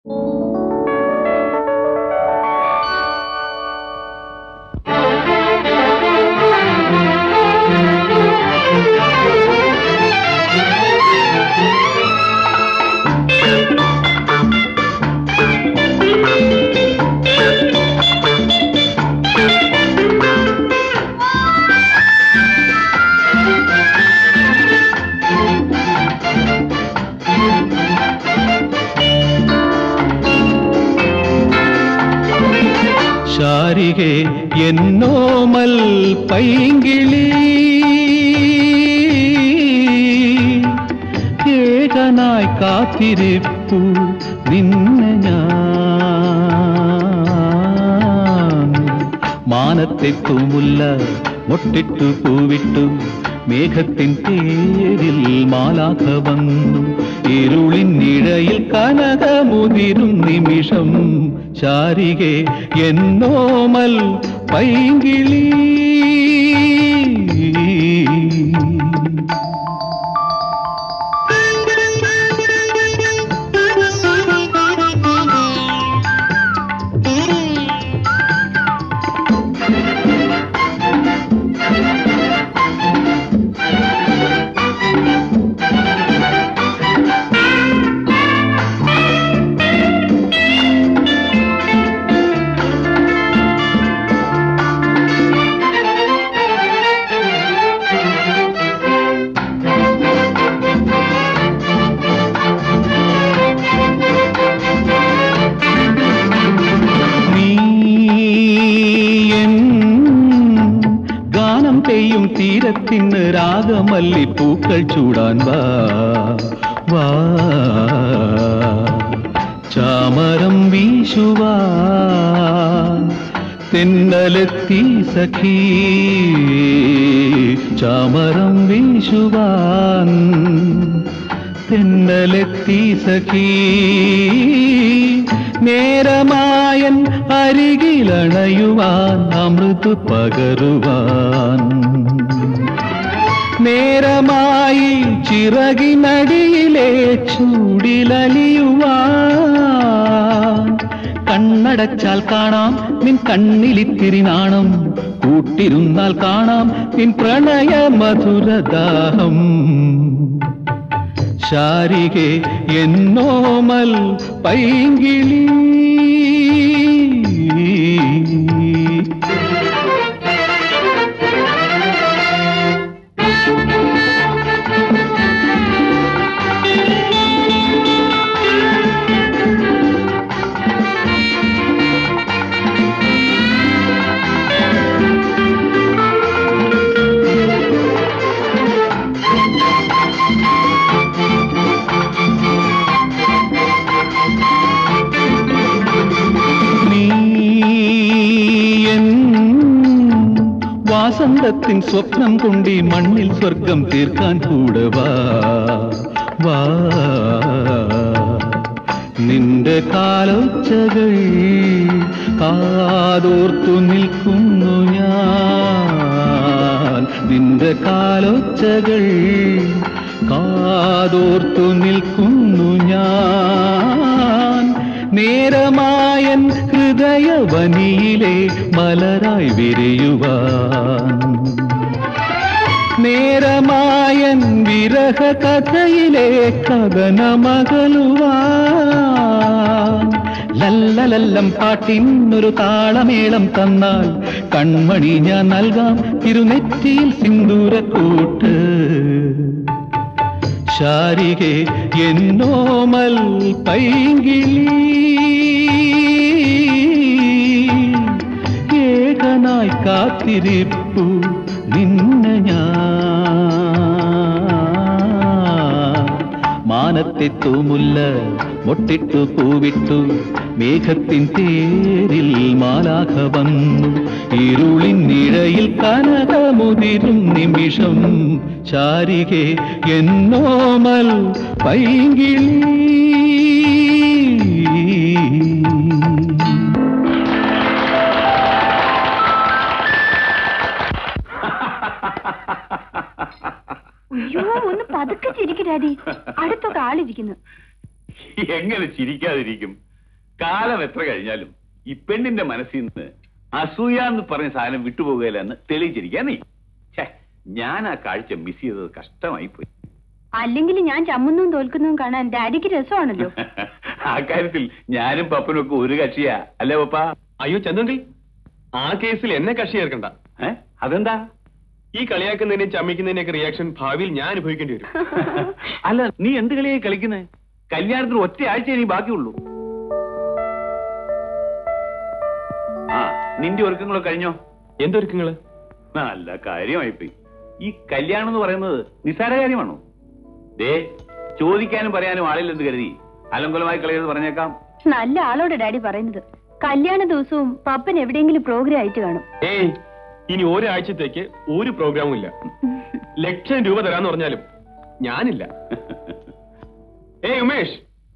ശാരികെ എന്നോമൽ പൈങ്കിളി ഏകനായി കാത്തിരിപ്പു നിന്നെ ഞാൻ മാനത്തെ തൂമുല്ല മൊട്ടിട്ടു പൂവിട്ടു മേഘത്തിൻ പേരിൽ മാലാഖ വന്നു ഇരുളിൻ നിഴയിൽ കനകമുതിരും നിമിഷം ശാരികെ എന്നോമൽ പൈങ്കിളി നീ എൻ ഗാനം പെയ്യും തീരത്തിന് രാഗമല്ലി പൂക്കൾ ചൂടാൻ വാ വാ ചാമരം വീശുവാൻ തെന്നലെത്തി സഖീ ചാമരം വീശുവാൻ തെന്നലെത്തി സഖീ നേരമായൻ അരികിലണയുവാൻ അമൃത് പകരുവാൻ നേരമായി ചിറകിനടിയിലെ ചൂടിലലിയുവാൻ കണ്ണടച്ചാൽ കാണാം നിൻ കണ്ണിലിത്തിരി നാണം കൂട്ടിരുന്നാൽ കാണാം നിൻ പ്രണയ മധുരദാഹം ശാരികെ എന്നോമൽ പൈങ്കിളി നീ എൻ വാസന്തത്തിൻ സ്വപ്നം കൊണ്ടി മണ്ണിൽ സ്വർഗം തീർക്കാൻ കൂടെ വാ വാ നിന്റെ കാലൊച്ചകൾ കാതോർത്തു നിൽക്കുന്നു ഞാൻ നിന്റെ കാലൊച്ചകൾ കാതോർത്തു നിൽക്കുന്നു ഞാൻ നേരമായൻ ഹൃദയവനിയിലെ മലരായി വിരിയുവാൻ നേരമായൻ വിരഹ കഥയിലെ കഥനമകലുവാൻ ലല്ലലല്ലം പാട്ടിനൊരു താളമേളം തന്നാൽ കൺമണി ഞാൻ നൽകാം തിരുനെറ്റിയിൽ സിന്ദൂരക്കൂട്ട് ശാരികെ എന്നോമൽ പൈങ്കിളി ഏകനായി കാത്തിരിപ്പു നിന്നെ ഞാൻ മാനത്തെ തൂമുല്ല മൊട്ടിട്ടു പൂവിട്ടു മേഘത്തിൻ തേരിൽ മാലാഖ വന്നു ഇരുളിൻ നിഴയിൽ കനകമുതിരും നിമിഷം ചാരികെ എന്നോമൽ പൈങ്കിളി അയ്യോ ഒന്ന് പതുക്കെ ചിരിക്ക് ഡാഡി അടുത്തൊക്കെ ആളിരിക്കുന്നു എങ്ങനെ ചിരിക്കാതിരിക്കും കാലം എത്ര കഴിഞ്ഞാലും ഈ പെണ്ണിന്റെ മനസ്സിൽ നിന്ന് അസൂയ എന്ന് പറഞ്ഞ സാധനം വിട്ടുപോകുകയില്ല എന്ന് തെളിയിച്ചിരിക്കാൻ നീ ഛേ, ഞാൻ ആ കാഴ്ച മിസ് ചെയ്തത് കഷ്ടമായി പോയി അല്ലെങ്കിൽ ഞാൻ ചമ്മുന്നതും തോൽക്കുന്നതും കാണാൻ ഡാഡിക്ക് രസമാണല്ലോ ആ കാര്യത്തിൽ ഞാനും പപ്പനും ഒക്കെ ഒരു കക്ഷിയാ അല്ലേ പപ്പ അയ്യോ ചന്ദ്രങ്കിൽ ആ കേസിൽ എന്നെ കക്ഷി ചേർക്കണ്ട ഏ അതെന്താ ഈ കളിയാക്കുന്നതിനെയും ചമ്മിക്കുന്നതിനെയൊക്കെ റിയാക്ഷൻ ഭാവിയിൽ ഞാൻ അനുഭവിക്കേണ്ടി വരും അല്ല നീ എന്ത് കളിയായി കളിക്കുന്നേ കല്യാണത്തിന് ഒറ്റ ആഴ്ച നീ ബാക്കിയുള്ളൂ ആ നിന്റെ ഒരുക്കങ്ങളൊക്കെ കഴിഞ്ഞോ എന്തൊരുക്കങ്ങള് നല്ല കാര്യമായിപ്പോയി ഈ കല്യാണം എന്ന് പറയുന്നത് നിസ്സാര കാര്യമാണോ ദേ ചോദിക്കാനും പറയാനും ആളില്ലെന്ന് കരുതി അലങ്കുലമായി കളയത് പറഞ്ഞേക്കാം നല്ല ആളോട് ഡാഡി പറയുന്നത് കല്യാണ ദിവസവും പപ്പൻ എവിടെയെങ്കിലും പ്രോഗ്രാം ആയിട്ട് കാണും ഏയ് ഇനി ഒരാഴ്ചത്തേക്ക് ഒരു പ്രോഗ്രാമും ഇല്ല ലക്ഷം രൂപ തരാന്ന് പറഞ്ഞാലും ഞാനില്ല ഏയ് ഉമേഷ്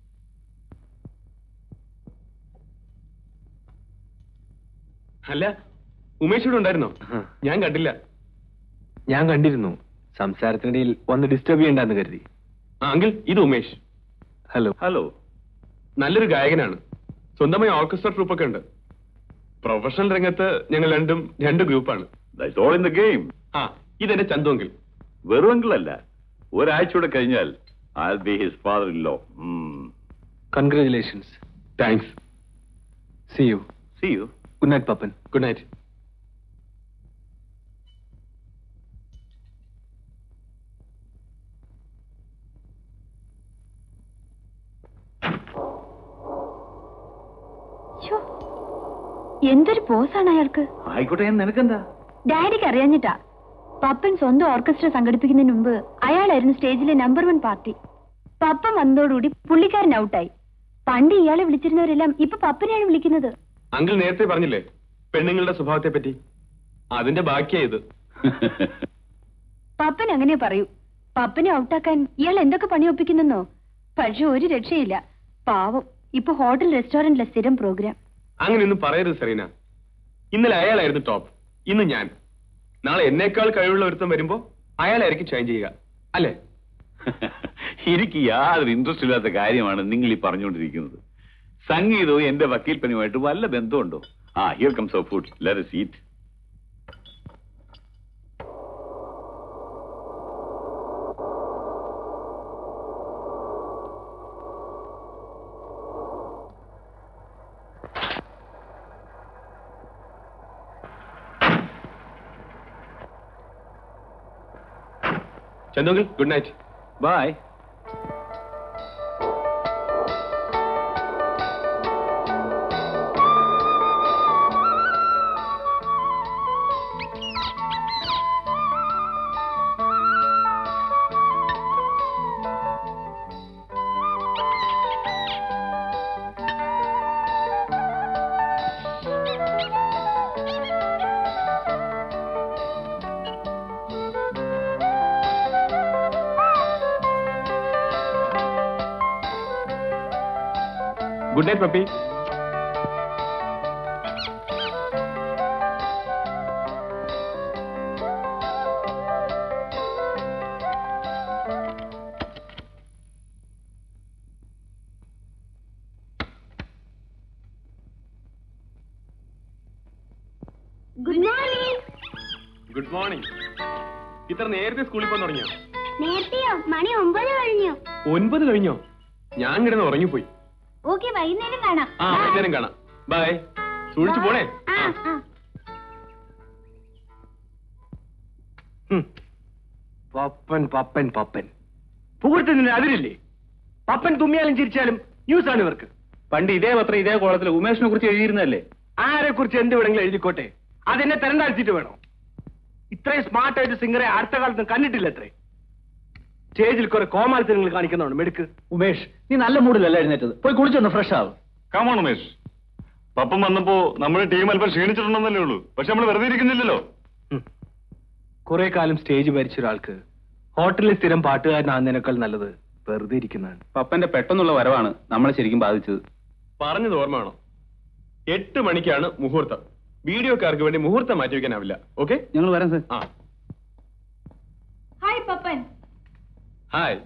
അല്ല ഉമേഷ് ഇവിടെ ഉണ്ടായിരുന്നോ ഞാൻ കണ്ടില്ല ഞാൻ കണ്ടിരുന്നു സംസാരത്തിനിടയിൽ വന്ന് ഡിസ്റ്റർബ് ചെയ്യണ്ടെന്ന് കരുതി ആ അങ്കിൾ ഇത് ഉമേഷ് ഹലോ ഹലോ നല്ലൊരു ഗായകനാണ് സ്വന്തമായി ഓർക്കസ്ട്ര ട്രൂപ്പൊക്കെ ഉണ്ട് പ്രൊഫഷണൽ രംഗത്ത് ഞങ്ങൾ രണ്ടും രണ്ട് ഗ്രൂപ്പാണ് that's all in the game ആ ഇതെന്റെ ചന്തു അങ്കിൾ വെറുവെങ്കിലല്ല ഒരാഴ്ച കൂടെ കഴിഞ്ഞാൽ I be his father in law congratulations thanks see you see you good night Pappan good night ശ്ശോ, എന്തൊരു പോസാണ് അയാൾക്ക് ആയിക്കോട്ടെ ഞാൻ നിനക്കെന്താ ഡാഡിക്ക് അറിയാഞ്ഞിട്ടാ പപ്പൻ സ്വന്തം ഓർക്കസ്ട്ര സംഘടിപ്പിക്കുന്നതിന് മുമ്പ് അയാളായിരുന്നു സ്റ്റേജിലെ നമ്പർ വൺ പാർട്ടി പപ്പൻ വന്നതോടുകൂടി പുള്ളിക്കാരൻ ഔട്ടായി പണ്ട് ഇയാളെ വിളിച്ചിരുന്നവരെല്ലാം ഇപ്പൊ പപ്പനെയാണ് വിളിക്കുന്നത് അങ്കിൾ നേരത്തെ പറഞ്ഞില്ലേ പെണ്ണുങ്ങളുടെ സ്വഭാവത്തെ പറ്റി അതിന്റെ ബാക്കിയാ ഇത് പപ്പൻ അങ്ങനെ പറയൂ പപ്പനെ ഔട്ടാക്കാൻ ഇയാൾ എന്തൊക്കെ പണി ഒപ്പിക്കുന്നെന്നോ പക്ഷെ ഒരു രക്ഷയില്ല പാവം ഇപ്പൊ ഹോട്ടൽ റെസ്റ്റോറന്റിലെ സ്ഥിരം പ്രോഗ്രാം അങ്ങനെയൊന്നും പറയരുത് സെറീന ഇന്നലെ അയാളായിരുന്നു ടോപ്പ് ഇന്ന് ഞാൻ നാളെ എന്നേക്കാൾ കഴിവുള്ള ഒരുത്തം വരുമ്പോ അയാളായിരിക്കും ചേഞ്ച് ചെയ്യുക അല്ലേ എനിക്ക് യാതൊരു ഇൻട്രസ്റ്റ് ഇല്ലാത്ത കാര്യമാണ് നിങ്ങൾ ഈ പറഞ്ഞുകൊണ്ടിരിക്കുന്നത് സംഗീതവും എന്റെ വക്കീൽ പണിയുമായിട്ട് വല്ല ബന്ധമുണ്ടോ ആ here comes of food let seat ചന്തുങ്കിൽ good night bye good night Pappi good morning good morning ഇത്ര നേരത്തെ സ്കൂളിൽ പോകാൻ തുടങ്ങിയോ നേരത്തെയോ മണി ഒമ്പത് കഴിഞ്ഞു ഒൻപത് കഴിഞ്ഞോ ഞാൻ കിടന്ന് ഉറങ്ങിപ്പോയി ഓക്കെ വൈകുന്നേരം കാണാം ആ വൈകുന്നേരം കാണാം ബൈ സൂക്ഷിച്ചു പോണേ ആ, ആ. ഹും. പപ്പൻ പപ്പൻ പപ്പൻ സുഹൃത്തിന് അതിരില്ലേ പപ്പൻ തുമ്മിയാലും ചിരിച്ചാലും ന്യൂസ് ആണ് ഇവർക്ക് പണ്ട് ഇതേ പത്രം ഇതേ കോളത്തിൽ ഉമേഷിനെ കുറിച്ച് എഴുതിയിരുന്നല്ലേ ആരെ കുറിച്ച് എന്ത് വേണമെങ്കിലും എഴുതിക്കോട്ടെ അതെന്നെ തെരഞ്ഞെടുത്തിട്ട് വേണോ ഇത്രയും സ്മാർട്ട് ആയിട്ട് സിംഗറെ അടുത്ത കാലത്ത് കണ്ടിട്ടില്ല അത്രേ സ്റ്റേജിൽ കുറെ കോമാളിത്തരങ്ങൾ കാണിക്കുന്നതാണ് മെടുക്ക് ഉമേഷ് നീ നല്ല മൂഡിലല്ല എഴുന്നേറ്റത് പോയി കുളിച്ചൊന്ന് ഫ്രഷ് ആവും കമോൺ ഉമേഷ് പപ്പം വന്നപ്പോ നമ്മുടെ ടീം അല്പം ക്ഷീണിച്ചിട്ടുണ്ടെന്നല്ലേ ഉള്ളൂ പക്ഷെ നമ്മൾ വെറുതെ ഇരിക്കുന്നില്ലല്ലോ കുറെ കാലം സ്റ്റേജ് ഭരിച്ച ഒരാൾക്ക് ഹോട്ടലിൽ സ്ഥിരം പാട്ടുകാരനാകുന്നതിനേക്കാൾ നല്ലത് വെറുതെ ഇരിക്കുന്നതാണ് പപ്പന്റെ പെട്ടെന്നുള്ള വരവാണ് നമ്മളെ ശരിക്കും ബാധിച്ചത് പറഞ്ഞത് ഓർമ്മയാണോ എട്ട് മണിക്കാണ് മുഹൂർത്തം വീഡിയോക്കാർക്ക് വേണ്ടി മുഹൂർത്തം മാറ്റി വെക്കാനാവില്ല ഓക്കെ ഞങ്ങൾ വരാം സാർ ആ hi Pappan hi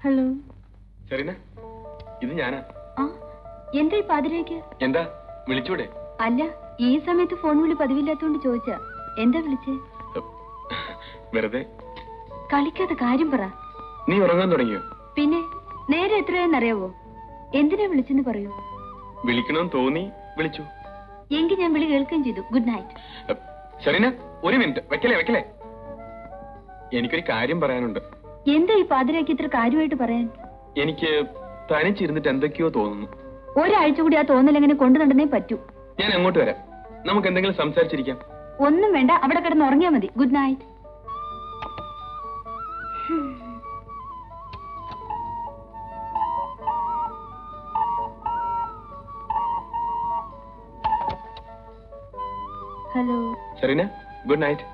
hello Serena ഇത് ഞാനാ ആ എന്താ ഈ പാതിരേക്ക് എന്താ വിളിച്ചൂടെ അല്ല ഈ സമയത്ത് ഫോൺ വിളി പതിവില്ലാത്തോണ്ട് ചോദിച്ചാ എന്താ വിളിച്ചേ വെറുതെ കളിക്കാത്ത കാര്യം പറ നീ ഉറങ്ങാൻ തുടങ്ങിയോ പിന്നെ നേരെ എത്രയെന്നറിയാവോ എന്തിനാ വിളിച്ചെന്ന് പറയൂ വിളിക്കണമെന്ന് തോന്നി വിളിച്ചു എങ്കിൽ ഞാൻ വിളി കേൾക്കുകയും ചെയ്തു ഗുഡ് നൈറ്റ് സെറീന ഒരു മിനിറ്റ് വെക്കലേ വെക്കലേ എനിക്കൊരു കാര്യം പറയാനുണ്ട് എന്താ ഈ പാതിരാക്കി ഇത്ര കാര്യമായിട്ട് പറയാൻ എനിക്ക് തനിച്ചിരുന്നിട്ട് എന്തൊക്കെയോ തോന്നുന്നു ഒരാഴ്ച കൂടി ആ തോന്നൽ എങ്ങനെ കൊണ്ടു നടന്നേ പറ്റൂ ഞാൻ അങ്ങോട്ട് വരാം നമുക്ക് എന്തെങ്കിലും സംസാരിച്ചിരിക്കാം ഒന്നും വേണ്ട അവിടെ കിടന്ന് ഉറങ്ങിയാ മതി good night hello Serena good night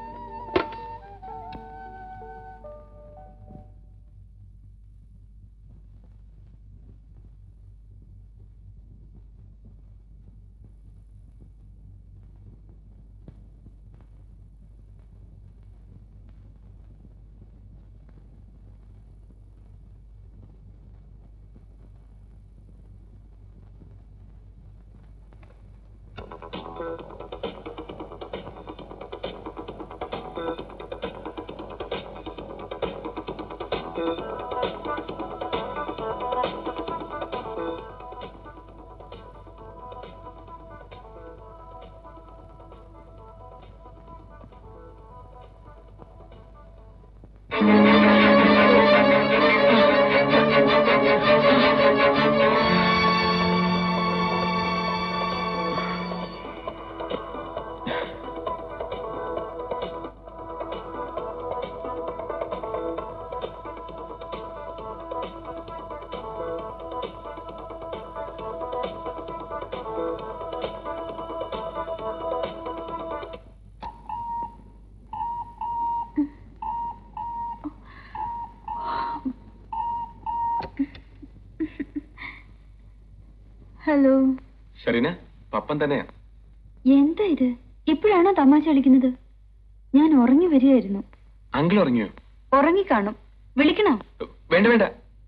hello Serena Pappan തന്നെയാ എന്താ ഇത് ഇപ്പോഴാണോ തമാശ കളിക്കുന്നത് ഞാൻ ഉറങ്ങി വരികയായിരുന്നു അങ്കിൾ ഉറങ്ങിയോ ഉറങ്ങിക്കാണും വിളിക്കണോ വേണ്ട വേണ്ട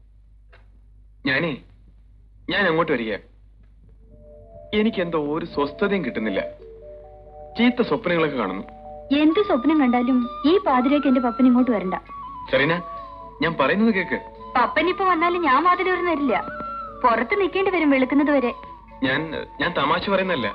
ഞാനേ ഞാൻ അങ്ങോട്ട് വരിക എനിക്കെന്തോ ഒരു സ്വസ്ഥതയും കിട്ടുന്നില്ല ചീത്ത സ്വപ്നങ്ങളൊക്കെ കാണുന്നു എന്ത് സ്വപ്നം കണ്ടാലും ഈ പാതിരേക്ക് എന്റെ പപ്പൻ ഇങ്ങോട്ട് വരണ്ട സെറീന ഞാൻ പറയുന്നത് കേക്ക് പപ്പൻ ഇപ്പൊ വന്നാലും ഞാൻ വാതിൽ തുറന്ന് വരില്ല പുറത്ത് നിൽക്കേണ്ടി വരും വെളുക്കുന്നത് വരെ ഞാൻ ഞാൻ തമാശ പറയുന്നല്ല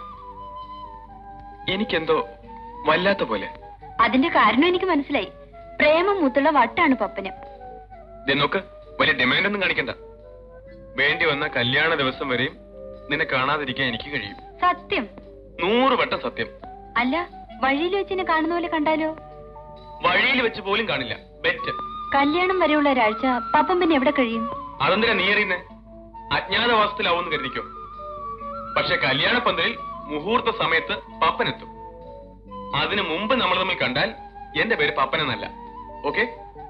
എനിക്കെന്തോ വല്ലാത്ത പോലെ അതിന്റെ കാരണം എനിക്ക് മനസ്സിലായി പ്രേമം മൂത്തുള്ള വട്ടാണ് പപ്പന് ദേ നോക്ക് വലിയ ഡിമാൻഡ് ഒന്നും കാണിക്കണ്ട വേണ്ടി വന്ന കല്യാണ ദിവസം വരെയും നിന്നെ കാണാതിരിക്കാൻ എനിക്ക് കഴിയും സത്യം നൂറ് വട്ടം സത്യം അല്ല വഴിയിൽ വെച്ചിനെ കാണുന്ന പോലെ കണ്ടാലോ വഴിയിൽ വെച്ച് പോലും കാണില്ല ബെറ്റ് കല്യാണം വരെയുള്ള ഒരാഴ്ച പപ്പൻ പിന്നെ എവിടെ കഴിയും അതെന്തിനാ നീ അറിയുന്നേ അജ്ഞാതവാസത്തിലാവുമെന്ന് കരുതിക്കോ പക്ഷെ കല്യാണ പന്തലിൽ മുഹൂർത്ത സമയത്ത് പപ്പനെത്തും അതിനു മുമ്പ് നമ്മൾ തമ്മിൽ കണ്ടാൽ എന്റെ പേര് പപ്പനെന്നല്ല ഓക്കെ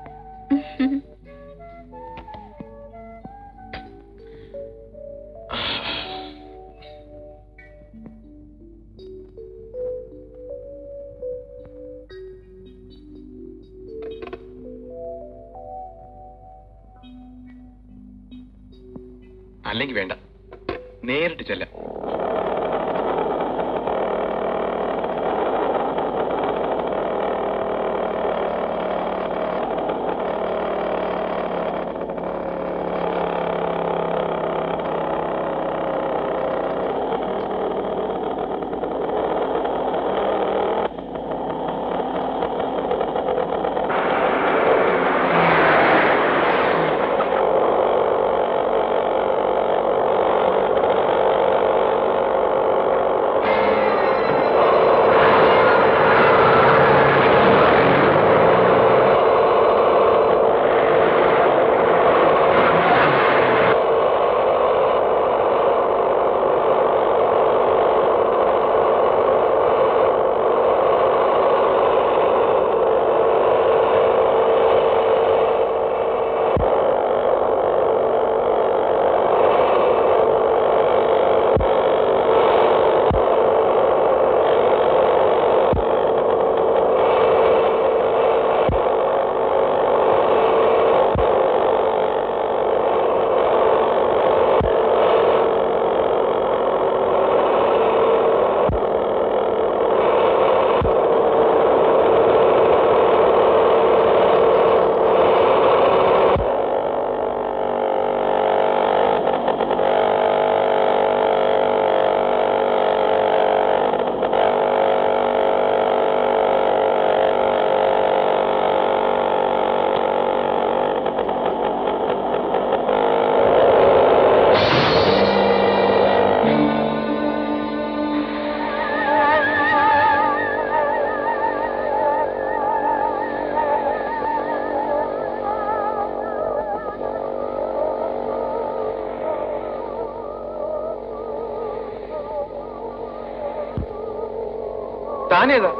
അല്ലെങ്കിൽ വേണ്ട നേരിട്ട് ചെല്ലാം താനേതാ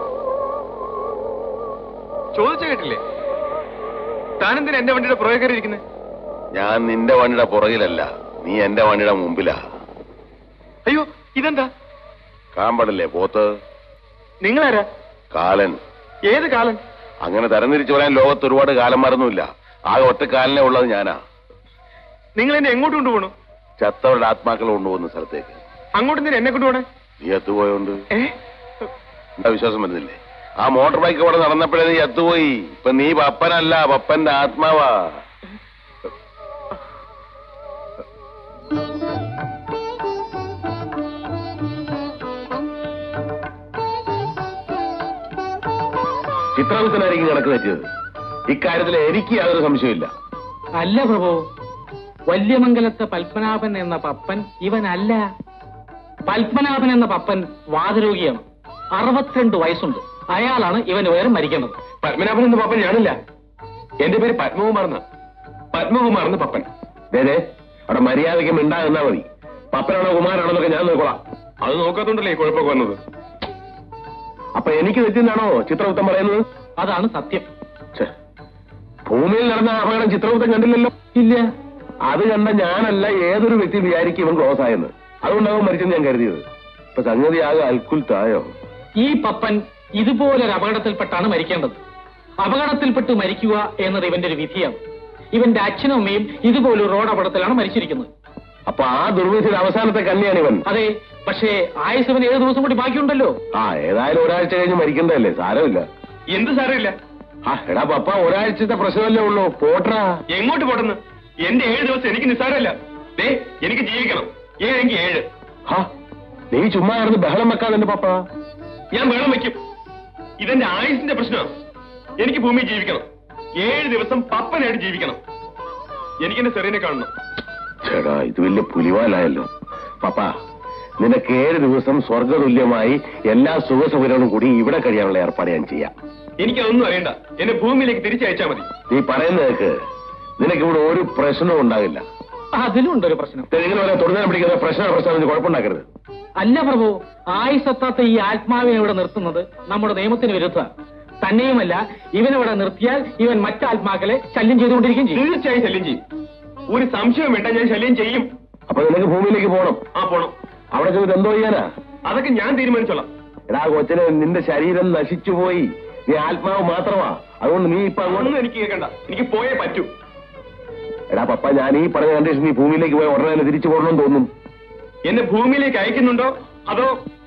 ചോദിച്ച കേട്ടില്ലേ താനെന്തിനാ എന്റെ വണ്ടിയുടെ പുറകെ കയറി ഇരിക്കുന്നത് ഞാൻ നിന്റെ വണ്ടിയുടെ പുറകിലല്ല നീ എന്റെ വണ്ടിയുടെ മുമ്പിലാ അയ്യോ ഇതെന്താ കാമ്പടല്ലേ പോത്ത് നിങ്ങളാരാ കാലൻ ഏത് കാലൻ അങ്ങനെ തരംതിരിച്ചു പറയാൻ ലോകത്ത് ഒരുപാട് കാലന്മാരൊന്നുമില്ല ആകെ ഒറ്റ കാലിനെ ഉള്ളത് ഞാനാ നിങ്ങൾ എന്നെ എങ്ങോട്ട് കൊണ്ടുപോകണു ചത്തവരുടെ ആത്മാക്കൾ കൊണ്ടുപോകുന്ന സ്ഥലത്തേക്ക് അങ്ങോട്ട് എന്തിനാ എന്നെ കൊണ്ടുപോകണേ നീ എത്തുപോയോണ്ട് ഏ എന്താ വിശ്വാസം വരുന്നില്ലേ ആ മോട്ടോർ ബൈക്ക് ഇവിടെ നടന്നപ്പോഴേ നീ എത്തുപോയി ഇപ്പൊ നീ പപ്പനല്ല പപ്പന്റെ ആത്മാവാ ചിത്രവിസനായിരിക്കും കണക്ക് തെറ്റിയത് ഇക്കാര്യത്തിൽ എനിക്ക് യാതൊരു സംശയമില്ല അല്ല പ്രഭു വല്യമംഗലത്തെ പത്മനാഭൻ എന്ന പപ്പൻ ഇവനല്ല പത്മനാഭൻ എന്ന പപ്പൻ വാതരോഗിയാണ് അറുപത്തിരണ്ട് വയസ്സുണ്ട് അയാളാണ് ഇവന് വേറെ മരിക്കേണ്ടത് പത്മനാഭൻ എന്ന പപ്പൻ ഞാനില്ല എന്റെ പേര് പത്മകുമാർ എന്നാ പത്മകുമാർ എന്ന പപ്പൻ അതെ അവിടെ മര്യാദയ്ക്ക് മിണ്ടാകുന്നാ മതി പപ്പനാണോ കുമാരാണോന്നൊക്കെ ഞാൻ നോക്കോളാം അത് നോക്കാത്തോണ്ടല്ലേ ഈ കുഴപ്പമൊക്കെ വന്നത് അപ്പൊ എനിക്ക് തെറ്റിന്നാണോ ചിത്രഗുപ്തൻ പറയുന്നത് അതാണ് സത്യം ഛെ, ഭൂമിയിൽ നടന്ന അപകടം ചിത്രഗുപ്തൻ കണ്ടില്ലല്ലോ ഇല്ല അത് കണ്ട ഞാനല്ല ഏതൊരു വ്യക്തി വിചാരിക്കും ഇവൻ ക്ലോസ് ആയെന്ന് അതുകൊണ്ടാവും മരിച്ചെന്ന് ഞാൻ കരുതിയത് ഇപ്പൊ സംഗതി ആകെ അൽക്കുൽത്തായോ ഈ പപ്പൻ ഇതുപോലൊരു അപകടത്തിൽപ്പെട്ടാണ് മരിക്കേണ്ടത് അപകടത്തിൽപ്പെട്ട് മരിക്കുക എന്നത് ഇവന്റെ ഒരു വിധിയാണ് ഇവന്റെ അച്ഛനും അമ്മയും ഇതുപോലൊരു റോഡ് അപകടത്തിലാണ് മരിച്ചിരിക്കുന്നത് അപ്പൊ ആ ദുർവിധിയുടെ അവസാനത്തെ കന്യാണ് ഇവൻ അതെ പക്ഷേ ആയുസ് ഇവൻ ഏഴ് ദിവസം കൂടി ബാക്കിയുണ്ടല്ലോ ആ ഏതായാലും ഒരാഴ്ച കഴിഞ്ഞ് മരിക്കണ്ടല്ലേ സാരമില്ല എന്ത് സാരമില്ല ആ എടാ പപ്പ ഒരാഴ്ചത്തെ പ്രശ്നമല്ലേ ഉള്ളൂ പോട്രാ എങ്ങോട്ട് പോട്ടെന്ന് എന്റെ ഏഴ് ദിവസം എനിക്ക് നിസ്സാരമല്ല ദേ എനിക്ക് ജീവിക്കണം ഏഴെങ്കിൽ ഏഴ് ഹാ നീ ചുമ്മാ കിടന്ന് ബഹളം വെക്കാതെ എന്റെ പപ്പ ഞാൻ വെള്ളം വെക്കും ഇതെന്റെ ആയുസിന്റെ പ്രശ്നമാണ് എനിക്ക് ഭൂമിയിൽ ജീവിക്കണം ഏഴ് ദിവസം പപ്പനായിട്ട് ജീവിക്കണം എനിക്ക് എന്റെ സെറീനെ കാണണം ചേടാ ഇത് വലിയ പുലിവാലായല്ലോ പപ്പ നിനക്ക് ഏഴ് ദിവസം സ്വർഗതുല്യമായി എല്ലാ സുഖസൗകര്യങ്ങളും കൂടി ഇവിടെ കഴിയാനുള്ള ഏർപ്പാട് ഞാൻ ചെയ്യാം എനിക്കതൊന്നും അറിയണ്ട എന്നെ ഭൂമിയിലേക്ക് തിരിച്ചയച്ചാൽ മതി നീ പറയുന്നതൊക്കെ നിനക്ക് ഇവിടെ ഒരു പ്രശ്നവും ഉണ്ടാകില്ല അതിലും ഉണ്ടൊരു പ്രശ്നം നിങ്ങൾ വരെ തൊടുന്നതിനെ പിടിക്കുന്ന പ്രശ്ന പ്രശ്നം കുഴപ്പമുണ്ടാക്കരുത് അല്ല പ്രഭു ആയുസത്താത്ത ഈ ആത്മാവിനെ ഇവിടെ നിർത്തുന്നത് നമ്മുടെ നിയമത്തിന് വിരുദ്ധ തന്നെയുമല്ല ഇവനിവിടെ നിർത്തിയാൽ ഇവൻ മറ്റാത്മാക്കളെ ശല്യം ചെയ്തുകൊണ്ടിരിക്കുകയും ചെയ്യും തീർച്ചയായും ശല്യം ചെയ്യും ഒരു സംശയം വേണ്ട ഞാൻ ശല്യം ചെയ്യും അപ്പൊ നിനക്ക് ഭൂമിയിലേക്ക് പോകണം ആ പോണം അവിടെ ചെന്നിട്ട് എന്തോ ചെയ്യാനാ അതൊക്കെ ഞാൻ തീരുമാനിച്ചോളാം എടാ കൊച്ചനെ നിന്റെ ശരീരം നശിച്ചുപോയി നീ ആത്മാവ് മാത്രമാ അതുകൊണ്ട് നീ ഇപ്പൊ അങ്ങോട്ട് ഒന്നും എനിക്ക് കേൾക്കണ്ട എനിക്ക് പോയേ പറ്റൂ എടാ പപ്പ ഞാൻ ഈ പറഞ്ഞ കണ്ടീഷൻ നീ ഭൂമിയിലേക്ക് പോയി ഉടനെ തന്നെ തിരിച്ചു പോകണമെന്ന് തോന്നും എന്നെ ഭൂമിയിലേക്ക് അയക്കുന്നുണ്ടോ അതോ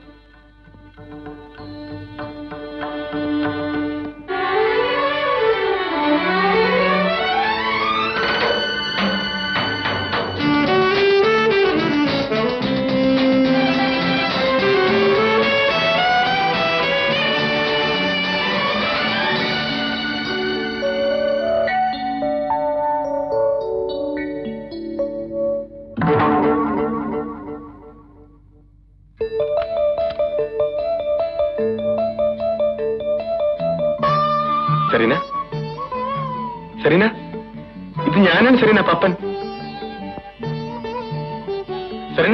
സെറീന സെറീന ഇത് ഞാനാണ് Serena Pappan Serena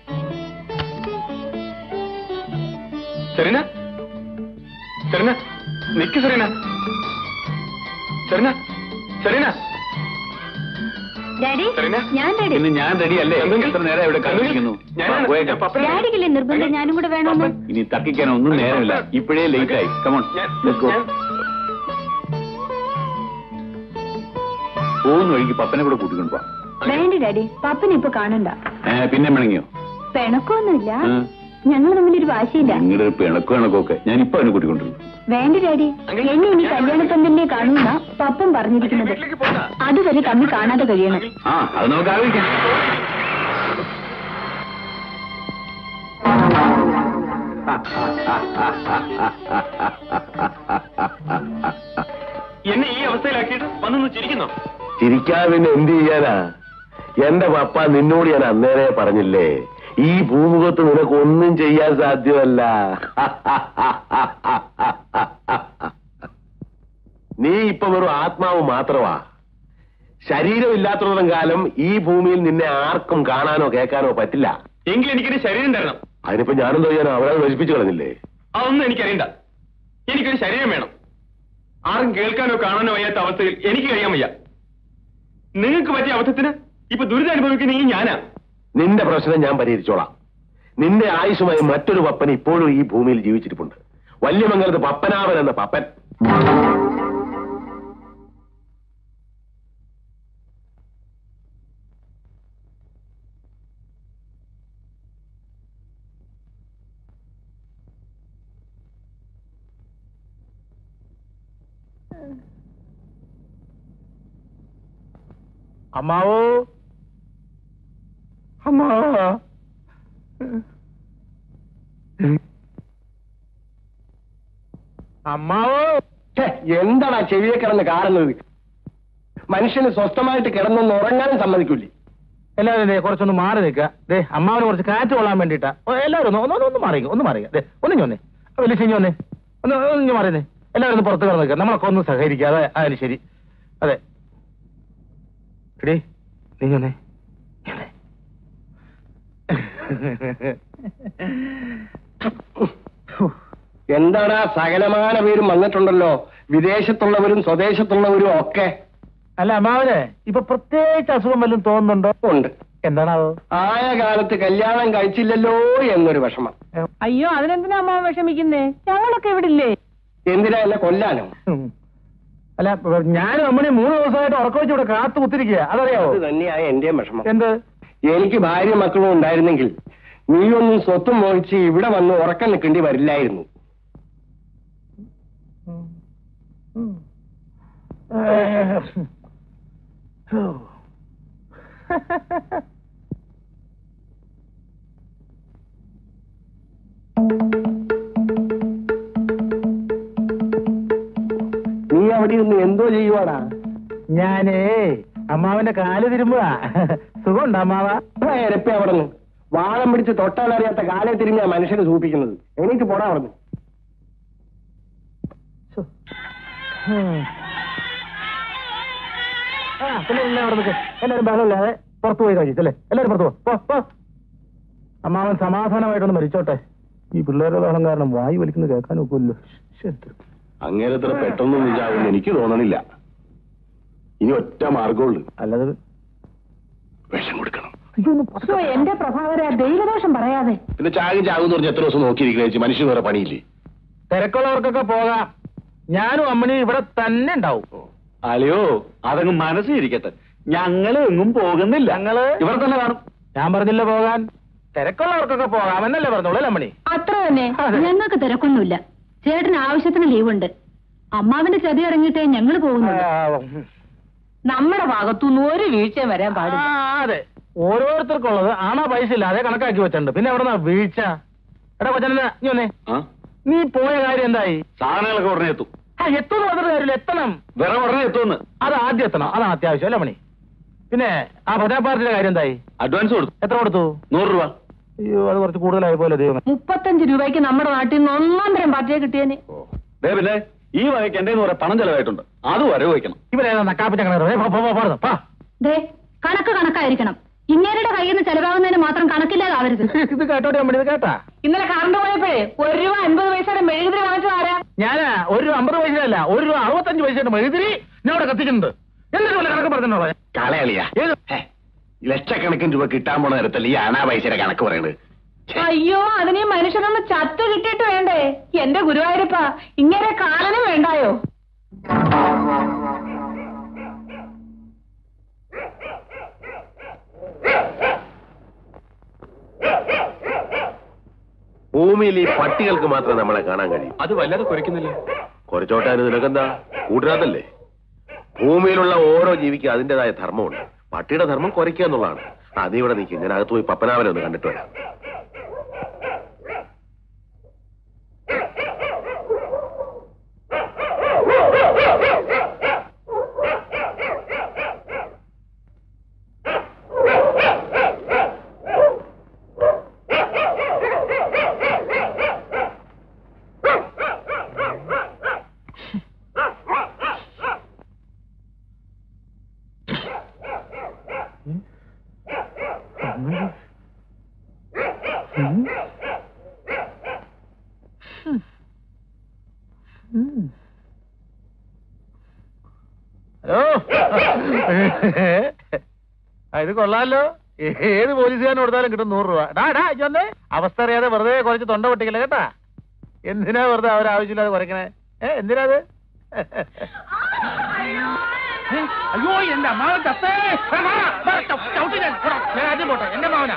Serena Serena നിക്ക് Serena Serena Serena daddy Serena? ഞാൻ ഡാഡി പിന്നെ ഞാൻ റെഡി അല്ലേ എത്ര നേരം ഇവിടെ കാത്തിരിക്കുന്നു ഞാനാണ് പോയേക്കാം. പപ്പൻ ഡാഡിക്കില്ലേ നിർബന്ധം ഞാനും കൂടെ വേണമെന്ന് ഇനി തക്കിക്കാൻ ഒന്നും നേരമില്ല ഇപ്പോഴേ ലേറ്റ് ആയി കമോൺ ഞാൻ- ലെറ്റ്സ് ഗോ ഞാൻ- പോകുന്ന വഴിക്ക് പപ്പനെ കൂടെ കൂട്ടിക്കൊണ്ട് പോവാം വേണ്ട ഡാഡി പപ്പനെ ഇപ്പൊ കാണണ്ട ഏ, പിന്നെ മിണങ്ങിയോ പിണക്കൊന്നുമില്ല ഉം. ഞങ്ങൾ തമ്മിലൊരു വാശിയില്ല നിങ്ങളുടെ ഒരു പിണക്കോ ഇണക്കൊക്കെ ഞാൻ ഇപ്പൊ അവനെ കൂട്ടിക്കൊണ്ടിരുന്നു വേണ്ട ഡാഡി എന്നെ ഇനി കല്യാണപ്പന്തലിനെ കാണുന്ന പപ്പൻ പറഞ്ഞിരിക്കുന്നത് വീട്ടിലേക്ക് പോകാം അതുവരെ തമ്മിൽ കാണാതെ കഴിയണം ആ അത് നമുക്ക് ആലോചിക്കാം എന്നെ ഈ അവസ്ഥയിലാക്കിയിട്ട് വന്നൊന്ന് ചിരിക്കുന്നോ ചിരിക്കാതെ പിന്നെ എന്ത് ചെയ്യാനാ എന്റെ പപ്പ നിന്നോട് ഞാൻ അന്നേരെ പറഞ്ഞില്ലേ ഈ ഭൂമുഖത്ത് നിനക്ക് ഒന്നും ചെയ്യാൻ സാധ്യമല്ല നീ ഇപ്പൊ വെറും ആത്മാവ് മാത്രമാ ശരീരമില്ലാത്തത്തോളം കാലം ഈ ഭൂമിയിൽ നിന്നെ ആർക്കും കാണാനോ കേൾക്കാനോ പറ്റില്ല എങ്കിൽ എനിക്കൊരു ശരീരം തരണം അതിനിപ്പോ ഞാനെന്തോ ചെയ്യാനോ അവരെ നശിപ്പിച്ചു കളഞ്ഞില്ലേ അതൊന്നും എനിക്കറിയണ്ട എനിക്കൊരു ശരീരം വേണം ആരും കേൾക്കാനോ കാണാനോ വയ്യാത്ത അവസ്ഥയിൽ എനിക്ക് കഴിയാൻ വയ്യ നിങ്ങൾക്ക് പറ്റിയ അബദ്ധത്തിന് ഇപ്പൊ ദുരിതം അനുഭവിക്കുന്ന ഈ ഞാനാ നിന്റെ പ്രശ്നം ഞാൻ പരിഹരിച്ചോളാം നിന്റെ ആയുഷുമായി മറ്റൊരു പപ്പൻ ഇപ്പോഴും ഈ ഭൂമിയിൽ ജീവിച്ചിരിപ്പുണ്ട് വല്യമംഗലത്ത് പപ്പനാവൻ എന്ന പപ്പൻ അമ്മാവോ അമ്മാവാ അമ്മാവോ ഛെ, എന്താടാ ചെവിയെ കിടന്ന് കാണുന്നത് മനുഷ്യന് സ്വസ്ഥമായിട്ട് കിടന്നൊന്ന് ഉറങ്ങാനും സമ്മതിക്കൂലേ എല്ലാവരും ദേ കുറച്ചൊന്ന് മാറി നിൽക്കുക ദേ അമ്മാവന് കുറച്ച് കാറ്റ് കൊള്ളാൻ വേണ്ടിട്ടാ എല്ലാവരും ഒന്ന് ഒന്ന് ഒന്ന് മാറി ഒന്ന് മാറി ദേ ഒന്ന് ഞൊന്നേ വലിയ ശനി വന്നേ ഒന്ന് ഒന്ന് മാറിയേ എല്ലാവരും ഒന്ന് പുറത്ത് കിടന്ന് നിൽക്കുക നമ്മളൊക്കെ ഒന്ന് സഹകരിക്കുക അതെ അതിന് ശരി അതെ എടീ നീ ഞൊന്നേ ഞൊന്നേ. എന്താടാ സകലമാന പേരും വന്നിട്ടുണ്ടല്ലോ വിദേശത്തുള്ളവരും സ്വദേശത്തുള്ളവരും ഒക്കെ അല്ല അമ്മാവന് ഇപ്പൊ പ്രത്യേകിച്ച് അസുഖം വല്ലതും തോന്നുന്നുണ്ടോ ഉണ്ട് എന്താണാവോ ആയ കാലത്ത് കല്യാണം കഴിച്ചില്ലല്ലോ എന്നൊരു വിഷമം അയ്യോ അതിനെന്തിനാ അമ്മ വിഷമിക്കുന്നേ ഞങ്ങളൊക്കെ ഇവിടെ ഇല്ലേ എന്തിനാ എന്നെ കൊല്ലാനോ ഉം. അല്ല ഞാനും അമ്മണി മൂന്ന് ദിവസമായിട്ട് ഉറക്കം വെച്ച് ഇവിടെ കാത്തു കുത്തിരിക്കുക അതറിയാവോ അത് തന്നെയായ എന്റെയും വിഷമം എന്ത് എനിക്ക് ഭാര്യ മക്കളും ഉണ്ടായിരുന്നെങ്കിൽ നീയൊന്നും സ്വത്തും മോഹിച്ച് ഇവിടെ വന്ന് ഉറക്കം നിൽക്കേണ്ടി വരില്ലായിരുന്നു നീ അവിടെ ഒന്ന് എന്തോ ചെയ്യുവാടാ ഞാനേ അമ്മാവന്റെ കാല് തിരുമ്പുക സുഖമുണ്ടോ അമ്മാവ എരപ്പി അവിടെ നിന്ന് വാളം പിടിച്ച് തൊട്ടാലറിയാത്ത കാലേ തിരിഞ്ഞാ മനുഷ്യനെ സൂപ്പിക്കുന്നത് എനിക്ക് പോടാ അവിടെ നിന്ന് ഉം. ആ പിന്നെ എല്ലാം അവിടെ നിൽക്ക് എല്ലാവരും ബഹളമില്ലാതെ പുറത്തു പോയി കഴിച്ചല്ലേ എല്ലാവരും പുറത്തു പോ. പോ പോ അമ്മാവൻ സമാധാനമായിട്ടൊന്ന് മരിച്ചോട്ടെ ഈ പിള്ളേരുടെ ബഹളം കാരണം വായു വലിക്കുന്നത് കേൾക്കാൻ ഒക്കുമല്ലോ അങ്ങേരത്ര പെട്ടെന്നൊന്നും ചാവുമെന്ന് എനിക്ക് തോന്നണില്ല ഇനി ഒറ്റ മാർഗമുള്ളൂ അല്ലാതെ വിഷം കൊടുക്കണം ശ്ശോ, എന്റെ പ്രഭാകര ദൈവദോഷം പറയാതെ പിന്നെ ചാകും ചാകും എന്ന് പറഞ്ഞ് എത്ര ദിവസം നോക്കിയിരിക്കണേ മനുഷ്യന് വേറെ പണിയില്ലേ തിരക്കുള്ളവർക്കൊക്കെ പോകാം ഞാനും അമ്മണി ഇവിടെ തന്നെ ഉണ്ടാവും അല്ലയോ അതങ്ങ് മനസ്സിരിക്കട്ടെ ഞങ്ങള് എങ്ങും പോകുന്നില്ല ഞങ്ങള് ഇവിടെ തന്നെ കാണും ഞാൻ പറഞ്ഞില്ല പോകാൻ തിരക്കുള്ളവർക്കൊക്കെ പോകാം എന്നല്ലേ പറഞ്ഞോളൂ അല്ലേ അമ്മണി അത്ര തന്നെ അതെ. ഞങ്ങൾക്ക് തിരക്കൊന്നുമില്ല ചേട്ടന് ആവശ്യത്തിന് ലീവുണ്ട് അമ്മാവിന്റെ ചതി ഇറങ്ങിയിട്ടേ ഞങ്ങൾ പോകുന്നുള്ളൂ ആ, ഉം. നമ്മുടെ ഭാഗത്തുനിന്ന് ഒരു വീഴ്ചയും വരാൻ ആ, പാടില്ല അതെ ഓരോരുത്തർക്കുള്ളത് ആണാ പൈസ ഇല്ലാതെ കണക്കാക്കി വെച്ചിട്ടുണ്ട് പിന്നെ എവിടെ വീഴ്ച എടാ കൊച്ചനെ നീ വന്നേ ആ നീ പോയ കാര്യം എന്തായി സാധനങ്ങളൊക്കെ ഉടനെ എത്തും ആ എത്തുന്ന പറഞ്ഞിട്ട് കാര്യമില്ല എത്തണം വേറെ ഉടനെ എത്തുമെന്ന് അത് ആദ്യം എത്തണം അതാണ് അത്യാവശ്യം അല്ലേ മണി പിന്നെ ആ ഭജന പാർട്ടിയുടെ കാര്യം എന്തായി അഡ്വാൻസ് കൊടുത്തു എത്ര കൊടുത്തു നൂറ് രൂപ അയ്യോ അത് കുറച്ച് കൂടുതലായി പോലെ ദൈവം മുപ്പത്തഞ്ച് രൂപയ്ക്ക് നമ്മുടെ നാട്ടിൽ നിന്ന് ഒന്നാം തരം പാർട്ടിയെ കിട്ടിയേനെ ദേ പിന്നെ ഈ വകയ്ക്ക് എന്റെ കുറെ പണം ചെലവായിട്ടുണ്ട് അത് വരവ് വയ്ക്കണം ഇവരേതാ നക്കാപ്പിച്ച കിണറ് പാ ദേ കണക്ക് കണക്കായിരിക്കണം ഇങ്ങേരുടെ കയ്യിൽ നിന്ന് ചെലവാകുന്നതിന് മാത്രം കണക്കില്ലാതാവരുത് ഇത് കേട്ടോടെ അമ്മണി ഇത് കേട്ടാ ഇന്നലെ കറണ്ട് പോയപ്പോഴേ ഒരു രൂപ അൻപത് പൈസയുടെ മെഴുകുതിരി വാങ്ങിച്ചു ആരാ ഞാനാ ഒരു രൂപ അമ്പത് പൈസയല്ല ഒരു രൂപ അറുപത്തഞ്ച് പൈസയുടെ മെഴുതിരി ഞാൻ ഇവിടെ കത്തിക്കുന്നുണ്ട് എന്നിട്ട് വല്ല കണക്ക് പറഞ്ഞോ കളയളിയാ ഏത് ലക്ഷക്കണക്കിന് രൂപ കിട്ടാൻ പോണ നേരത്തല്ല ഈ അനാ പൈസയുടെ കണക്ക് പറയണത് അയ്യോ അതിന് ഈ മനുഷ്യനൊന്ന് ചത്ത് കിട്ടിയിട്ട് വേണ്ടേ എന്റെ ഗുരുവായൂരപ്പ ഇങ്ങനെ കാണാനും വേണ്ടായോ ഭൂമിയിൽ ഈ പട്ടികൾക്ക് മാത്രമേ നമ്മളെ കാണാൻ കഴിയൂ അത് വല്ലാതെ കുരയ്ക്കുന്നില്ല കുറച്ചോട്ടാന് നിനക്കെന്താ കൂട്ടുകാരല്ലേ ഭൂമിയിലുള്ള ഓരോ ജീവിക്കും അതിന്റേതായ ധർമ്മമുണ്ട് പട്ടിയുടെ ധർമ്മം കുറയ്ക്കുക എന്നുള്ളതാണ് ആ നീ ഇവിടെ നിൽക്കും ഞാൻ അകത്ത് പോയി പപ്പനാവനെ ഒന്ന് കണ്ടിട്ട് വരാം ആ, ഇത് കൊള്ളാലോ ഏത് പോലീസുകാരന് കൊടുത്താലും കിട്ടും നൂറ് രൂപ ഡാ ഡാ ഇതൊന്നേ അവസ്ഥ അറിയാതെ വെറുതെ കുറച്ച് തൊണ്ട പൊട്ടിക്കല കേട്ടാ എന്തിനാ വെറുതെ അവരാവശ്യമില്ലാതെ കുറയ്ക്കണേ ഏ എന്തിനാ അത് ഏ, അയ്യോ എന്റെ അമ്മാവൻ ചത്തേ വാ, വാ, വാ, ചവ്- ചവിട്ടി ഞാൻ. പോടാ, ഞാൻ ആദ്യം പോട്ടെ എന്റെ മാവനാ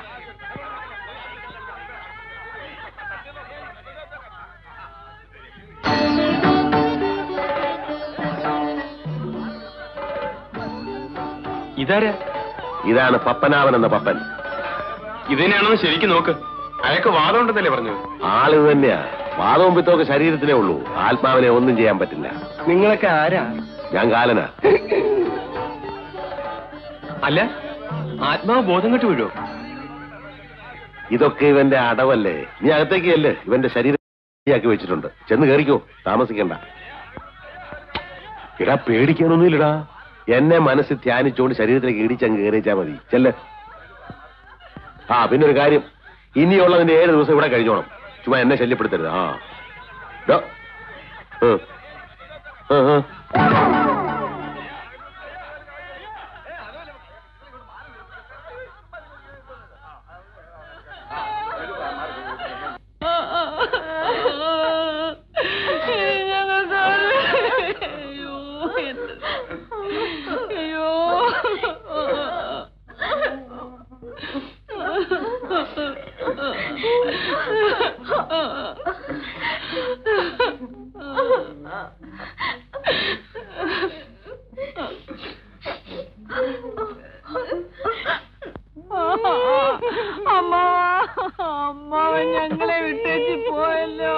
ഇതാരാ ഇതാണ് പപ്പനാവൻ എന്ന പപ്പൻ ഇതിനെയാണെന്ന് ശരിക്കും നോക്ക് അയാൾക്ക് വാദം ഉണ്ടെന്നല്ലേ പറഞ്ഞു ആള് ഇത് തന്നെയാ വാദവും പിത്തമൊക്കെ ശരീരത്തിലേ ഉള്ളൂ ആത്മാവിനെ ഒന്നും ചെയ്യാൻ പറ്റില്ല നിങ്ങളൊക്കെ ആരാ ഞാൻ കാലനാ അല്ല ആത്മാവ് ബോധം കെട്ട് വീഴോ ഇതൊക്കെ ഇവന്റെ അടവല്ലേ നീ അകത്തേക്ക് അല്ലേ ഇവന്റെ ശരീരം ആക്കി വെച്ചിട്ടുണ്ട് ചെന്ന് കയറിക്കോ താമസിക്കണ്ട ഇടാ പേടിക്കാനൊന്നുമില്ലടാ എന്നെ മനസ്സിൽ ധ്യാനിച്ചുകൊണ്ട് ശരീരത്തിലേക്ക് ഇടിച്ചങ്ങ് കയറിച്ചാ മതി ചെല്ല് ആ പിന്നെ ഒരു കാര്യം ഇനിയുള്ളതിന്റെ ഏഴ് ദിവസം ഇവിടെ കഴിഞ്ഞോണം ചുമ്മാ എന്നെ ശല്യപ്പെടുത്തരുത് ആ ഡോ. ഉം. ഉം, ഉം. അമ്മാവൻ ഞങ്ങളെ വിട്ടേച്ച് പോയല്ലോ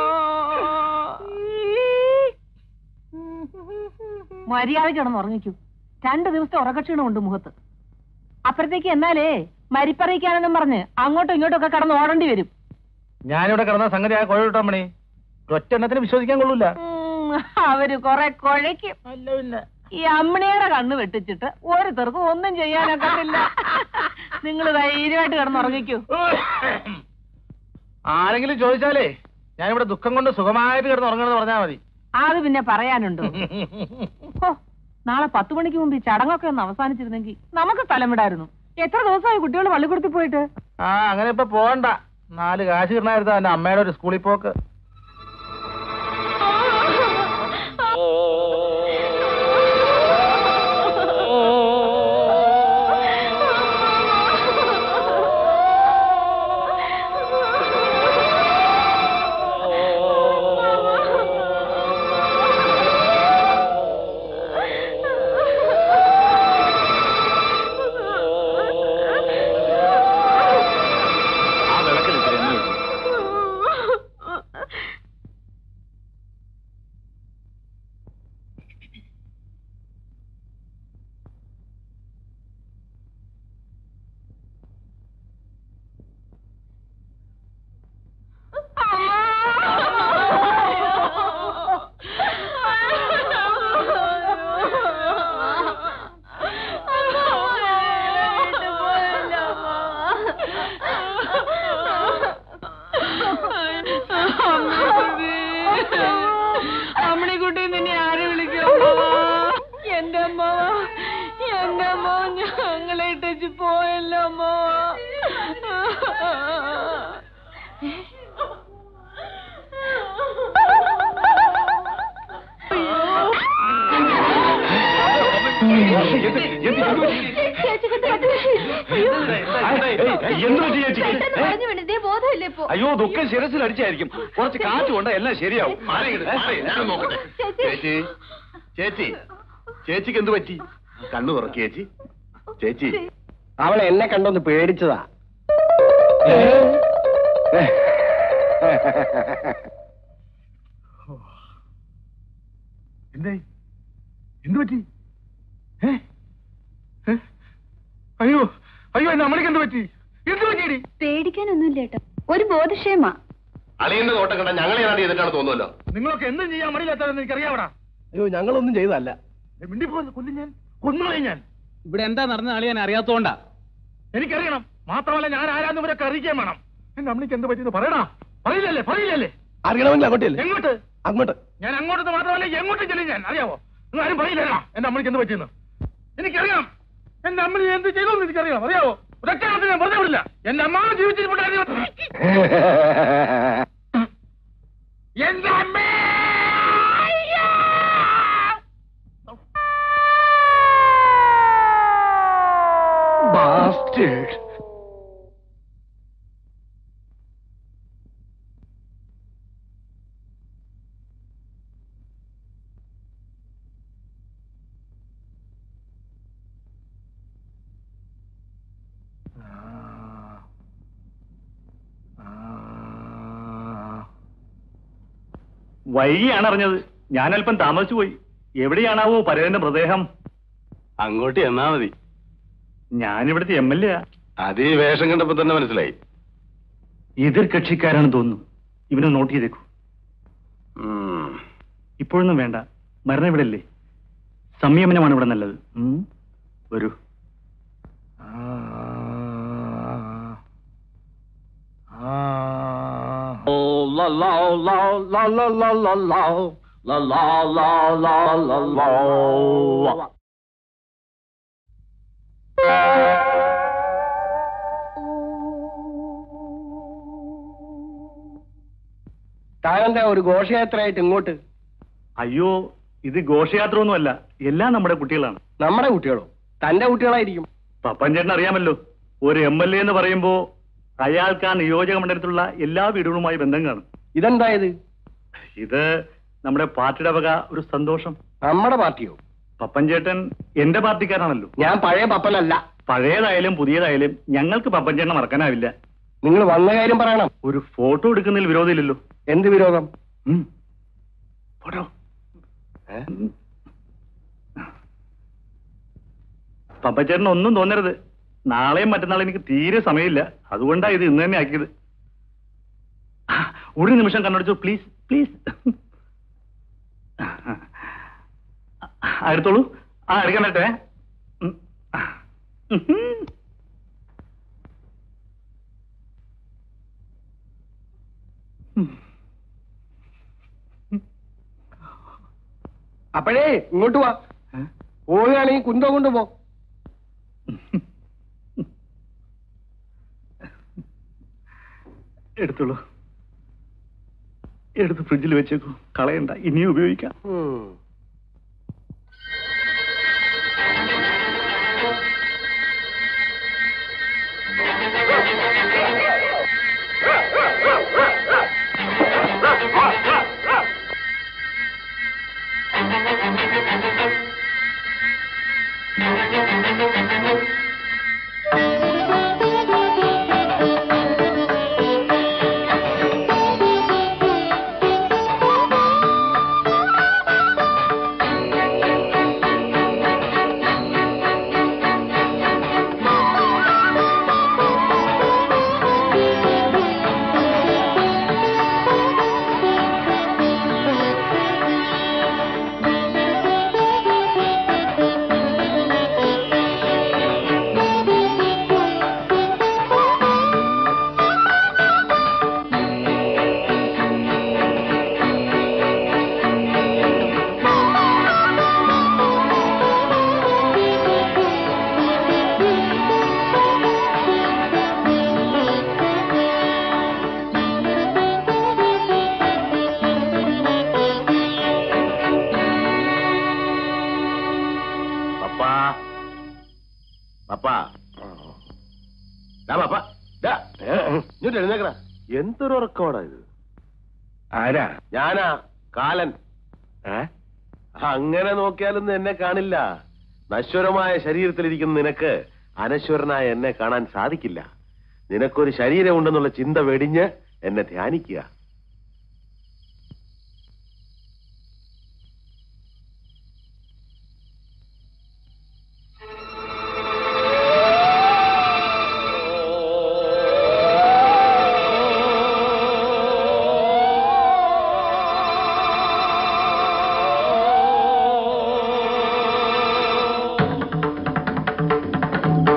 മര്യാദ കിടന്ന് ഉറങ്ങിക്കൂ രണ്ടു ദിവസത്തെ ഉറക്കക്ഷീണമുണ്ട് മുഖത്ത് അപ്പഴത്തേക്ക് എന്നാലേ മരിപ്പറിയിക്കാനെന്നും പറഞ്ഞ് അങ്ങോട്ടും ഇങ്ങോട്ടും ഒക്കെ കടന്ന് ഓടേണ്ടി വരും ഞാനിവിടെ കിടന്ന സംഗതി ആ കുഴവിട്ടാ മണി ഒറ്റെണ്ണത്തിന് വിശ്വസിക്കാൻ കൊള്ളൂല ഉം, അവര് കൊറേ കുഴയ്ക്കും അല്ല പിന്നെ ഈ അമ്മിണിയുടെ കണ്ണ് വെട്ടിച്ചിട്ട് ഓരോരുത്തർക്കും ഒന്നും ചെയ്യാനൊക്കത്തില്ല നിങ്ങൾ ധൈര്യമായിട്ട് കിടന്നുറങ്ങിക്കൂ ആരെങ്കിലും ചോദിച്ചാലേ ഞാനിവിടെ ദുഃഖം കൊണ്ട് സുഖമായിട്ട് കിടന്ന് ഉറങ്ങണമെന്ന് പറഞ്ഞാൽ മതി അത് പിന്നെ പറയാനുണ്ടോ ഹോ, നാളെ പത്ത് മണിക്ക് മുമ്പ് ഈ ചടങ്ങൊക്കെ ഒന്ന് അവസാനിച്ചിരുന്നെങ്കിൽ നമുക്ക് സ്ഥലം വിടായിരുന്നു എത്ര ദിവസമായി കുട്ടികൾ പള്ളിക്കൂടത്തിൽ പോയിട്ട് ആ അങ്ങനെ ഇപ്പൊ പോകണ്ട നാല് കാശ് കിട്ടണായിരുന്നു എന്റെ അമ്മയുടെ ഒരു സ്കൂളിൽ പോക്ക് ആ വിളക്കിൽ ഇത്തിരി എണ്ണ ഒഴിച്ച്. അമ്മണിക്കുട്ടി നിന്നെ ആരെ വിളിക്കും എന്റെ അമ്മാവ എന്റെ അമ്മാവ ഞങ്ങളെ ഇട്ടേച്ച് പോയല്ലോ അമ്മാവ ബോധമില്ലേ ഇപ്പൊ അയ്യോ ദുഃഖം ശിരസിൽ അടിച്ചായിരിക്കും കുറച്ച് കാറ്റ് കൊണ്ട് എല്ലാം ശരിയാവും മാറി ഇങ്ങട്, മാറി, ഞാൻ നോക്കട്ടെ ചേച്ചി ചേച്ചി ചേച്ചിക്ക് എന്ത് പറ്റി കണ്ണു തുറക്കി ചേച്ചി ചേച്ചി അവൾ എന്നെ കണ്ടൊന്ന് പേടിച്ചതാ എന്തേ എന്ത് പറ്റി ഏ? ഏ? അയ്യോ അയ്യോ എന്റെ അമ്മയ്ക്ക് എന്ത് പറ്റി എന്ത് പറ്റിയടി പേടിക്കാനൊന്നുമില്ല ഏട്ടാ ഒരു ബോധക്ഷേമാ അളിയന്റെ നോട്ടം കണ്ട ഞങ്ങളെ ഏതാണ്ട് ചെയ്തിട്ടാണ് തോന്നുമല്ലോ നിങ്ങളൊക്കെ എന്തും ചെയ്യാൻ മടിയില്ലാത്തതെന്ന് എനിക്കറിയാവടാ അയ്യോ ഞങ്ങളൊന്നും ചെയ്തല്ല മിണ്ടിപ്പോന്ന് കൊല്ലും ഞാൻ കൊന്നുകളയും ഞാൻ ഇവിടെ എന്താ നടന്ന അളിയാൻ അറിയാത്തോണ്ടാ എനിക്കറിയണം മാത്രമല്ല ഞാൻ ആരാന്ന് ഇവരൊക്കെ അറിയിക്കാൻ വേണം എന്റെ അമ്മയ്ക്ക് എന്ത് പറ്റിയെന്ന് പറയടാ പറയില്ലല്ലേ പറയില്ലല്ലേ അറിയണമെങ്കിൽ അങ്ങോട്ടല്ലേ എങ്ങോട്ട് അങ്ങോട്ട് ഞാൻ അങ്ങോട്ട് മാത്രമല്ല എങ്ങോട്ട് ചെല്ലും ഞാൻ അറിയാവോ നിങ്ങൾ ആരും പറയില്ലല്ലോ എന്റെ അമ്മയ്ക്ക് എന്ത് പറ്റിയെന്ന് എനിക്കറിയാം എന്റെ അമ്മ നീ എന്ത് ചെയ്തു എനിക്കറിയാം അറിയാവോ ഒരൊറ്റ കാലത്ത് ഞാൻ വെറുതെ വിടില്ല എന്റെ അമ്മ ജീവിച്ചിരിപ്പുണ്ടായിരുന്നു എന്റെ അമ്മേ Bastard. വൈകിയാണ് അറിഞ്ഞത് ഞാൻ അല്പം താമസിച്ചു പോയി എവിടെയാണാവോ പരേതന്റെ മൃതദേഹം അങ്ങോട്ട് എന്നാ മതി ഞാനിവിടുത്തെ എം എൽ എ അത് ഈ വേഷം കണ്ടപ്പോ തന്നെ മനസ്സിലായി എതിർ കക്ഷിക്കാരാണ് തോന്നുന്നു ഇവനെ നോട്ട് ചെയ്തേക്കൂ ഉം. ഇപ്പോഴൊന്നും വേണ്ട മരണം ഇവിടെ അല്ലേ സംയമനമാണ് ഇവിടെ നല്ലത് ഉം. വരൂ താനെന്താ ഒരു ഘോഷയാത്രയായിട്ട് ഇങ്ങോട്ട് അയ്യോ ഇത് ഘോഷയാത്ര ഒന്നുമല്ല എല്ലാം നമ്മുടെ കുട്ടികളാണ് നമ്മുടെ കുട്ടികളോ തന്റെ കുട്ടികളായിരിക്കും പപ്പൻ ചേട്ടൻ അറിയാമല്ലോ ഒരു എം എൽ എ എന്ന് പറയുമ്പോ അയാൾക്ക് ആ നിയോജക മണ്ഡലത്തിലുള്ള എല്ലാ വീടുകളുമായി ബന്ധം കാണും ഇതെന്താ ഇത് ഇത് നമ്മുടെ പാർട്ടിയുടെ വക ഒരു സന്തോഷം നമ്മുടെ പാർട്ടിയോ പപ്പൻ ചേട്ടൻ എന്റെ പാർട്ടിക്കാരാണല്ലോ ഞാൻ പഴയ പപ്പനല്ല പഴയതായാലും പുതിയതായാലും ഞങ്ങൾക്ക് പപ്പൻ ചേട്ടനെ മറക്കാനാവില്ല നിങ്ങൾ വന്ന കാര്യം പറയണം ഒരു ഫോട്ടോ എടുക്കുന്നതിൽ വിരോധമില്ലല്ലോ എന്ത് വിരോധം ഉം. ഫോട്ടോ പപ്പച്ചേട്ടന് ഒന്നും തോന്നരുത് നാളെയും മറ്റന്നാളും എനിക്ക് തീരെ സമയമില്ല അതുകൊണ്ടാ ഇത് ഇന്ന് തന്നെ ആക്കിയത് ആ, ഒരു നിമിഷം കണ്ണടച്ചു പ്ലീസ് പ്ലീസ് എടുത്തോളൂ ആ എടുക്കാൻ പറ്റേ ഉം. ഉം. അപ്പോഴേ ഇങ്ങോട്ട് വാ പോവുകയാണെങ്കിൽ കുന്തം കൊണ്ട് പോ എടുത്തോളൂ എടുത്ത് ഫ്രിഡ്ജിൽ വെച്ചേക്കൂ കളയണ്ട ഇനിയും ഉപയോഗിക്കാം പപ്പാ പപ്പാ ദാ പപ്പാ ദാ. ഇങ്ങോട്ട് എഴുന്നേക്കണ എന്തൊരു ഉറക്കമാടാ ഇത് ആരാ ഞാനാ കാലൻ അങ്ങനെ നോക്കിയാലൊന്നും എന്നെ കാണില്ല നശ്വരമായ ശരീരത്തിലിരിക്കുന്ന നിനക്ക് അനശ്വരനായ എന്നെ കാണാൻ സാധിക്കില്ല നിനക്കൊരു ശരീരമുണ്ടെന്നുള്ള ചിന്ത വെടിഞ്ഞ് എന്നെ ധ്യാനിക്കുക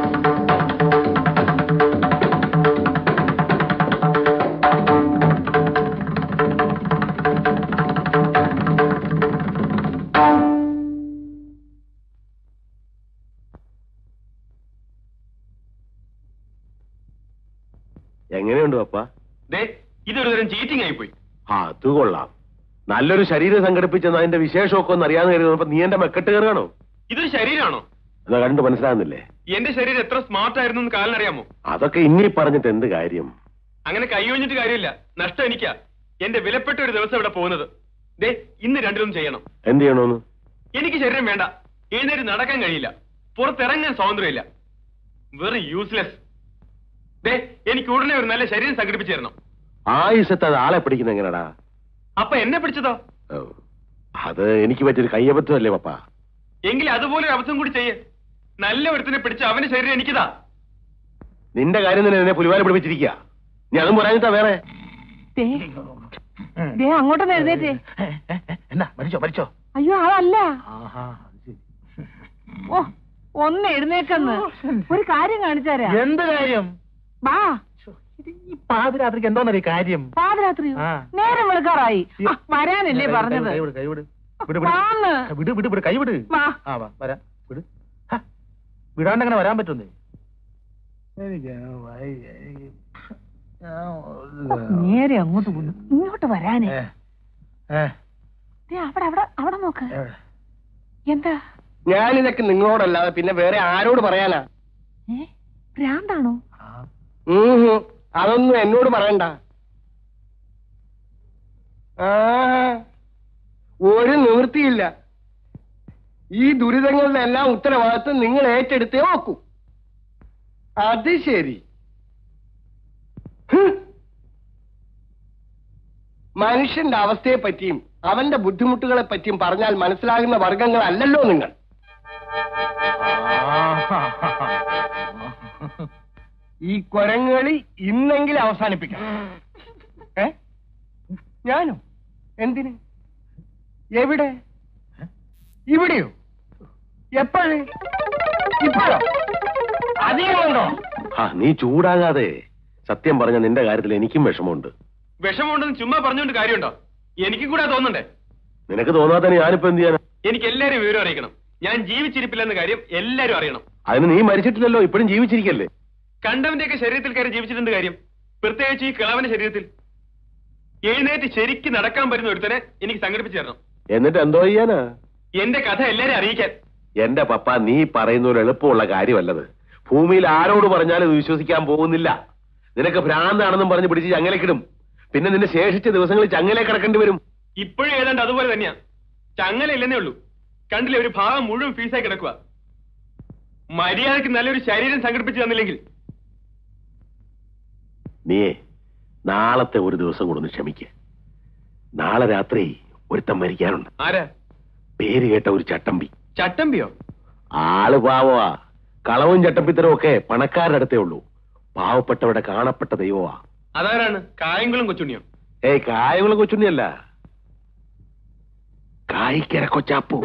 ആ എങ്ങനെയുണ്ട് പപ്പ ദേ ഇതൊരു തരം ചീറ്റിംഗ് ആയിപ്പോയി ആ അത് കൊള്ളാം നല്ലൊരു ശരീരം സംഘടിപ്പിച്ചെന്ന് അതിന്റെ വിശേഷമൊക്കെ ഒന്ന് അറിയാതെ കരുതുന്നപ്പോ നീ എന്റെ മെക്കെട്ട് കയറുകയാണോ ഇതൊരു ശരീരമാണോ എന്നാ കണ്ടു മനസ്സിലാകുന്നില്ലേ എന്റെ ശരീരം എത്ര സ്മാർട്ട് ആയിരുന്നു എന്ന് കാലിനറിയാമോ അതൊക്കെ ഇനി പറഞ്ഞിട്ട് എന്ത് കാര്യം അങ്ങനെ കൈയൊഴിഞ്ഞിട്ട് കാര്യമില്ല നഷ്ടം എനിക്കാ എന്റെ വിലപ്പെട്ട ഒരു ദിവസം ഇവിടെ പോകുന്നത് ദേ ഇന്ന് രണ്ടിലും ചെയ്യണം എന്ത് ചെയ്യണോന്ന് എനിക്ക് ശരീരം വേണ്ട എഴുന്നേറ്റ് നടക്കാൻ കഴിയില്ല പുറത്തിറങ്ങാൻ സ്വാതന്ത്ര്യമില്ല വെറും യൂസ്ലെസ് ദേ എനിക്ക് ഉടനെ ഒരു നല്ല ശരീരം സംഘടിപ്പിച്ചു തരണം ആയുസത്ത് അത് ആളെ പിടിക്കുന്ന എങ്ങനെടാ അപ്പൊ എന്നെ പിടിച്ചതോ ഓ, അത് എനിക്ക് പറ്റിയൊരു കയ്യബദ്ധമല്ലേ പപ്പ എങ്കിൽ അതുപോലെ ഒരു അവസരം കൂടി ചെയ്യേ നല്ല ഒരുത്തിനെ പിടിച്ച് അവന്റെ ശരീരം എനിക്കിതാ നിന്റെ കാര്യം തന്നെ എന്നെ പുലിവാല പിടിപ്പിച്ചിരിക്കുക നീ അതും പറയാനിട്ടാ വേറെ ദേ, ദേ അങ്ങോട്ടൊന്ന് എഴുന്നേറ്റേ എന്നാ മരിച്ചോ മരിച്ചോ അയ്യോ അതല്ല ആഹാ അത് ശരി. ഓ ഒന്ന് എഴുന്നേക്കെന്ന് ഒരു കാര്യം കാണിച്ചു തരാം എന്ത് കാര്യം വാ ഇത് ഈ പാതിരാത്രിക്ക് എന്തോന്നറിയ കാര്യം പാതിരാത്രിയോ ആ. നേരം വെളുക്കാറായി ആ, വരാനല്ലേ കൈ- പറഞ്ഞത് കൈ വിട്, കൈ വിട്. വിട്, വിട്. വാന്ന്. വിട് വിട് വിട് കൈ വിട് വാ. ആ വാ വരാം വിട് ഹ, വിടാണ്ട് അങ്ങനെ വരാൻ പറ്റുന്നേ എനിക്ക് വയ്യ, എനിക്ക് ഞാൻ- നേരെ അങ്ങോട്ട് പോന്നു ഇങ്ങോട്ട് വരാനേ ഏ, ഏ, ദേ, അവിടെ അവിടെ അവിടെ നോക്ക് എവിടെ? എന്താ ഞാനിതൊക്കെ നിങ്ങളോടല്ലാതെ പിന്നെ വേറെ ആരോട് പറയാനാ ഏ ഭ്രാന്താണോ ആ, ഉം ഹും. അതൊന്നും എന്നോട് പറയണ്ട ആ ഒരു നിവൃത്തിയില്ല ഈ ദുരിതങ്ങളുടെ എല്ലാം ഉത്തരവാദിത്വം നിങ്ങൾ ഏറ്റെടുത്തേ നോക്കൂ അത് ശരി ഹ്. മനുഷ്യന്റെ അവസ്ഥയെ പറ്റിയും അവന്റെ ബുദ്ധിമുട്ടുകളെ പറ്റിയും പറഞ്ഞാൽ മനസ്സിലാകുന്ന വർഗങ്ങളല്ലല്ലോ നിങ്ങൾ ഈ കൊരങ്ങളി ഇന്നെങ്കിലും അവസാനിപ്പിക്കണം ഏ ഞാനോ എന്തിന് എവിടെ ഇവിടെയോ എപ്പോഴേ ഇപ്പോഴോ അധികമുണ്ടോ ആ നീ ചൂടാകാതെ സത്യം പറഞ്ഞ നിന്റെ കാര്യത്തിൽ എനിക്കും വിഷമമുണ്ട് വിഷമമുണ്ടെന്ന് ചുമ്മാ പറഞ്ഞുകൊണ്ട് കാര്യമുണ്ടോ എനിക്കും കൂടെ തോന്നണ്ടേ നിനക്ക് തോന്നാത്ത ഞാനിപ്പോ എന്ത് ചെയ്യാനാ എനിക്ക് എല്ലാരും വിവരം അറിയിക്കണം ഞാൻ ജീവിച്ചിരിപ്പില്ലെന്ന കാര്യം എല്ലാരും അറിയണം അതിന് നീ മരിച്ചിട്ടില്ലല്ലോ ഇപ്പോഴും ജീവിച്ചിരിക്കല്ലേ കണ്ടവന്റെയൊക്കെ ശരീരത്തിൽ കയറി ജീവിച്ചിട്ടുണ്ട് കാര്യം പ്രത്യേകിച്ച് ഈ കിളവന്റെ ശരീരത്തിൽ എഴുന്നേറ്റ് ശരിക്ക് നടക്കാൻ പറ്റുന്ന ഒരുത്തനെ എനിക്ക് സംഘടിപ്പിച്ചു തരണം എന്നിട്ട് എന്തോ ചെയ്യാനാ എന്റെ കഥ എല്ലാരും അറിയിക്കാൻ എന്റെ പപ്പ നീ പറയുന്ന ഒരു എളുപ്പമുള്ള കാര്യമല്ലത് ഭൂമിയിൽ ആരോട് പറഞ്ഞാലും ഇത് വിശ്വസിക്കാൻ പോകുന്നില്ല നിനക്ക് ഭ്രാന്താണെന്നും പറഞ്ഞ് പിടിച്ച് ചങ്ങലക്കിടും പിന്നെ നിന്റെ ശേഷിച്ച ദിവസങ്ങളിൽ ചങ്ങലെ കിടക്കേണ്ടി വരും ഇപ്പോഴും ഏതാണ്ട് അതുപോലെ തന്നെയാ ചങ്ങല ഇല്ലെന്നേ ഉള്ളൂ കണ്ടില്ലേ ഒരു ഭാഗം മുഴുവൻ ഫീസായി കിടക്കുക മര്യാദക്ക് നല്ലൊരു ശരീരം സംഘടിപ്പിച്ചു തന്നില്ലെങ്കിൽ നീയേ നാളത്തെ ഒരു ദിവസം കൂടെ ഒന്ന് ക്ഷമിക്ക നാളെ രാത്രി ഒരുത്തം മരിക്കാനുണ്ട് ആരാ പേര് കേട്ട ഒരു ചട്ടമ്പി ചട്ടമ്പിയോ ആള് പാവമാ കളവും ചട്ടമ്പിത്തരവും ഒക്കെ പണക്കാരുടെ അടുത്തേ ഉള്ളൂ പാവപ്പെട്ടവരുടെ കാണപ്പെട്ട ദൈവമാ അതാരാണ് കായംകുളം കൊച്ചുണ്ണിയോ ഏയ് കായകുളം കൊച്ചുണ്ണിയല്ല കായിക്കര കൊച്ചാപ്പു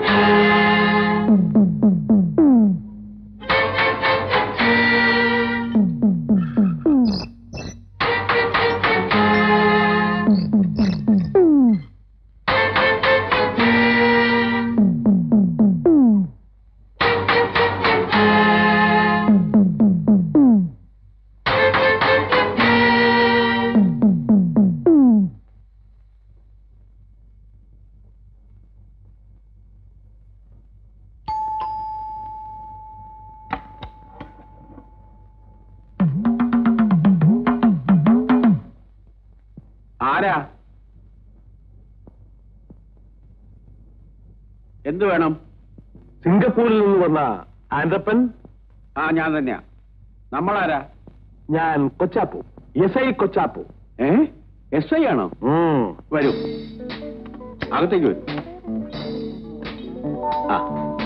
ആരാ എന്ത് വേണം സിംഗപ്പൂരിൽ നിന്ന് വന്ന ആൻഡപ്പൻ ആ ഞാൻ തന്നെയാ നമ്മളാരാ ഞാൻ കൊച്ചാപ്പു എസ് ഐ കൊച്ചാപ്പു ഏ എസ് ഐ ആണോ ഉം. വരൂ അകത്തേക്ക് വരൂ ആ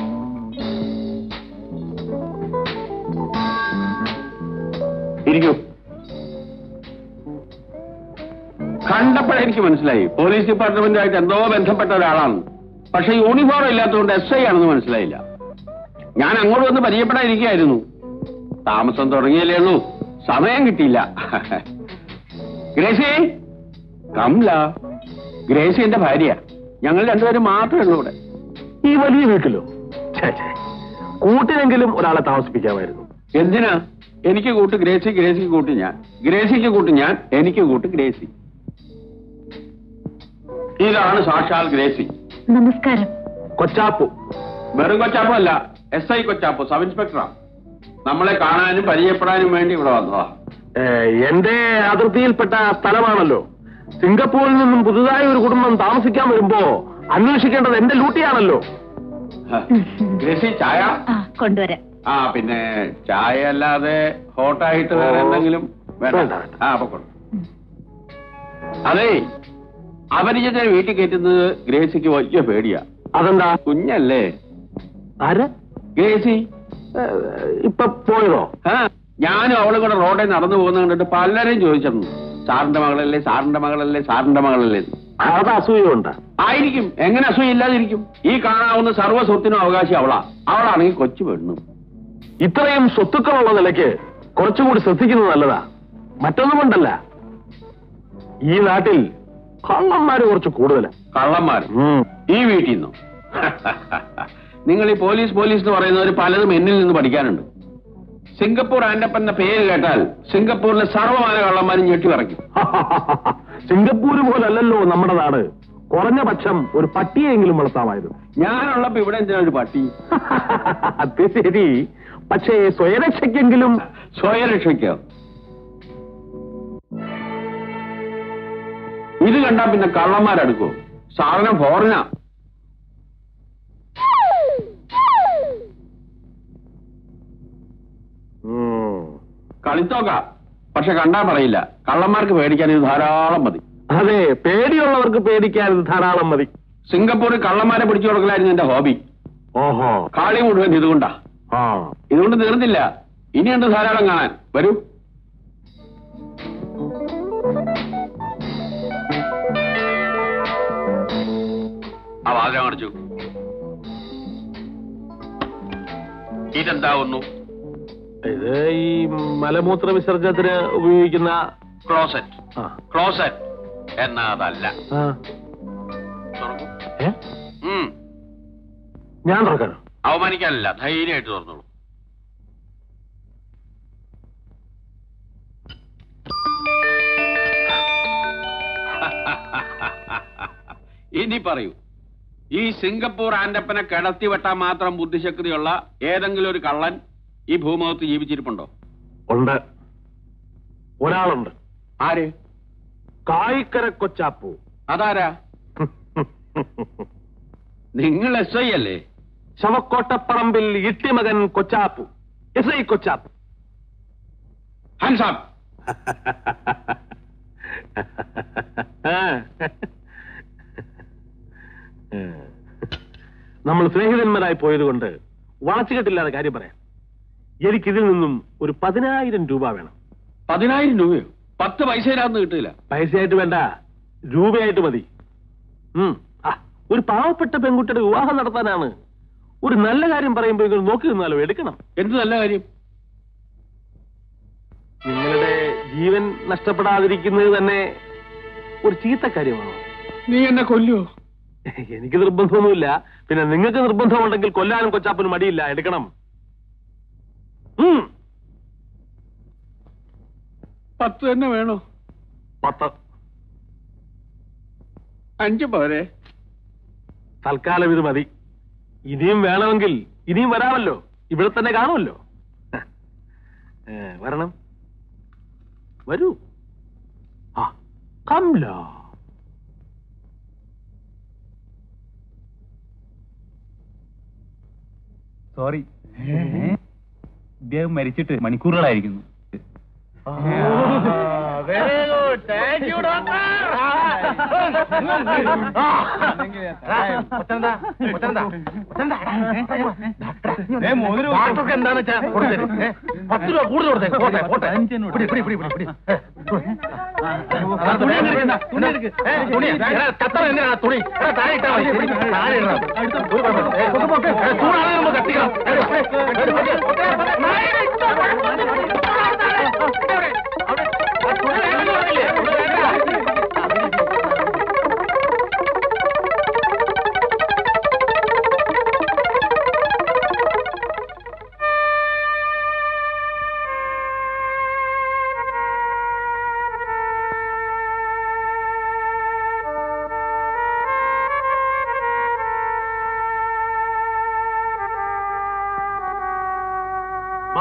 ഇരിക്കൂ കണ്ടപ്പോഴേ എനിക്ക് മനസ്സിലായി പോലീസ് ഡിപ്പാർട്ട്മെന്റുമായിട്ട് എന്തോ ബന്ധപ്പെട്ട ഒരാളാണ് പക്ഷെ യൂണിഫോം ഇല്ലാത്തതുകൊണ്ട് എസ് ഐ ആണെന്ന് മനസ്സിലായില്ല ഞാൻ അങ്ങോട്ട് വന്ന് പരിചയപ്പെടാതിരിക്കുകയായിരുന്നു താമസം തുടങ്ങിയല്ലേ ഉള്ളൂ സമയം കിട്ടിയില്ല ഗ്രേസി കംല ഗ്രേസി എന്റെ ഭാര്യ ഞങ്ങൾ രണ്ടുപേരും മാത്രമേ ഉള്ളൂ ഇവിടെ ഈ വലിയ വീട്ടിലോ ഛേ, ഛേ. കൂട്ടിനെങ്കിലും ഒരാളെ താമസിപ്പിക്കാമായിരുന്നു എന്തിനാ എനിക്ക് കൂട്ട് ഗ്രേസി ഗ്രേസിക്ക് കൂട്ട് ഞാൻ ഗ്രേസിക്ക് കൂട്ട് ഞാൻ എനിക്ക് കൂട്ട് ഗ്രേസി ഇതാണ് സാക്ഷാൽ ഗ്രേസി നമസ്കാരം കൊച്ചാപ്പു വെറും കൊച്ചാപ്പോ അല്ല എസ് ഐ കൊച്ചാപ്പോ സബ് ഇൻസ്പെക്ടറാ നമ്മളെ കാണാനും പരിചയപ്പെടാനും വേണ്ടി ഇവിടെ വന്നതാ ഏ, എന്റെ അതിർത്തിയിൽപ്പെട്ട സ്ഥലമാണല്ലോ സിംഗപ്പൂരിൽ നിന്നും പുതുതായി ഒരു കുടുംബം താമസിക്കാൻ വരുമ്പോ അന്വേഷിക്കേണ്ടത് എന്റെ ലൂട്ടിയാണല്ലോ ഹ, ഗ്രേസി ചായ ആ കൊണ്ടുവരാം ആ പിന്നെ ചായ അല്ലാതെ ഹോട്ടായിട്ട് വേറെ എന്തെങ്കിലും വേണ്ട വേണ്ട, വേണ്ട. ആ പൊക്കോളൂ അതെ അപരിചിതനെ വീട്ടിൽ കയറ്റുന്നത് ഗ്രേസിക്ക് വലിയ പേടിയാ അതെന്താ കുഞ്ഞല്ലേ ആര് ഗ്രേസി ഏ, ഇപ്പൊ പോയതോ ആ ഞാനും അവളും കൂടെ റോഡിൽ നടന്നു പോകുന്ന കണ്ടിട്ട് പലരും ചോദിച്ചിരുന്നു സാറിന്റെ മകളല്ലേ സാറിന്റെ മകളല്ലേ സാറിന്റെ മകളല്ലേ എന്ന്. അത് അസൂയുണ്ട് ആയിരിക്കും എങ്ങനെ അസൂയില്ലാതിരിക്കും ഈ കാണാവുന്ന സർവ്വ സ്വത്തിനും അവകാശി അവളാ അവളാണെങ്കിൽ കൊച്ചു പെണ്ണും ഇത്രയും സ്വത്തുക്കളുള്ള നിലയ്ക്ക് കുറച്ചുകൂടി ശ്രദ്ധിക്കുന്നത് നല്ലതാ മറ്റൊന്നും കൊണ്ടല്ല ഈ നാട്ടിൽ കള്ളന്മാര് കുറച്ച് കൂടുതലാ കള്ളന്മാർ ഈ വീട്ടിൽ നിന്നും നിങ്ങൾ ഈ പോലീസ് പോലീസ് എന്ന് പറയുന്നവർ പലതും എന്നിൽ നിന്ന് പഠിക്കാനുണ്ട് സിംഗപ്പൂർ ആൻഡപ്പൻ എന്ന പേര് കേട്ടാൽ സിംഗപ്പൂരിലെ സർവ്വമാന കള്ളന്മാരും ഞെട്ടി പറയ്ക്കും സിംഗപ്പൂര് പോലല്ലല്ലോ നമ്മുടെ നാട് കുറഞ്ഞ പക്ഷം ഒരു പട്ടിയെങ്കിലും വളർത്താമായിരുന്നു ഞാനുള്ളപ്പോ ഇവിടെ എന്തിനാ ഒരു പട്ടി അത് ശരി പക്ഷേ സ്വയരക്ഷയ്ക്കെങ്കിലും സ്വയരക്ഷയ്ക്കോ ഇത് കണ്ടാ പിന്നെ കള്ളന്മാരെടുക്കോ സാധനം ഫോറിനാ കളിത്തോക്ക പക്ഷെ കണ്ടാ പറയില്ല കള്ളന്മാർക്ക് പേടിക്കാൻ ഇത് ധാരാളം മതി അതെ പേടിയുള്ളവർക്ക് പേടിക്കാൻ ഇത് ധാരാളം മതി സിംഗപ്പൂരിൽ കള്ളന്മാരെ പിടിച്ചു കൊടുക്കലായിരുന്നു എന്റെ ഹോബി ഓഹോ കാളി മുഴുവൻ ഇതുകൊണ്ടാ ആ ഇതുകൊണ്ട് തീർന്നില്ല ഇനിയുണ്ട് ധാരാളം കാണാൻ വരൂ ആ വാതില കാണിച്ചു ഇതെന്താവുന്നു ഇത് ഈ മലമൂത്ര വിസർജനത്തിന് ഉപയോഗിക്കുന്ന ക്ലോസറ്റ് ആ. ക്ലോസറ്റ് എന്നാ അതല്ല ആ. തുറക്കൂ. ഏ? ഉം. ഞാൻ തുറക്കാനോ അവമാനിക്കാനല്ല ധൈര്യമായിട്ട് തുറന്നോളൂ ഇനി പറയൂ ഈ സിംഗപ്പൂർ ആൻഡപ്പനെ കിടത്തി വെട്ടാൻ മാത്രം ബുദ്ധിശക്തിയുള്ള ഏതെങ്കിലും ഒരു കള്ളൻ ഈ ഭൂമുഖത്ത് ജീവിച്ചിരിപ്പുണ്ടോ ഉണ്ട് ഒരാളുണ്ട് ആര് കായിക്കര കൊച്ചാപ്പു അതാരാ നിങ്ങൾ എസ് ഐ അല്ലേ ശവക്കോട്ടപ്പറമ്പിൽ ഇട്ടിമകൻ കൊച്ചാപ്പു എസ് ഐ കൊച്ചാപ്പു ഹൻസാബ് നമ്മൾ സ്നേഹിതന്മാരായി പോയതുകൊണ്ട് വളച്ചുകെട്ടില്ലാതെ കാര്യം പറയാം എനിക്കിതിൽ നിന്നും ഒരു പതിനായിരം രൂപ വേണം പതിനായിരം രൂപയോ പത്ത് പൈസയിലാന്ന് കിട്ടില്ല പൈസയായിട്ട് വേണ്ട രൂപയായിട്ട് മതി ഉം. ആ, ഒരു പാവപ്പെട്ട പെൺകുട്ടിയുടെ വിവാഹം നടത്താനാണ് ഒരു നല്ല കാര്യം പറയുമ്പോൾ ഇങ്ങനെ നോക്കി നിന്നാലോ എടുക്കണം എന്ത് നല്ല കാര്യം നിങ്ങളുടെ ജീവൻ നഷ്ടപ്പെടാതിരിക്കുന്നത് തന്നെ ഒരു ചീത്ത കാര്യമാണോ നീ എന്നെ കൊല്ലുവോ എനിക്ക് നിർബന്ധമൊന്നുമില്ല പിന്നെ നിങ്ങൾക്ക് നിർബന്ധമുണ്ടെങ്കിൽ കൊല്ലാനും കൊച്ചാപ്പനും മടിയില്ല എടുക്കണം ഉം. പത്ത് തന്നെ വേണോ പത്ത് അഞ്ച് പോരെ തൽക്കാലം ഇത് മതി ഇനിയും വേണമെങ്കിൽ ഇനിയും വരാമല്ലോ ഇവിടെ തന്നെ കാണുമല്ലോ ഏ, വരണം വരൂ ആ കംല സോറി ഇദ്ദേഹം മരിച്ചിട്ട് മണിക്കൂറുകളായിരിക്കുന്നു ഡോക്ടർക്ക് എന്താന്ന് വെച്ചാ കൊടുത്തേര്. ഏ, പത്ത് രൂപ കൂടുതൽ കൊടുത്തേ പോട്ടെ പോട്ടെ പിടി, പിടി, പിടി, പിടി, പിടി. ഏ, തുണി. ആ, തുണി അങ്ങ് എടുക്കണ്ട. തുണി എടുക്ക്. ഏ, തുണി. എടാ, കത്തറ എന്തിനാ തുണി എടാ, താഴെ ഇട്ടാ മതി. താഴെ ഇടണം. ഒരു കുഴപ്പമില്ല. ഏ, ഏ, ചൂടാണ് നമ്മൾ കത്തിക്കണം ഏ, ഏ, ഏ, ഏ,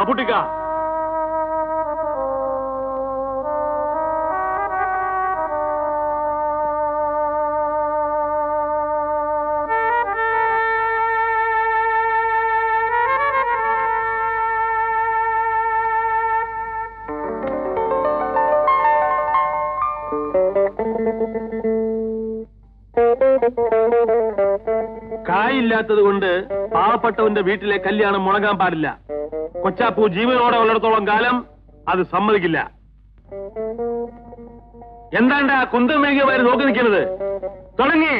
അപ്പുട്ടിക്ക കായില്ലാത്തത് കൊണ്ട് പാവപ്പെട്ടവന്റെ വീട്ടിലെ കല്യാണം മുടങ്ങാൻ പാടില്ല കൊച്ചാപ്പു ജീവനോടെ ഉള്ളിടത്തോളം കാലം അത് സമ്മതിക്കില്ല എന്താണ്ട ആ കുന്തം മേഘമാര് നോക്കി നിൽക്കുന്നത് തുടങ്ങി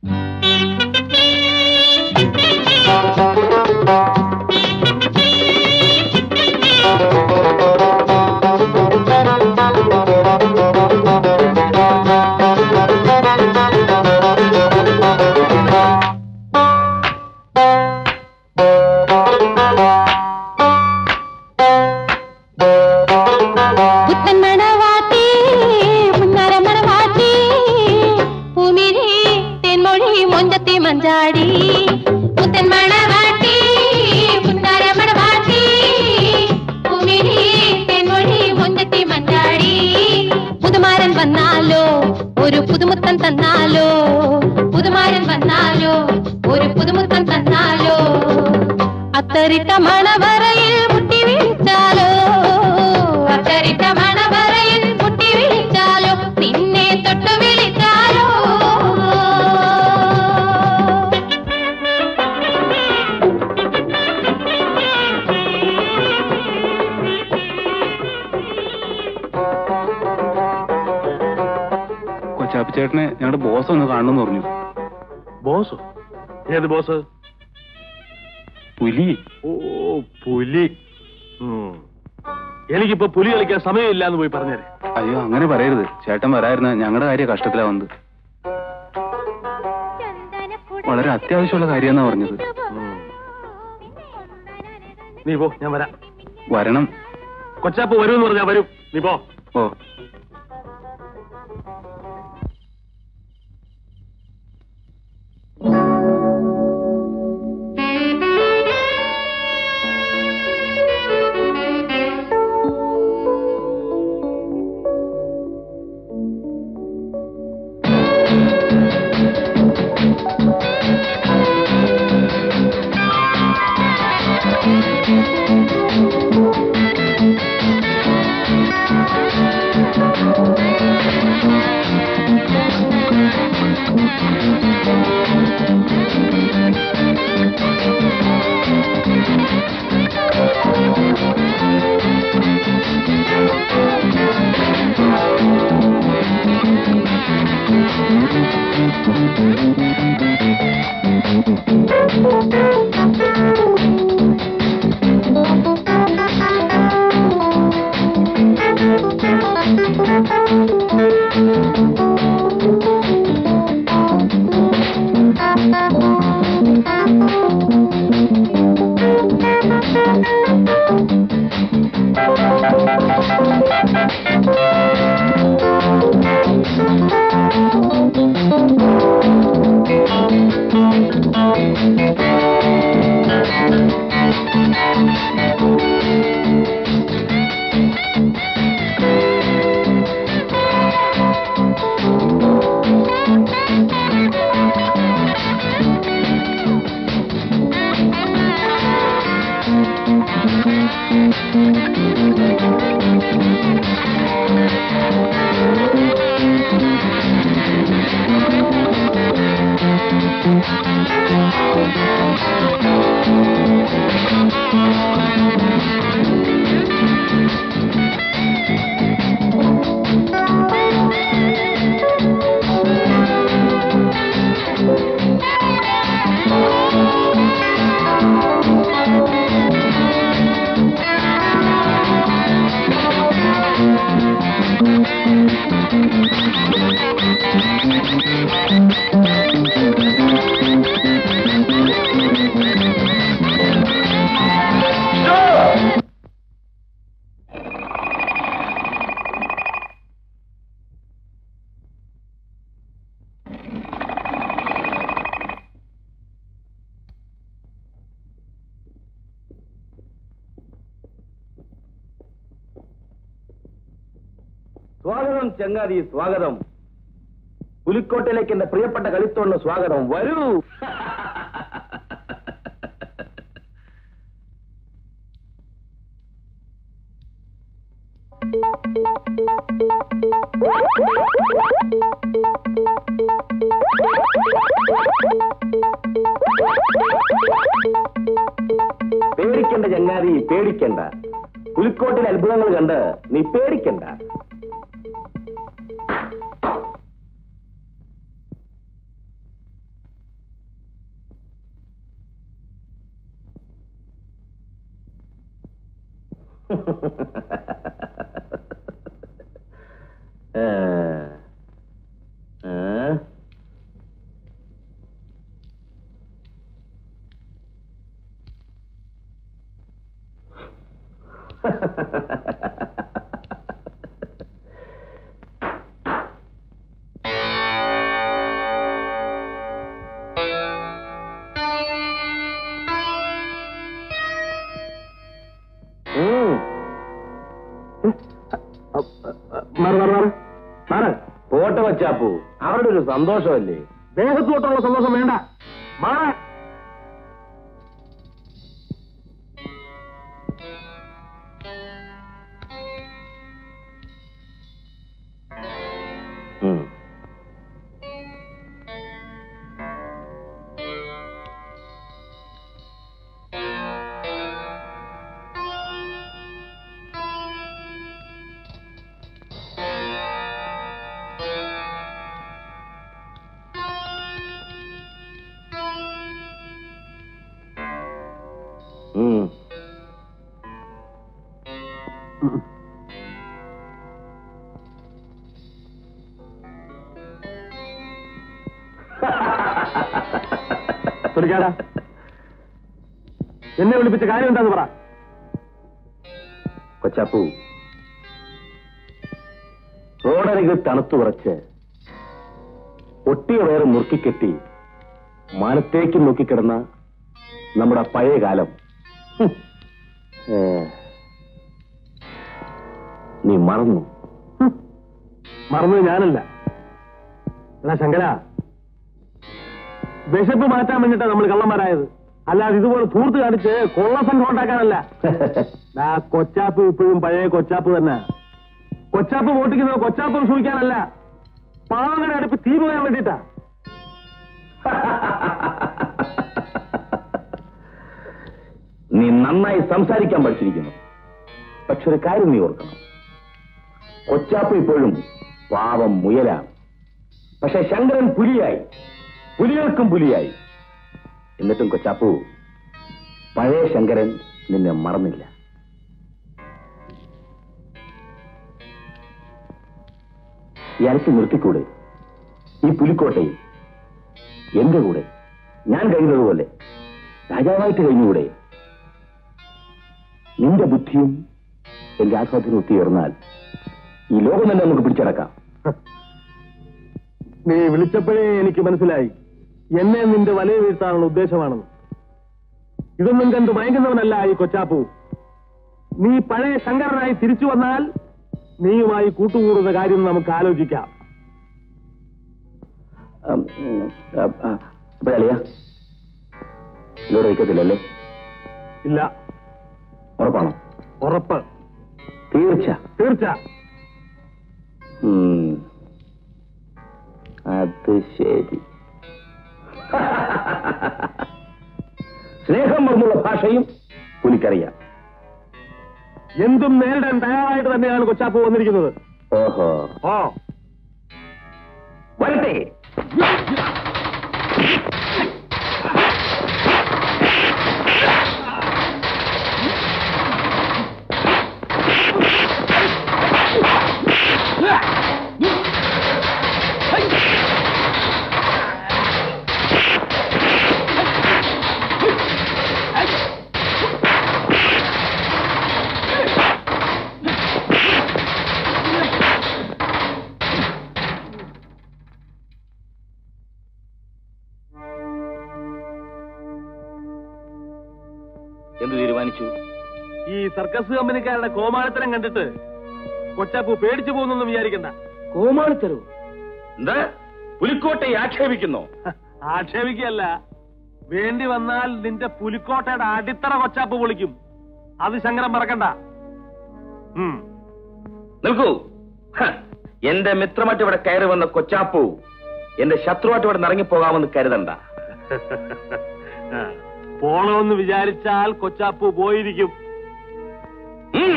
പുത്തൻ മണവാട്ടി മുന്നര മണവാട്ടി പൂമിരി തെന്മൊഴി മൊഞ്ചത്തി മഞ്ചാടി പുത്തൻ മണവാട്ടി മുന്നര മണവാട്ടി പൂമിരി തെന്മൊഴി മൊഞ്ചത്തി മഞ്ചാടി പുതുമാരൻ വന്നാലോ ഒരു പുതുമുത്തൻ തന്നാലോ പുതുമാരൻ വന്നാലോ ഒരു പുതുമുത്തൻ തന്നാലോ അത്തരിട്ട മണവറയിൽ മുട്ടി വിളിച്ചാലോ അത്തരിട്ട മണവറയിൽ മുട്ടി വിളിച്ചാലോ നിന്നെ തൊട്ടു വിളിച്ചാലോ കൊച്ചാപ്പിച്ചേട്ടനെ ഞങ്ങളുടെ ബോസ് ഒന്ന് കാണണമെന്ന് പറഞ്ഞു ബോസ് ഏത് ബോസ് പുലി ഓ പുലി ഉം. എനിക്കിപ്പോ പുലി കളിക്കാൻ സമയമില്ല എന്ന് പോയി പറഞ്ഞേരെ അയ്യോ അങ്ങനെ പറയരുത് ചേട്ടൻ വരായിരുന്ന ഞങ്ങളുടെ കാര്യം കഷ്ടത്തിലാ വന്നത് വളരെ അത്യാവശ്യമുള്ള കാര്യമെന്നാ പറഞ്ഞത് നീ പോ ഞാൻ വരാം വരണം കൊച്ചാപ്പ് വരുമെന്ന് പറഞ്ഞാ വരും നീ പോ ഓ സ്വാഗതം ചങ്ങാതി സ്വാഗതം പുലിക്കോട്ടയിലേക്ക് എന്റെ പ്രിയപ്പെട്ട കളിത്തോണ്ട് സ്വാഗതം വരൂ പേടിക്കണ്ട ചങ്ങാതി പേടിക്കണ്ട പുലിക്കോട്ടിലെ അത്ഭുതങ്ങൾ കണ്ട് നീ പേടിക്കണ്ട ആ. ആ. ഉം. മാറ് മാറ് മാറ് മാറ് പോട്ടെ വച്ചാപ്പു അവരുടെ ഒരു സന്തോഷമല്ലേ ദേഹത്തോട്ടുള്ള സന്തോഷം വേണ്ട മാറ തുണിക്കാടാ എന്നെ വിളിപ്പിച്ച കാര്യം എന്താന്ന് പറ കൊച്ചാപ്പു റോഡരികിൽ തണുത്തു വിറച്ച് ഒട്ടിയ വേറെ മുറുക്കിക്കെട്ടി മാനത്തേക്ക് നോക്കിക്കിടന്ന നമ്മുടെ പഴയ കാലം ഹും. ഏ, നീ മറന്നു മറന്നത് ഞാനല്ല എന്നാ ശങ്കര വിശപ്പ് മാറ്റാൻ വേണ്ടിട്ടാ നമ്മൾ കള്ളന്മാരായത് അല്ലാതെ ഇതുപോലെ തൂർത്ത് കാണിച്ച് കൊള്ള സംഘം ഉണ്ടാക്കാനല്ല ദാ കൊച്ചാപ്പ് ഇപ്പോഴും പഴയ കൊച്ചാപ്പ് തന്നെ കൊച്ചാപ്പ് വോട്ടിക്കുന്നത് കൊച്ചാപ്പ് സൂഹിക്കാനല്ല പാവങ്ങളുടെ അടുപ്പ് തീ പോകാൻ വേണ്ടിട്ടാ നീ നന്നായി സംസാരിക്കാൻ പഠിച്ചിരിക്കുന്നു പക്ഷെ ഒരു കാര്യം നീ ഓർക്കണം കൊച്ചാപ്പ് ഇപ്പോഴും പാവം മുയലാണ് പക്ഷെ ശങ്കരൻ പുലിയായി പുലികൾക്കും പുലിയായി എന്നിട്ടും കൊച്ചാപ്പു പഴയ ശങ്കരൻ നിന്നെ മറന്നില്ല ഈ അരക്ക് നിർത്തിക്കൂടെ ഈ പുലിക്കോട്ടയിൽ എന്റെ കൂടെ ഞാൻ കഴിയുന്നതുപോലെ രാജാവായിട്ട് കഴിഞ്ഞുകൂടെ നിന്റെ ബുദ്ധിയും എന്റെ ആസ്വാദനം ഒത്തുയർന്നാൽ ഈ ലോകം തന്നെ നമുക്ക് പിടിച്ചടക്കാം നീ വിളിച്ചപ്പോഴേ എനിക്ക് മനസ്സിലായി എന്നെ നിന്റെ വലയ വീഴ്ത്താനുള്ള ഉദ്ദേശമാണെന്ന് ഇതൊന്നും കണ്ട് മയങ്ങുന്നവനല്ല ഈ കൊച്ചാപ്പു നീ പഴയ ശങ്കരനായി തിരിച്ചു വന്നാൽ നീയുമായി കൂട്ടുകൂടുന്ന കാര്യം നമുക്ക് ആലോചിക്കാം അപ്പോഴളിയാ ഇവിടെ വയ്ക്കത്തില്ലല്ലേ ഇല്ല ഉറപ്പാണോ ഉറപ്പ് തീർച്ച തീർച്ച ഉം. അത് ശരി സ്നേഹം മറന്നുള്ള ഭാഷയും പുലിക്കറിയാം എന്തും നേരിടാൻ തയ്യാറായിട്ട് തന്നെയാണ് കൊച്ചാപ്പു വന്നിരിക്കുന്നത് ഓഹോ ഓ വരട്ടെ എന്ത് തീരുമാനിച്ചു ഈ സർക്കസ് കമ്പനിക്കാരുടെ കോമാളിത്തരം കണ്ടിട്ട് കൊച്ചാപ്പു പേടിച്ചു പോകുന്നൊന്നും വിചാരിക്കണ്ട കോമാളിത്തരവ് എന്താ പുലിക്കോട്ടയെ ആക്ഷേപിക്കുന്നോ ആക്ഷേപിക്കല്ല വേണ്ടി വന്നാൽ നിന്റെ പുലിക്കോട്ടയുടെ അടിത്തറ കൊച്ചാപ്പ് പൊളിക്കും അത് ശങ്കരം മറക്കണ്ട ഉം. നിൽക്കൂ ഹ, എന്റെ മിത്രമായിട്ട് ഇവിടെ കയറി വന്ന കൊച്ചാപ്പു എന്റെ ശത്രുവായിട്ട് ഇവിടെ ഇറങ്ങിപ്പോകാമെന്ന് കരുതണ്ട പോണമെന്ന് വിചാരിച്ചാൽ കൊച്ചാപ്പു പോയിരിക്കും ഉം.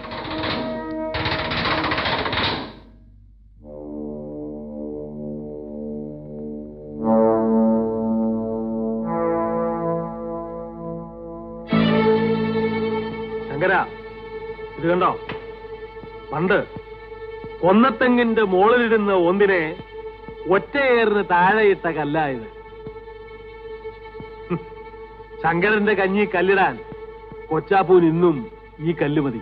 ശങ്കര ഇത് കണ്ടോ പണ്ട് കൊന്നത്തെങ്ങിന്റെ മുകളിലിരുന്ന ഒന്നിനെ ഒറ്റയേറിന് താഴെയിട്ട കല്ല ഇത് ഹും. ശങ്കരന്റെ കഞ്ഞി കല്ലിടാൻ കൊച്ചാപ്പൂൻ ഇന്നും ഈ കല്ല് മതി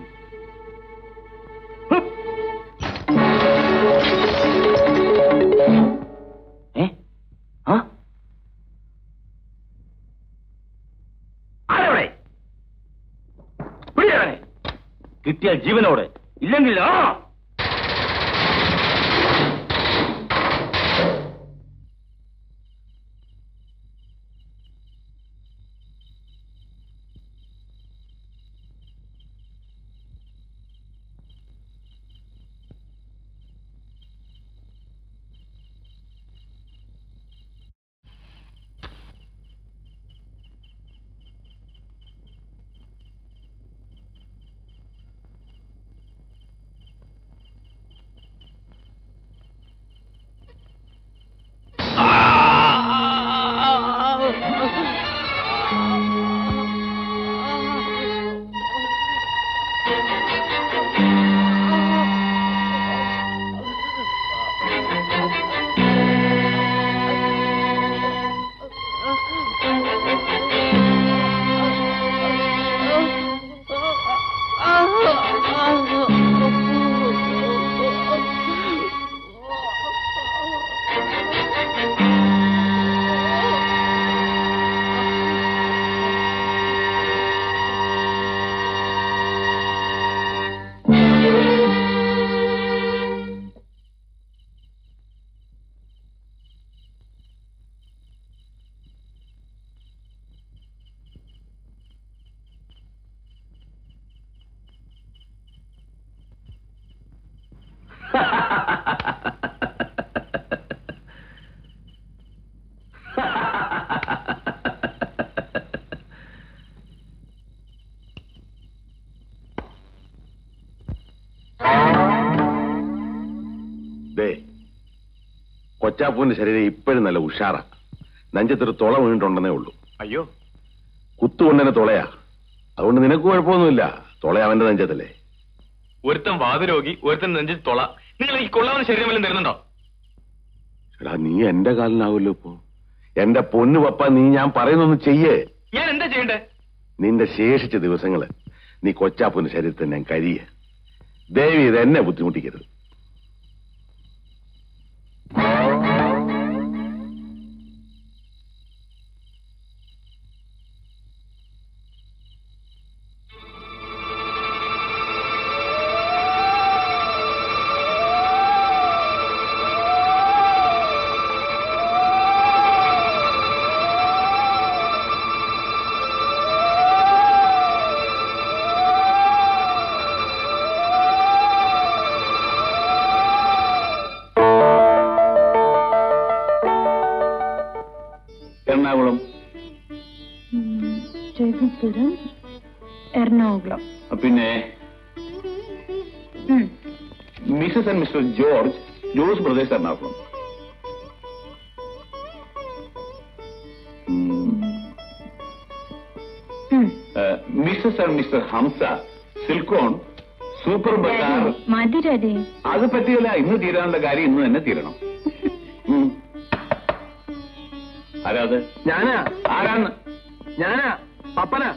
ഏ? ആ? ആരവിടെ? പിടിയവനെ. കിട്ടിയാൽ ജീവനോടെ ഇല്ലെങ്കിൽ ആ ദേ കൊച്ചാപ്പൂവിന്റെ ശരീരം ഇപ്പോഴും നല്ല ഉഷാറാ നെഞ്ചത്തൊരു തുള വീണിട്ടുണ്ടെന്നേ ഉള്ളൂ അയ്യോ കുത്തുകൊണ്ടനെ തുളയാ അതുകൊണ്ട് നിനക്ക് കുഴപ്പമൊന്നുമില്ല തുള അവന്റെ നെഞ്ചത്തല്ലേ ഒരുത്തൻ വാതരോഗി ഒരുത്തൻ നെഞ്ചിൽ തൊള നിങ്ങൾ ഈ കൊള്ളാവുന്ന ശരീരം വല്ലതും തരുന്നുണ്ടോ എടാ നീ എന്റെ കാലിനാവല്ലോ ഇപ്പോ എന്റെ പൊന്നു പപ്പ നീ ഞാൻ പറയുന്നൊന്ന് ചെയ്യേ ഞാൻ എന്താ ചെയ്യണ്ടേ നിന്റെ ശേഷിച്ച ദിവസങ്ങള് നീ കൊച്ചാപ്പൂന്റെ ശരീരത്തിൽ ഞാൻ കരിയ ദേവി ഇത് എന്നെ ബുദ്ധിമുട്ടിക്കരുത് എറണാകുളം രവിപുരം എറണാകുളം പിന്നെ ഉം. Mrs and Mr George George brothers Ernakulam ഉം. Mrs and Mr Hamsa Silcon super bazaar മതി രാധേ അത് പറ്റിയല്ല ഇന്ന് തീരാനുള്ള കാര്യം ഇന്ന് തന്നെ തീരണം ഉം. ആരാ അത് ഞാനാ ആരാന്ന് ഞാനാ പപ്പനാ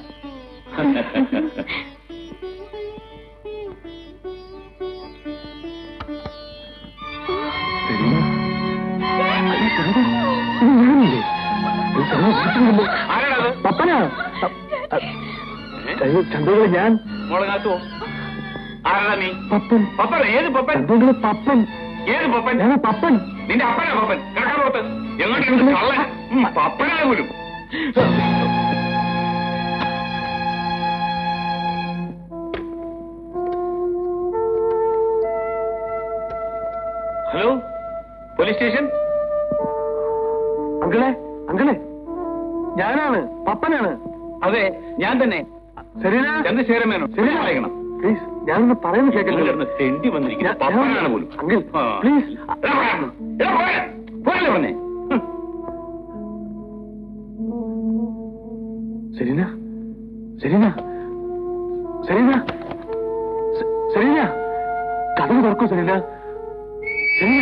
ആരാണത് പപ്പനാ ചന്ദ്രകളെ ഞാൻ മോളെ കാത്തുവോ ആരാ നീ പപ്പൻ പപ്പൻ ഏത് പപ്പൻ നിങ്ങൾ പപ്പൻ ഏത് പപ്പൻ ഞാൻ പപ്പൻ നിന്റെ അപ്പനാ പപ്പൻ കിടക്കാൻ പോത്ത് എങ്ങോട്ട് കള്ളൻ ഉം, പപ്പനാ പോലും ഹലോ പോലീസ് സ്റ്റേഷൻ അങ്കിളെ അങ്കിളെ ഞാനാണ് പപ്പനാണ് അതെ ഞാൻ തന്നെ ശരീര ചന്ദ്രശേഖരമേനോ ശരി അയക്കണം പ്ലീസ് ഞാനൊന്ന് പറയുന്നത് കേൾക്കല്ലോ നിങ്ങളിരുന്ന് തെണ്ടി വന്നിരിക്കുന്ന ഞാൻ- പപ്പനാണ് പോലും അങ്കിൾ ആ. പ്ലീസ് എടാ, പോരാ. എടാ, പോരാ. പോരല്ലേ പറഞ്ഞേ ഹും. സെരീന സെരീന സെരീന സെ- സെരീന കഥ തുറക്കൂ Serena Serena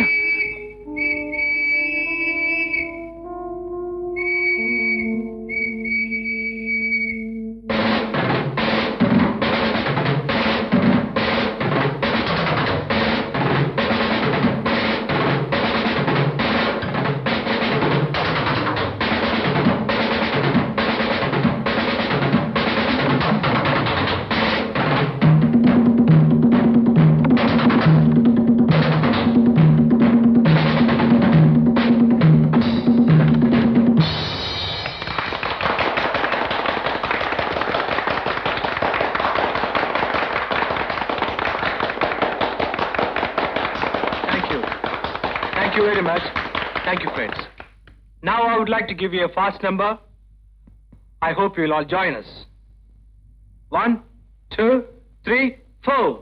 Thank you. Thank you very much. Thank you, friends. Now I would like to give you a fast number. I hope you'll all join us. One, two, three, four.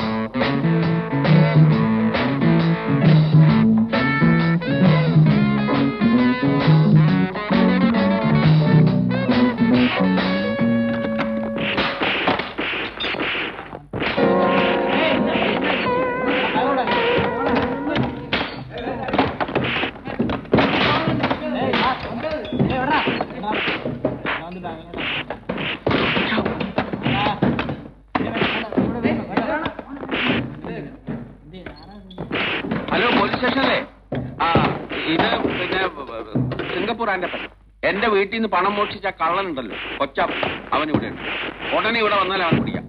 Hello police സ്റ്റേഷനല്ലേ ആ ഇത് പിന്നെ Singapore ആന്റെ എന്റെ വീട്ടിൽ നിന്ന് പണം മോഷിച്ച ആ കള്ളനുണ്ടല്ലോ കൊച്ച അവൻ ഇവിടെ ഉണ്ട് ഉടനെ ഇവിടെ വന്നാൽ അവൻ പിടിക്കാം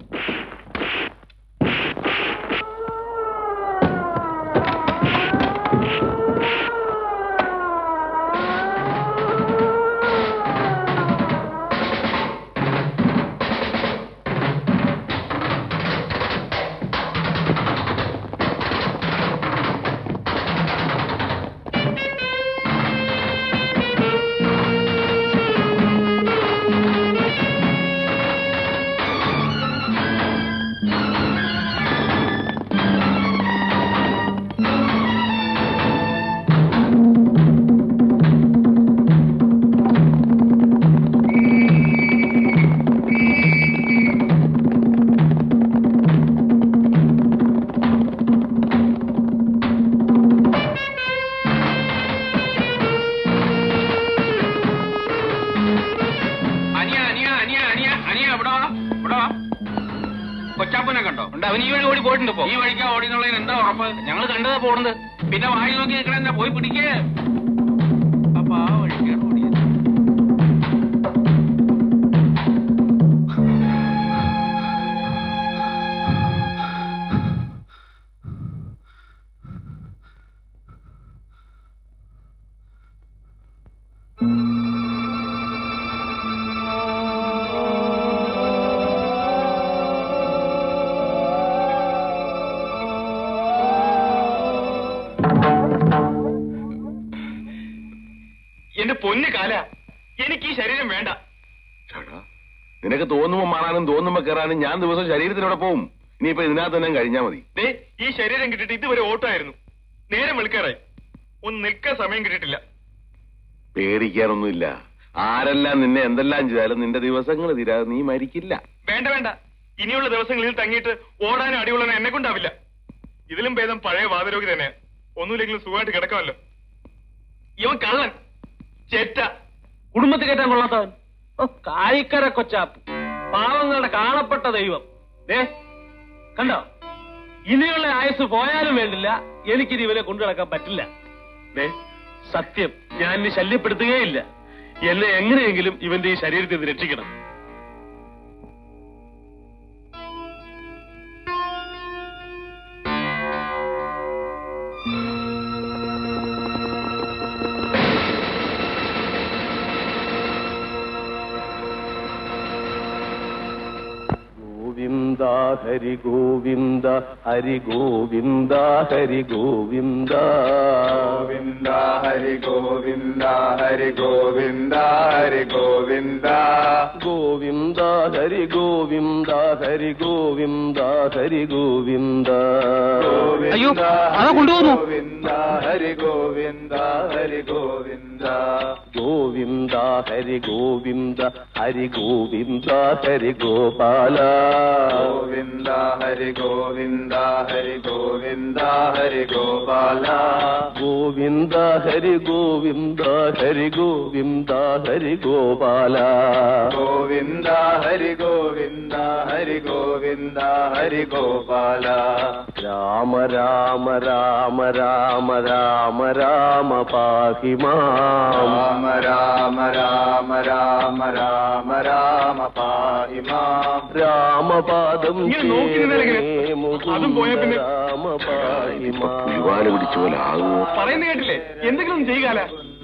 അനിയ അനിയ അനിയ അനിയ അനിയ ഇവിടെ വാ, ഇവിടെ വാ. കൊച്ചാപ്പനെ കണ്ടോ ഉണ്ട് അവൻ ഈ വഴി ഓടി പോയിട്ടുണ്ട് ഇപ്പോ ഈ വഴിക്കാ ഓടിന്നുള്ളതിന് എന്താ ഉറപ്പ് ഞങ്ങൾ കണ്ടതാ പോണത് പിന്നെ വായി നോക്കി നിൽക്കണ പോയി പിടിക്കേ അപ്പൊ ആ വഴിക്കാണ് ഓടിയത് എന്റെ പൊന്നു കാല എനിക്ക് ഈ ശരീരം വേണ്ട ചേട്ടാ നിനക്ക് തോന്നുമ്പോ മാറാനും തോന്നുമ്പോ കയറാനും ഞാൻ ദിവസം ശരീരത്തിനോടെ പോവും ഇനിയിപ്പോ ഇതിനകത്ത് തന്നെ കഴിഞ്ഞാ മതി ദേ ഈ ശരീരം കിട്ടിയിട്ട് ഇതുവരെ ഓട്ടമായിരുന്നു നേരം വെളുക്കാറായി ഒന്ന് നിൽക്കാൻ സമയം കിട്ടിയിട്ടില്ല പേടിക്കാനൊന്നുമില്ല ആരെല്ലാം നിന്നെ എന്തെല്ലാം ചെയ്താലും നിന്റെ ദിവസങ്ങൾ തീരാതെ നീ മരിക്കില്ല വേണ്ട വേണ്ട ഇനിയുള്ള ദിവസങ്ങളിൽ തങ്ങിയിട്ട് ഓടാനും അടികൊള്ളാനും എന്നെ കൊണ്ടാവില്ല ഇതിലും ഭേദം പഴയ വാതരോഗി തന്നെ ഒന്നുമില്ലെങ്കിലും സുഖമായിട്ട് കിടക്കാമല്ലോ ഇവൻ കള്ളൻ ചെറ്റ കുടുംബത്തിൽ കയറ്റാൻ കൊള്ളാത്തവൻ ഓ കായിക്കര കൊച്ചാപ്പ് പാവങ്ങളുടെ കാണപ്പെട്ട ദൈവം ദേ കണ്ടോ ഇനിയുള്ള ആയുസ് പോയാലും വേണ്ടില്ല എനിക്കിനി ഇവനെ കൊണ്ടു നടക്കാൻ പറ്റില്ല ദേ സത്യം ഞാൻ ഇനി ശല്യപ്പെടുത്തുകയില്ല എന്നെ എങ്ങനെയെങ്കിലും ഇവന്റെ ഈ ശരീരത്തിൽ നിന്ന് രക്ഷിക്കണം ഹരി ഗോവിന്ദ ഹരി ഗോവിന്ദ ഹരി ഗോവിന്ദ ഗോവിന്ദ ഹരി ഗോവിന്ദ ഹരി ഗോവിന്ദ ഹരി ഗോവിന്ദ ഗോവിന്ദ ഹരി ഗോവിന്ദ ഹരി ഗോവിന്ദ ഹരി ഗോവിന്ദ അയ്യോ അതാ കൊണ്ടുപോകുന്നു ഗോവിന്ദ ഹരി ഗോവിന്ദ ഹരി ഗോവിന്ദ ഗോവിന്ദ ഹരി ഗോവിന്ദ ഹരി ഗോവിന്ദ ഹരി ഗോപാല ഗോവിന്ദ ഹരി ഗോവിന്ദ ഹരി ഗോവിന്ദ ഹരി ഗോപാല ഗോവിന്ദ ഹരി ഗോവിന്ദ ഹരി ഗോവിന്ദ ഹരി ഗോപാല ഗോവിന്ദ ഹരി ഗോവിന്ദ ഹരി ഗോവിന്ദ ഹരി ഗോപാല രാമ രാമ രാമ രാമ രാമ രാമ പാഹി മാം രാമ രാമ രാമ രാമ രാമ രാമ പാഹി മാം രാമപാദം ഇങ്ങനെ നോക്കി നിന്നാലെങ്ങനെ? ചേരേ മുകുന്ദ അതും പോയാ പിന്നെ? രാമ പാഹി മാം വിവാന പിടിച്ച പോലെ ആകുമോ പറയുന്ന കേട്ടില്ലേ എന്തെങ്കിലും ചെയ്യുകാല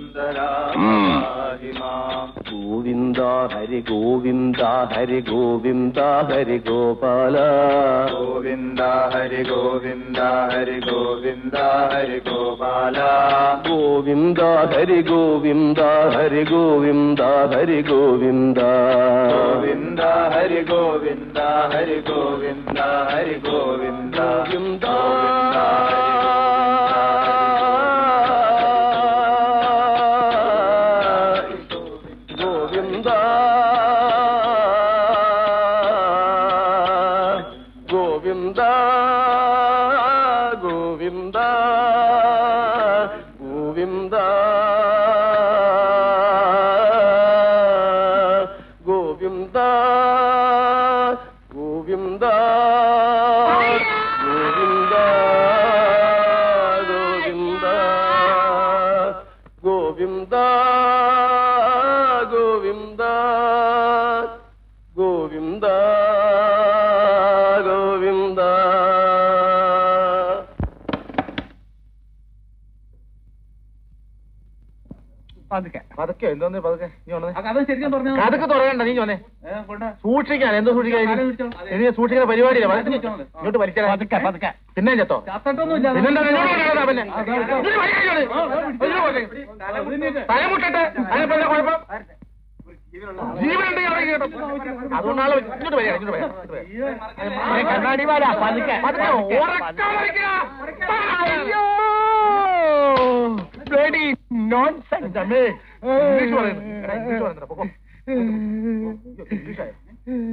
ഗോവിന്ദ ഹരി ഗോവിന്ദ ഹരി ഗോവിന്ദ ഹരി ഗോപാല ഗോവിന്ദ ഹരി ഗോവിന്ദ ഹരി ഗോവിന്ദ ഹരി ഗോപാല ഗോവിന്ദ ഹരി ഗോവിന്ദ ഹരി ഗോവിന്ദ ഹരി ഗോവിന്ദ ഗോവിന്ദ ഹരി ഗോവിന്ദ ഹരി ഗോവിന്ദ ഹരി ഗോവിന്ദ ഗോവിന്ദ ഗോവിന്ദ ഗോവിന്ദ ഗോവിന്ദ ഗോവിന്ദ ഗോവിന്ദ ഗോവിന്ദ ഗോവിന്ദ ഗോവിന്ദ ഗോവിന്ദ ഗോവിന്ദ ഗോവിന്ദ ഗോവിന്ദ പതുക്കെ പതുക്കെ എന്തോന്ന് പതുക്കെ നീ വന്നേ അത് ശരിക്കും പറഞ്ഞു അതൊക്കെ തുടങ്ങണ്ട നീ വന്നേ സൂക്ഷിക്കാൻ എന്തോ സൂക്ഷിക്കാൻ ഇനി സൂക്ഷിക്കുന്ന പരിപാടിയില്ല വലത്തിന് ഇങ്ങോട്ട് വലിച്ചാൽ പിന്നെ ചെത്തോ പിന്നെന്താ നിന്നോട് പറയാതാ പിന്നെ ഇങ്ങോട്ട് വലിക്കാൻ ഇങ്ങോട്ട്. ഇങ്ങോട്ട് വലിക്കാൻ. തലമുട്ടട്ടെ അതിനിപ്പോ എന്താ കുഴപ്പം ജീവനുണ്ടെങ്കിൽ അവിടെ കേട്ടോ അതുകൊണ്ടാണ് ഇങ്ങോട്ട് വരിക ഇങ്ങോട്ട് വരിക, ഇങ്ങോട്ട് വരിക കണ്ണാടി വാരാ പതുക്കെ പതുക്കെ ഉറക്കം വലിക്കുക. അയ്യോ ബ്ലഡി നോൺസെൻസ് അമ്മേ ഇംഗ്ലീഷ് പറയുന്നു എടാ, ഇംഗ്ലീഷ് പറയുന്നുണ്ടോ പൊക്കോ ഇംഗ്ലീഷായോ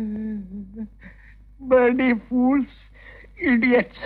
Bloody fools, idiots.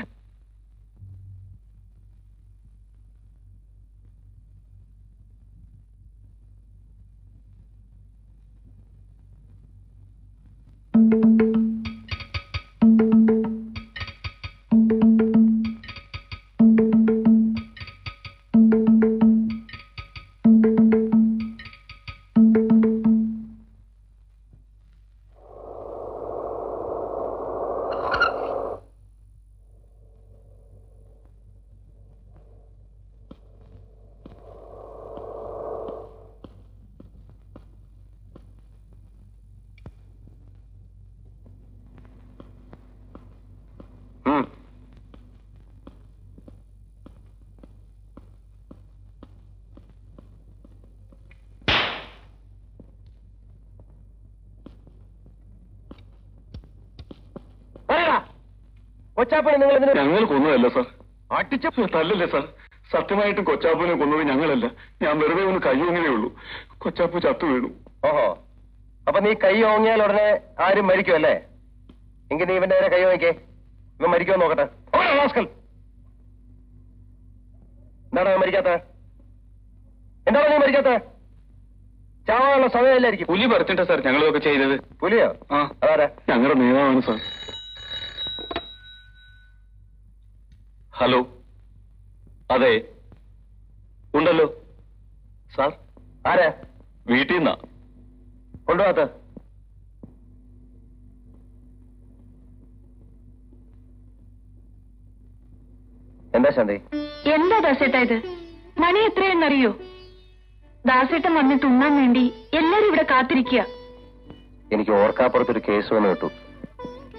കൊച്ചാപ്പണി നിങ്ങൾ ഇതിന് ഞങ്ങൾ കൊന്നതല്ല സാർ അടിച്ച തല്ലല്ലേ സാർ സത്യമായിട്ടും കൊച്ചാപ്പനെ കൊന്നത് ഞങ്ങളല്ല ഞാൻ വെറുതെ ഒന്ന് കൈയൊങ്ങിയേ ഉള്ളൂ കൊച്ചാപ്പ് ചത്തു വീണു ഓഹോ അപ്പൊ നീ കൈ ഓങ്ങിയാൽ ഉടനെ ആരും മരിക്കുമല്ലേ എങ്കിൽ നീ ഇവന്റെ നേരെ കൈ ഓങ്ങിക്കേ ഇവൻ മരിക്കുമോ നോക്കട്ടെ ഓടാ, rascal. എന്താണ് അവൻ മരിക്കാത്ത എന്താണ് നീ മരിക്കാത്ത ചാവാനുള്ള സമയമില്ലായിരിക്കും പുലി പറിച്ചിട്ടാ സാർ ഞങ്ങളതൊക്കെ ചെയ്തത് പുലിയോ ആ അതാരാ ഞങ്ങളുടെ നേതാവാണ് സാർ ഹലോ അതെ ഉണ്ടല്ലോ സാർ ആരാ വീട്ടിൽ നിന്നാ കൊണ്ടുപോകാത്ത എന്താ ശാന്തി എന്താ ദാസേട്ടാ ഇത് മണി എത്രയെന്നറിയോ ദാസേട്ടൻ വന്നിട്ട് ഉണ്ണാൻ വേണ്ടി എല്ലാരും ഇവിടെ കാത്തിരിക്കുക എനിക്ക് ഓർക്കാപ്പുറത്തൊരു കേസ് വന്ന് കിട്ടു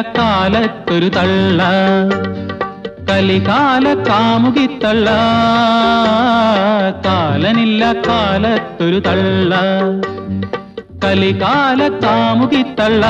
കാലത്തൊരു തള്ള കലികാല കാമുകിത്തള്ള കാലനില്ല കാലത്തൊരു തള്ള കലികാല കാമുകിത്തള്ള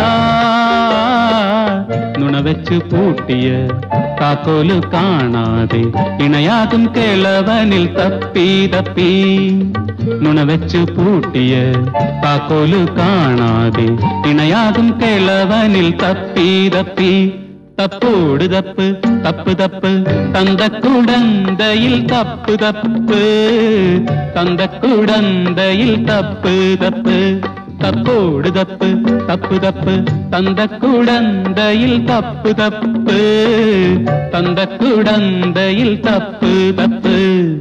നുണവെച്ച് പൂട്ടിയ താക്കോല് കാണാതെ ഇണയാകും കിളവനിൽ തപ്പി തപ്പി നുണവെച്ച് പൂട്ടിയ താക്കോല് കാണാതെ ഇണയാകും കിളവനിൽ തപ്പി തപ്പി തപ്പോട് തപ്പ് തപ്പ് തപ്പ് തന്തക്കുടന്തയിൽ തപ്പ് തപ്പ് തന്തക്കുടന്തയിൽ തപ്പ് തപ്പ് തപ്പോട് തപ്പ് തപ്പ് തപ്പ് തന്തക്കുടന്തയിൽ തപ്പ് തപ്പ് തന്തക്കുടന്തയിൽ തപ്പ് തപ്പ്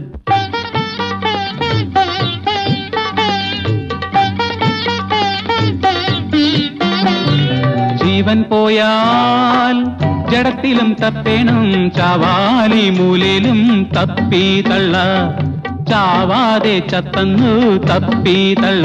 ജീവൻ പോയാൽ ജഡത്തിലും തപ്പേണം ചാവാലി മൂലയിലും തപ്പി തള്ള ചാവാതെ ചത്തന്നു തപ്പി തള്ള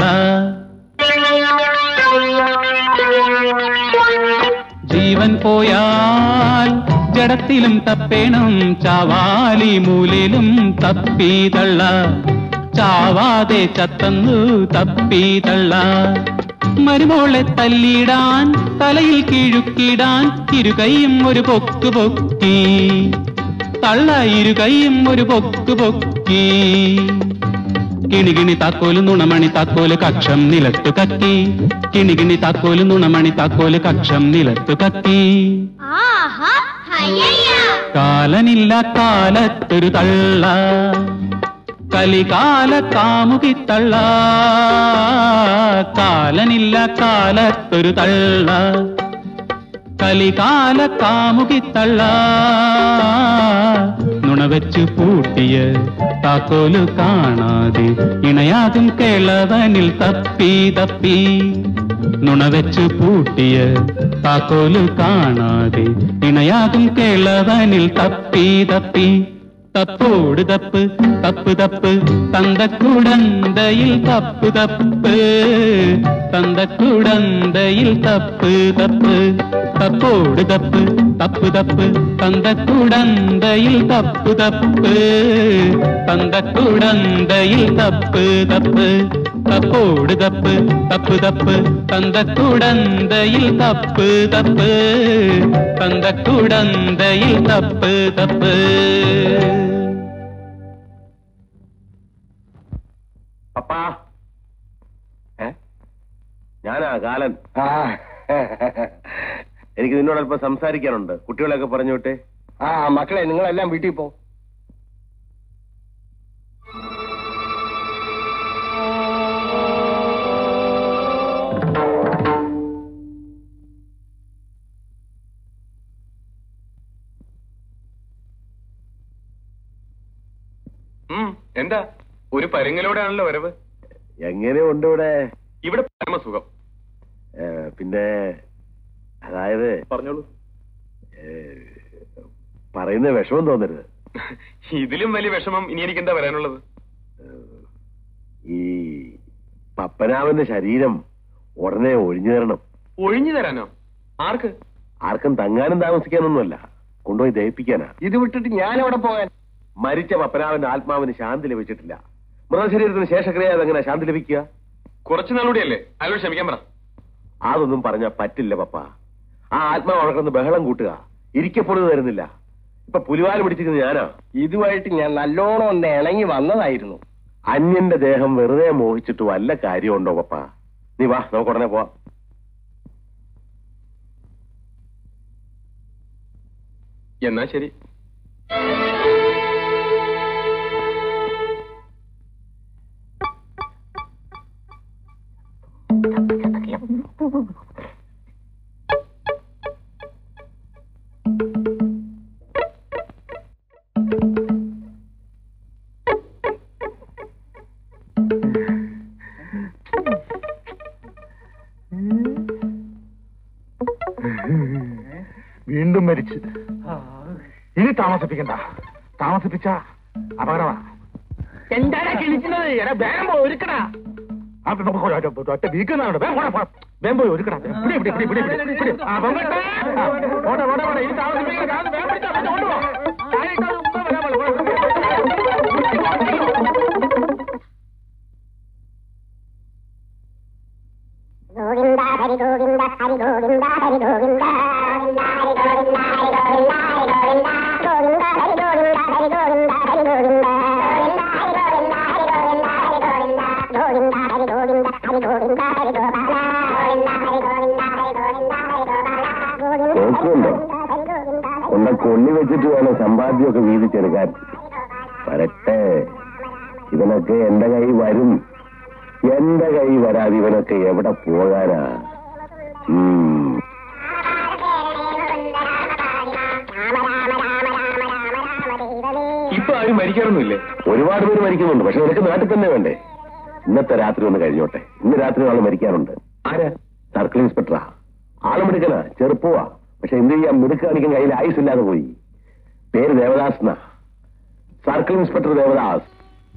ജീവൻ പോയാൽ ജഡത്തിലും തപ്പേണം ചാവാലി മൂലയിലും തപ്പി തള്ള ചാവാതെ ചത്തന്നു തപ്പി തള്ള മരുമോളെ തല്ലിടാൻ തലയിൽ കിഴുക്കിടാൻ ഇരുകൈയും ഒരു പൊക്ക് പൊക്കി തള്ള ഇരുകൈയും ഒരു പൊക്ക് പൊക്കി കിണികിണി താക്കോല് നുണമണി താക്കോല് കക്ഷം നിലത്തു കക്കി കിണികിണി താക്കോല് നുണമണി താക്കോല് കക്ഷം നിലത്തു കക്കി കാലനില്ല കാലത്തൊരു തള്ള കലികാല കാമുകിത്തള്ള കാലനില്ല കാലത്തൊരു തള്ള കലികാല കാമുകിത്തള്ള നുണവെച്ചു പൂട്ടിയ താക്കോല് കാണാതെ ഇണയാകും കിളവനിൽ തപ്പി തപ്പി നുണവെച്ചു പൂട്ടിയ താക്കോല് കാണാതെ ഇണയാകും കിളവനിൽ തപ്പി തപ്പി തപ്പോട് തപ്പ് തപ്പ് തപ്പ് തന്തക്കുടന്തയിൽ തപ്പ് തപ്പ് തന്തക്കുടന്തയിൽ തപ്പ് തപ്പ് തപ്പോട് തപ്പ് തപ്പ് തപ്പ് തന്തക്കുടന്തയിൽ തപ്പ് തപ്പ് തന്തക്കുടന്തയിൽ തപ്പ് തപ്പ് തപ്പോട് തപ്പ് തപ്പ് തപ്പ് തന്തക്കുടന്തയിൽ തപ്പ് തപ്പ് തന്തക്കുടന്തയിൽ തപ്പ് തപ്പ് പപ്പാ ഏ ഞാനാ കാലൻ എനിക്ക് നിന്നോട് അല്പം സംസാരിക്കാനുണ്ട് കുട്ടികളെയൊക്കെ പറഞ്ഞു വിട്ടെ ആ മക്കളെ നിങ്ങളെല്ലാം വീട്ടിൽ പോ ഉം, എന്താ ഒരു പരുങ്ങലോടെയാണല്ലോ വരവ് എങ്ങനെയുണ്ട് ഇവിടെ ഇവിടെ പരമസുഖം ഏ, പിന്നെ അതായത് പറഞ്ഞോളൂ ഏ, പറയുന്ന വിഷമം തോന്നരുത് ഇതിലും വലിയ വിഷമം ഇനി എനിക്ക് എന്താ വരാനുള്ളത് ഈ പപ്പനാവന്റെ ശരീരം ഉടനെ ഒഴിഞ്ഞു തരണം ഒഴിഞ്ഞു തരാനോ ആർക്ക് ആർക്കും തങ്ങാനും താമസിക്കാനൊന്നുമല്ല കൊണ്ടുപോയി ദഹിപ്പിക്കാനാ ഇത് വിട്ടിട്ട് ഞാൻ എവിടെ പോകാൻ മരിച്ച പപ്പനാവന്റെ ആത്മാവിന് ശാന്തി ലഭിച്ചിട്ടില്ല മൃതശരീരത്തിന് ശേഷക്രിയ അതെങ്ങനെ ശാന്തി ലഭിക്കുക കുറച്ചു നാളുകൂടിയല്ലേ അയാളോട് ക്ഷമിക്കാൻ പറ അതൊന്നും പറഞ്ഞാ പറ്റില്ല പപ്പ ആ ആത്മാവ് അവിടെ ബഹളം കൂട്ടുക ഇരിക്കപ്പെടുന്നത് തരുന്നില്ല ഇപ്പൊ പുലിവാല് പിടിച്ചിരിക്കുന്നത് ഞാനാ ഇതുമായിട്ട് ഞാൻ നല്ലോണം ഒന്ന് ഇണങ്ങി വന്നതായിരുന്നു അന്യന്റെ ദേഹം വെറുതെ മോഹിച്ചിട്ട് വല്ല കാര്യമുണ്ടോ പപ്പ നീ വാ നമുക്ക് ഉടനെ പോവാം എന്നാ ശരി വീണ്ടും മരിച്ച് ഇനി താമസിപ്പിക്കണ്ട താമസിപ്പിച്ച അപകടമാ എന്താടാ കിളിക്കുന്നത് എടാ വേഗം പോ, ഒരുക്കടാ ആ, ഇപ്പൊ പോ, ഒറ്റ ഒറ്റ വീക്കുന്നുണ്ട് വേഗം പോടാ, പോടാ. വേഗം പോയി ഒരുക്കടാ ഇവിടെ ഇവിടെ ഇവിടെ ഇവിടെ ഇവിടെ ഇവിടെ ആ പൊങ്ങട്ടെ ആ, പോട്ടെ പോട്ടെ പോട്ടെ ഈ താമസിപ്പിക്കാൻ ഞാൻ വേഗം പിടിച്ചാ പിടിച്ച് കൊണ്ടുപോ താഴെ ഇട്ടാൽ ഉമ്മ വരാൻ പാടില്ല. ഗോവിന്ദ ഹരി ഗോവിന്ദ ഹരി ഗോവിന്ദ ഹരി ഗോവിന്ദ ഗോവിന്ദ ഹരി ഗോവിന്ദ ഹരി ഗോവിന്ദ ഹരി ഗോവിന്ദ ഗോവിന്ദ ഹരി ഗോവിന്ദ ഹരി ഗോവിന്ദ ഗോവിന്ദ ഹരി ഗോവിന്ദ ഹരി ഗോവിന്ദ ഗോവിന്ദ ഹരി ഗോവിന്ദ ഹരി ഗോവിന്ദ ഹരി ഗോപാല ഗോവിന്ദ ഹരി ഗോവിന്ദ ഹരി ഗോവിന്ദ ഹരി ഗോപാല കേൾക്കുന്നുണ്ടോ ഉണ്ട കൊള്ളി വെച്ചിട്ട് വേണം സമ്പാദ്യമൊക്കെ വീതിച്ചെടുക്കാൻ വരട്ടെ ഇവനൊക്കെ എന്റെ കൈ വരും എന്റെ കൈ വരാതെ ഇവനൊക്കെ എവിടെ പോകാനാ ഉം. ഇപ്പൊ ആരും മരിക്കാറൊന്നുമില്ലേ ഒരുപാട് പേര് മരിക്കുന്നുണ്ട് പക്ഷെ നിനക്ക് നാട്ടിൽ തന്നെ വേണ്ടേ ഇന്നത്തെ രാത്രി ഒന്ന് കഴിഞ്ഞോട്ടെ ഇന്ന് രാത്രി ആള് മരിക്കാറുണ്ട് ആരാ സർക്കിൾ ഇൻസ്പെക്ടറാ ആള് മിടുക്കനാ ചെറുപ്പവാ പക്ഷെ എന്ത് ചെയ്യാൻ മിടുക്ക് കാണിക്കാൻ കയ്യിൽ ആയുസ് ഇല്ലാതെ പോയി പേര് ദേവദാസ് എന്നാ സർക്കിൾ ഇൻസ്പെക്ടർ ദേവദാസ്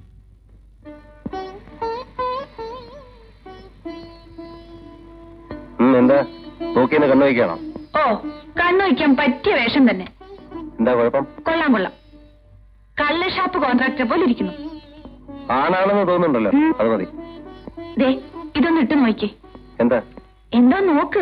ഉം, എന്താ നോക്കിയെന്ന് കണ്ണു വയ്ക്കാണോ ഓ കണ്ണു വയ്ക്കാൻ പറ്റിയ വേഷം തന്നെ എന്താ കുഴപ്പം കൊള്ളാം കൊള്ളാം കള്ള ഷാപ്പ് കോൺട്രാക്ടറെ പോലെ ഇരിക്കുന്നു ആണാണെന്ന് തോന്നുന്നുണ്ടല്ലോ അത് മതി ദേ ഇതൊന്ന് ഇട്ട് നോക്കിക്കേ എന്താ എന്തോ നോക്ക്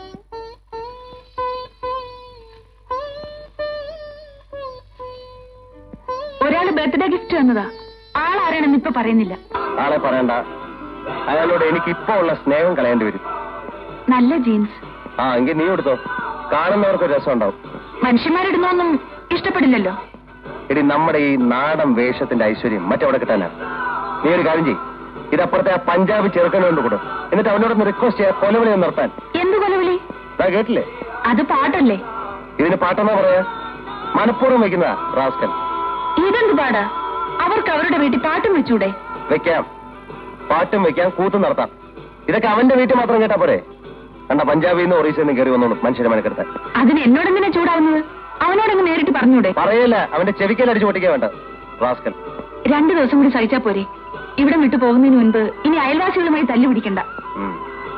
ഒരാള് ബർത്ത്ഡേ ഗിഫ്റ്റ് തന്നതാ ആളാരാണെന്ന് ഇപ്പൊ പറയുന്നില്ല ആളെ പറയണ്ട അയാളോട് എനിക്ക് ഇപ്പൊ ഉള്ള സ്നേഹം കളയേണ്ടി വരും നല്ല ജീൻസ് ആ എങ്കിൽ നീ എടുത്തോ കാണുന്നവർക്ക് ഒരു രസം ഉണ്ടാവും മനുഷ്യന്മാരിടുന്നൊന്നും ഇഷ്ടപ്പെടില്ലല്ലോ എടി നമ്മുടെ ഈ നാടൻ വേഷത്തിന്റെ ഐശ്വര്യം മറ്റെവിടെ കിട്ടാനാ നീ ഒരു കാര്യം ചെയ്യ് ഇതപ്പുറത്തെ ആ പഞ്ചാബ് ചെറുക്കനോണ്ട് കൊടു എന്നിട്ട് അവനോടൊന്ന് റിക്വസ്റ്റ് ചെയ്യാ കൊലവിളി ഒന്ന് നിർത്താൻ എന്ത് കൊലവിളി ദാ കേട്ടില്ലേ അത് പാട്ടല്ലേ ഇതിന് പാട്ടെന്നാ പറയാ മനഃപൂർവ്വം വെക്കുന്ന റാസ്കൽ ഇതെന്ത് പാടാ അവർക്ക് അവരുടെ വീട്ടിൽ പാട്ടും വെച്ചൂടെ വെക്കാം പാട്ടും വെക്കാം കൂത്തും നടത്താം ഇതൊക്കെ അവന്റെ വീട്ടിൽ മാത്രം കേട്ടാ പോരെ കണ്ട പഞ്ചാബിൽ നിന്ന് ഒറീസയിൽ നിന്ന് കയറി വന്നോളൂ മനുഷ്യരെ മെനക്കെടുത്താൻ അതിന് എന്നോടെന്തിനാ ചൂടാവുന്നത് അവനോടങ്ങ് നേരിട്ട് പറഞ്ഞൂടെ പറയല്ല അവന്റെ ചെവിക്കൽ അടിച്ചു പൊട്ടിക്കാൻ വേണ്ട റാസ്കൽ രണ്ടു ദിവസം കൂടി സഹിച്ചാ പോരെ ഇവിടെ വിട്ടു പോകുന്നതിന് മുൻപ് ഇനി അയൽവാസികളുമായി തല്ലു പിടിക്കണ്ട ഉം.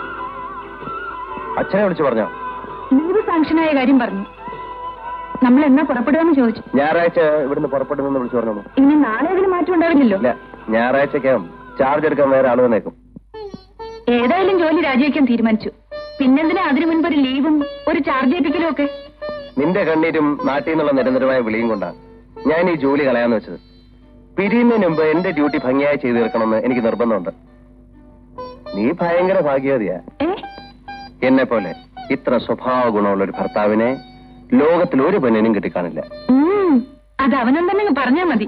അച്ഛനെ വിളിച്ചു പറഞ്ഞോ ലീവ് സാങ്ഷനായ കാര്യം പറഞ്ഞു നമ്മൾ എന്നാ പുറപ്പെടുകയെന്ന് ചോദിച്ചു ഞായറാഴ്ച ഇവിടുന്ന് പുറപ്പെടുമെന്ന് വിളിച്ചു പറഞ്ഞോളൂ ഇനി നാളെ അതിന് മാറ്റം ഉണ്ടാവില്ലല്ലോ ഇല്ല ഞായറാഴ്ചക്കകം ചാർജ് എടുക്കാൻ വേറെ ആള് വന്നേക്കും ഏതായാലും ജോലി രാജിവെക്കാൻ തീരുമാനിച്ചു പിന്നെന്തിനാ അതിനു മുൻപ് ഒരു ലീവും ഒരു ചാർജ് ഏൽപ്പിക്കലും ഒക്കെ നിന്റെ കണ്ണീരും നാട്ടിൽ നിന്നുള്ള നിരന്തരമായ വിളിയും കൊണ്ടാണ് ഞാൻ ഈ ജോലി കളയാന്ന് വെച്ചത് പിരിയുന്നതിന് മുമ്പ് എന്റെ ഡ്യൂട്ടി ഭംഗിയായി ചെയ്തു തീർക്കണമെന്ന് എനിക്ക് നിർബന്ധമുണ്ട് നീ ഭയങ്കര ഭാഗ്യവതിയാ എന്നെ പോലെ ഇത്ര സ്വഭാവ ഗുണമുള്ള ഒരു ഭർത്താവിനെ ലോകത്തിൽ ഒരു പെണ്ണിനും കിട്ടിക്കാണില്ല ഉം, അത് അവനും തന്നെ അങ്ങ് പറഞ്ഞാ മതി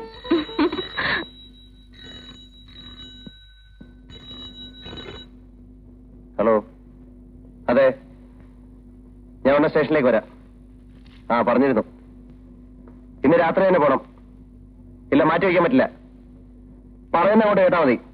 ഹലോ അതെ ഞാൻ ഉടനെ സ്റ്റേഷനിലേക്ക് വരാം ആ പറഞ്ഞിരുന്നു ഇന്ന് രാത്രി തന്നെ പോണം ഇല്ല മാറ്റി വയ്ക്കാൻ പറ്റില്ല പറയുന്ന അങ്ങോട്ട് കേട്ടാ മതി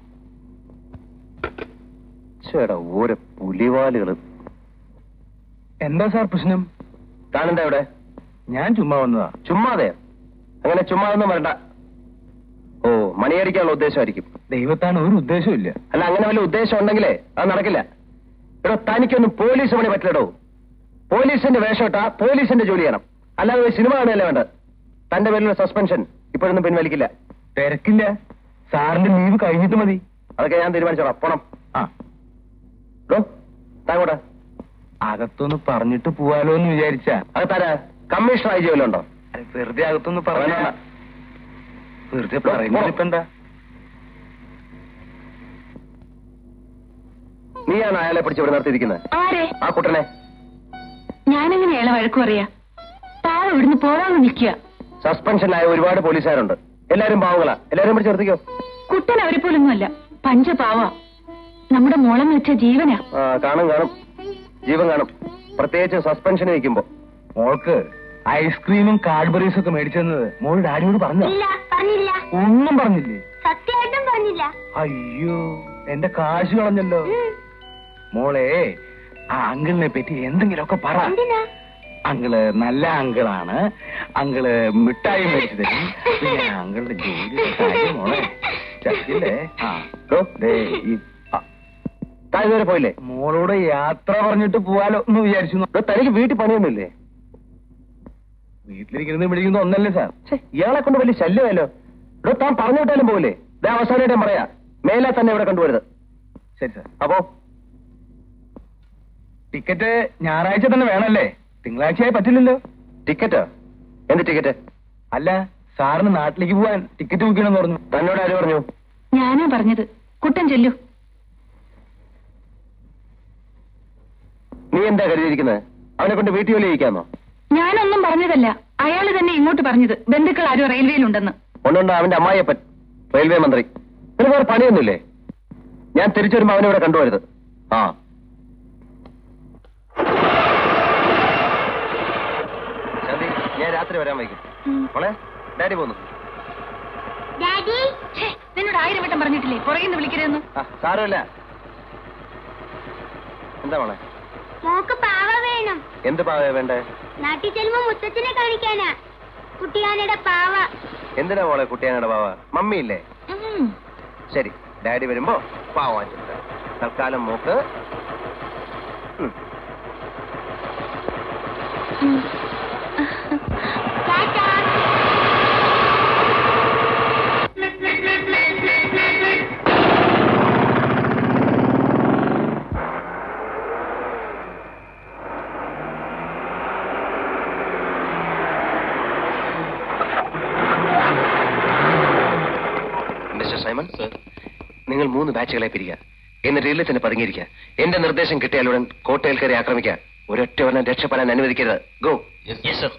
ചേടാ ഓരോ പുലിവാലുകള് എന്താ സാർ പ്രശ്നം താനെന്താ ഇവിടെ ഞാൻ ചുമ്മാ വന്നതാ ചുമ്മാതെ അങ്ങനെ ചുമ്മാതൊന്നും വരണ്ട ഓ മണിയടിക്കാനുള്ള ഉദ്ദേശമായിരിക്കും ദൈവത്താണ് ഒരു ഉദ്ദേശവും ഇല്ല അല്ല അങ്ങനെ വല്ല ഉദ്ദേശം ഉണ്ടെങ്കിലേ അത് നടക്കില്ല എടോ തനിക്കൊന്നും പോലീസ് പണി പറ്റില്ലടോ പോലീസിന്റെ വേഷമിട്ടാ പോലീസിന്റെ ജോലി ചെയ്യണം അല്ലാതെ ഒരു സിനിമ കാണുകയല്ലേ വേണ്ട തന്റെ പേരിലുള്ള സസ്പെൻഷൻ ഇപ്പോഴൊന്നും പിൻവലിക്കില്ല തിരക്കില്ല സാറിന്റെ ലീവ് കഴിഞ്ഞിട്ട് മതി അതൊക്കെ ഞാൻ തീരുമാനിച്ചോളാം പോണം ആ താങ്ങോട്ടെ അകത്തൊന്ന് പറഞ്ഞിട്ട് പോവാലോ എന്ന് വിചാരിച്ചാ അത് തരാ കമ്മീഷണർ ആയി ജോലി ഉണ്ടോ വെറുതെ അകത്തൊന്ന് പറഞ്ഞ വേണ്ട. വെറുതെ പറയുന്നില്ല എന്താ നീയാണ് അയാളെ പിടിച്ച് ഇവിടെ നിർത്തിയിരിക്കുന്നത് ആരെ ആ കുട്ടനെ ഞാനെങ്ങനെ അയാളെ വഴക്കു പറയാ പാവ ഇവിടുന്ന് പോവാന്ന് നിൽക്കുക സസ്പെൻഷനിലായ ഒരുപാട് പോലീസുകാരുണ്ട് എല്ലാരും പാവങ്ങളാ എല്ലാരും പിടിച്ച് നിർത്തിക്കോ കുട്ടൻ അവരെ പോലൊന്നുമല്ല പഞ്ചപാവ നമ്മുടെ മോളം വെച്ച ജീവനാ ആ, കാണും കാണും ജീവൻ കാണും പ്രത്യേകിച്ച് സസ്പെൻഷന് നിൽക്കുമ്പോ മോൾക്ക് ഐസ്ക്രീമും കാഡ്ബറീസും ഒക്കെ മേടിച്ചെന്നത് മോൾ ഡാഡിയോട് പറഞ്ഞോ ഇല്ല പറഞ്ഞില്ല ഒന്നും പറഞ്ഞില്ലേ സത്യമായിട്ടും പറഞ്ഞില്ല അയ്യോ എന്റെ കാശ് കളഞ്ഞല്ലോ മോളെ ആ അങ്കിളിനെ പറ്റി എന്തെങ്കിലുമൊക്കെ പറ എന്തിനാ അങ്കിള് നല്ല അങ്കിളാണ് അങ്കിള് മിഠായി മേടിച്ചു തരും പിന്നെ അങ്കിളുടെ ജോലി കാര്യം മോളെ ചത്തില്ലേ ആ ദോ, ദേ ഈ ആ, താൻ ഇതുവരെ പോയില്ലേ മോളോട് യാത്ര പറഞ്ഞിട്ട് പോവാലോ എന്ന് വിചാരിച്ചു തനിക്ക് വീട്ടിൽ പണിയൊന്നുമില്ലേ വീട്ടിലിരിക്കുന്നത് വിളിക്കുന്ന ഒന്നല്ലേ സാർ ഛെ, ഇയാളെ കൊണ്ട് വലിയ ശല്യമല്ലോ ഇവിടെ താൻ പറഞ്ഞു വിട്ടാലും പോകില്ലേ ഇതേ അവസാനമായിട്ട് ഞാൻ പറയാ മേലെ തന്നെ ഇവിടെ കണ്ടുവരുത് ശരി സാർ അപ്പോ ടിക്കറ്റ് ഞായറാഴ്ച തന്നെ വേണമല്ലേ തിങ്കളാഴ്ചയായി പറ്റില്ലല്ലോ ടിക്കറ്റോ എന്ത് ടിക്കറ്റ് അല്ല സാറിന് നാട്ടിലേക്ക് പോവാൻ ടിക്കറ്റ് ബുക്ക് ചെയ്യണമെന്ന് പറഞ്ഞു തന്നോട് ആര് പറഞ്ഞു ഞാനാ പറഞ്ഞത് കുട്ടൻ ചെല്ലു നീ എന്താ കരുതിയിരിക്കുന്നത് അവനെ കൊണ്ട് വീട്ടിൽ ജോലി ചെയ്യിക്കാന്നോ ഞാനൊന്നും പറഞ്ഞതല്ല അയാൾ തന്നെ ഇങ്ങോട്ട് പറഞ്ഞത് ബന്ധുക്കൾ ആരോ റെയിൽവേയിലുണ്ടെന്ന് ഒന്നുണ്ട് അവന്റെ അമ്മായിയപ്പൻ റെയിൽവേ മന്ത്രി പിന്നെ വേറെ പണിയൊന്നുമില്ലേ ഞാൻ തിരിച്ചു വരുമ്പോ അവനെ ഇവിടെ കണ്ടുവരുത് ആ ശാന്തി ഞാൻ രാത്രി വരാൻ വൈകും മോളെ ഡാഡി പോന്നു ഡാഡി നിന്നോട് ആയിരം വട്ടം പറഞ്ഞിട്ടില്ലേ പുറകിൽ നിന്ന് വിളിക്കരുതെന്ന് ആ സാരമില്ല എന്താ മോളെ മോക്ക് പാവ വേണം എന്ത് പാവ വേണ്ടേ നാട്ടിൽ ചെല്ലുമ്പോ മുത്തച്ഛനെ കാണിക്കാനാ കുട്ടിയാനയുടെ പാവ എന്തിനാ മോളെ കുട്ടിയാനയുടെ പാവ മമ്മിയില്ലേ ശരി ഡാഡി വരുമ്പോ പാവ വാങ്ങിച്ചിട്ട് തൽക്കാലം മോക്ക് ഉം. മിസ്റ്റർ സൈമൺ നിങ്ങൾ മൂന്ന് ബാച്ചുകളെ പിരിക്കുക എന്നിട്ട് ഇതിൽ തന്നെ പതുങ്ങിയിരിക്കുക എന്റെ നിർദ്ദേശം കിട്ടിയാലുടൻ കോട്ടയിൽ കയറി ആക്രമിക്കുക ഒരൊറ്റവനം രക്ഷപ്പെടാൻ അനുവദിക്കരുത് go yes sir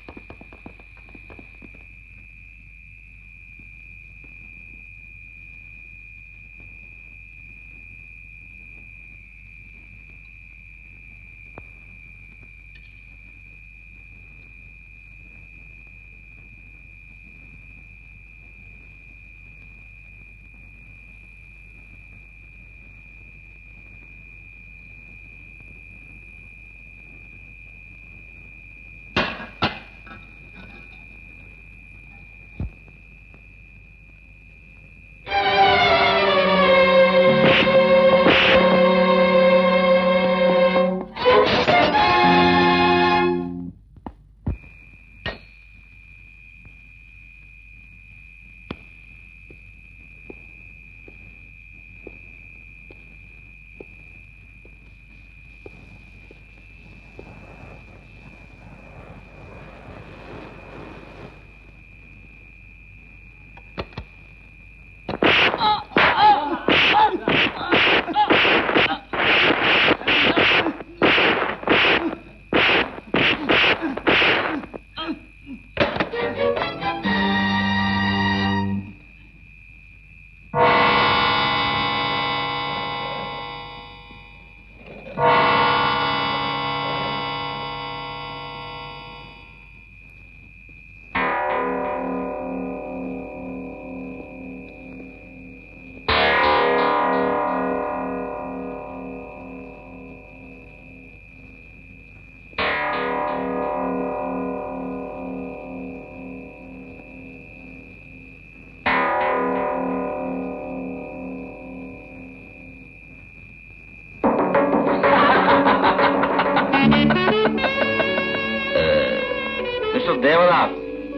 Mr Devadas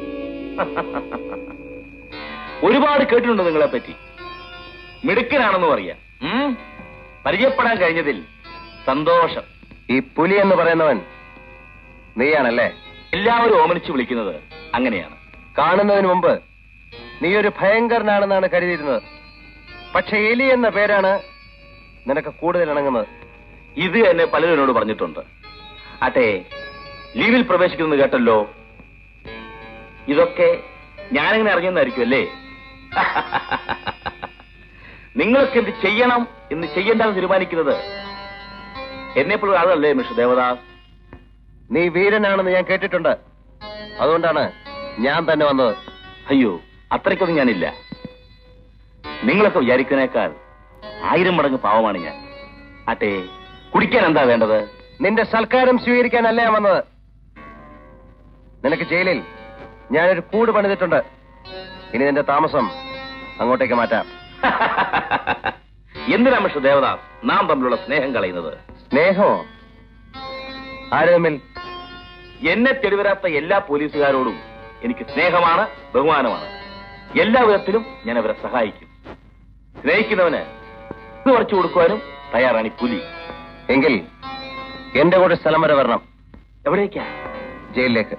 ഒരുപാട് കേട്ടിട്ടുണ്ട് നിങ്ങളെ പറ്റി മിടുക്കനാണെന്ന് പറയാം ഉം? പരിചയപ്പെടാൻ കഴിഞ്ഞതിൽ സന്തോഷം ഈ പുലി എന്ന് പറയുന്നവൻ നീയാണല്ലേ എല്ലാവരും ഓമനിച്ച് വിളിക്കുന്നത് അങ്ങനെയാണ് കാണുന്നതിന് മുമ്പ് നീ ഒരു ഭയങ്കരനാണെന്നാണ് കരുതിയിരുന്നത് പക്ഷെ എലി എന്ന പേരാണ് നിനക്ക് കൂടുതൽ ഇണങ്ങുന്നത് ഇത് എന്നെ പലരും എന്നോട് പറഞ്ഞിട്ടുണ്ട് അട്ടെ ലീവിൽ പ്രവേശിക്കുന്നത് കേട്ടല്ലോ ഇതൊക്കെ ഞാനെങ്ങനെ അറിഞ്ഞെന്നായിരിക്കും അല്ലേ നിങ്ങൾക്ക് എന്ത് ചെയ്യണം എന്ന് ചെയ്യണ്ടെന്ന് തീരുമാനിക്കുന്നത് എന്നെപ്പോഴും ആളല്ലേ മിസ്റ്റർ ദേവദാസ് നീ വീരനാണെന്ന് ഞാൻ കേട്ടിട്ടുണ്ട് അതുകൊണ്ടാണ് ഞാൻ തന്നെ വന്നത് അയ്യോ അത്രയ്ക്കൊന്നും ഞാനില്ല നിങ്ങളൊക്കെ വിചാരിക്കുന്നേക്കാൾ ആയിരം മടങ്ങ് പാവമാണ് ഞാൻ അട്ടെ കുടിക്കാൻ എന്താ വേണ്ടത് നിന്റെ സൽക്കാരം സ്വീകരിക്കാനല്ല ഞാൻ വന്നത് നിനക്ക് ജയിലിൽ ഞാനൊരു കൂട് പണിതിട്ടുണ്ട് ഇനി നിന്റെ താമസം അങ്ങോട്ടേക്ക് മാറ്റാം എന്തിനാ മിസ്റ്റർ ദേവദാസ് നാം തമ്മിലുള്ള സ്നേഹം കളയുന്നത് സ്നേഹമോ ആര് തമ്മിൽ എന്നെ തെളിവരാത്ത എല്ലാ പോലീസുകാരോടും എനിക്ക് സ്നേഹമാണ് ബഹുമാനമാണ് എല്ലാ വിധത്തിലും ഞാൻ അവരെ സഹായിക്കും സ്നേഹിക്കുന്നവന് ഇത് കുറച്ചു കൊടുക്കുവാനും തയ്യാറാണ് ഈ പുലി എങ്കിൽ എന്റെ കൂടെ സ്ഥലം വരെ വരണം എവിടേക്കാ ജയിലിലേക്ക്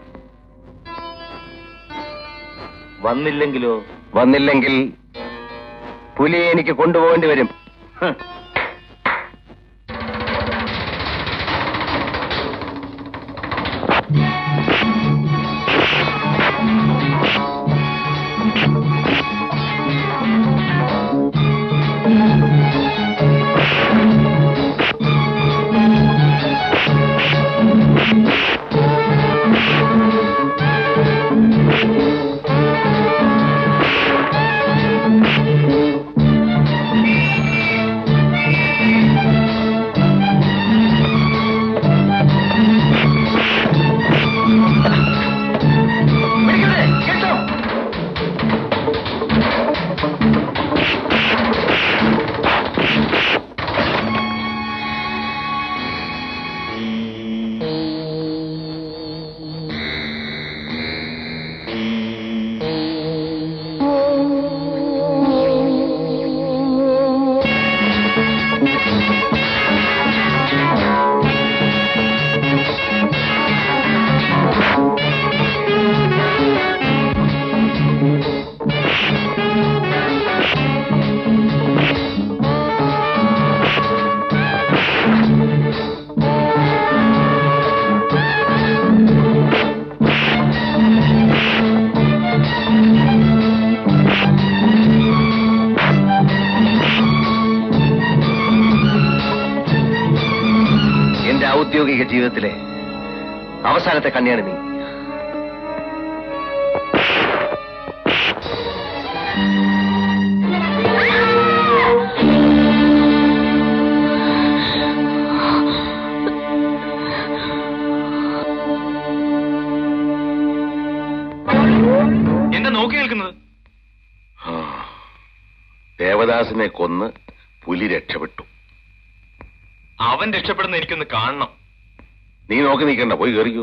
വന്നില്ലെങ്കിലോ വന്നില്ലെങ്കിൽ പുലിയെ എനിക്ക് കൊണ്ടുപോകേണ്ടി വരും എന്റെ ഔദ്യോഗിക ജീവിതത്തിലെ അവസാനത്തെ കണ്ണിയാണ് നീ എന്താ നോക്കി നിൽക്കുന്നത് ദേവദാസിനെ കൊന്ന് പുലി രക്ഷപ്പെട്ടു അവൻ രക്ഷപ്പെടുന്ന എനിക്കൊന്ന് കാണണം നീ നോക്കി നിൽക്കണ്ട പോയി കയറിക്കൂ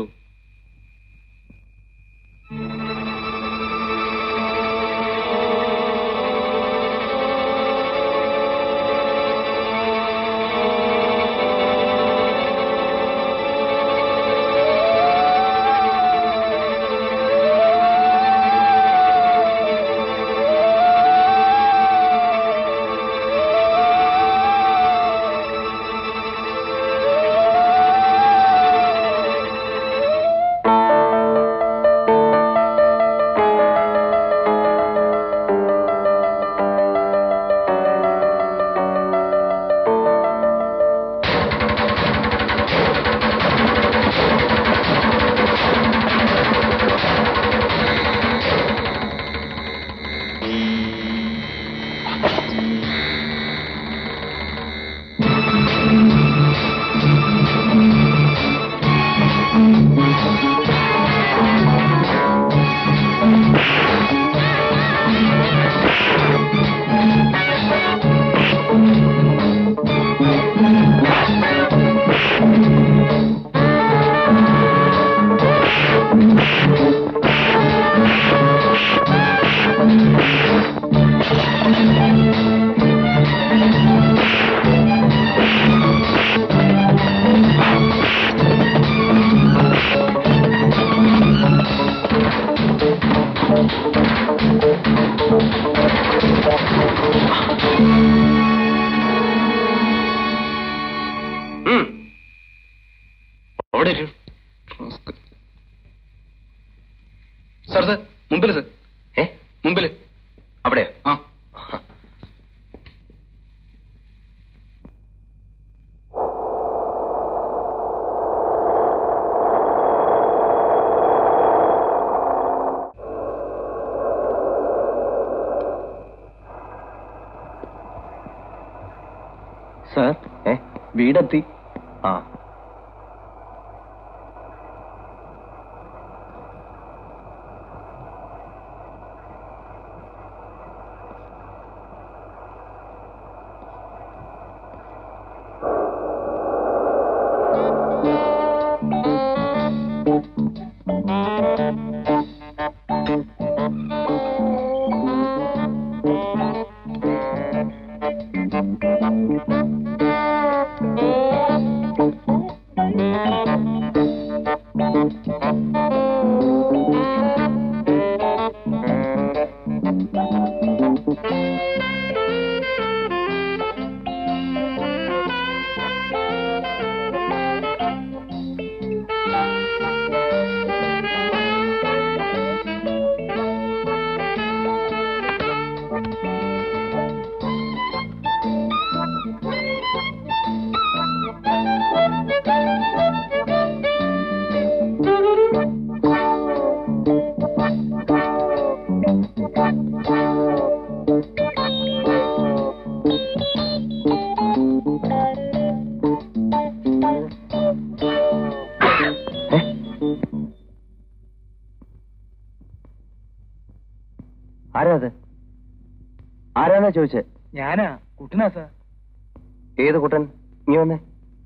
അവിടെ ഇരു. സാർ സാർ മുമ്പിൽ സാർ ഏ മുമ്പിൽ അവിടെ ആ സാർ ഏ വീടെത്തി ആ ആരാ അത് ആരാന്നാ ചോദിച്ചേ ഞാനാ കുട്ടനാ സാർ ഏത് കുട്ടൻ നീ വന്നേ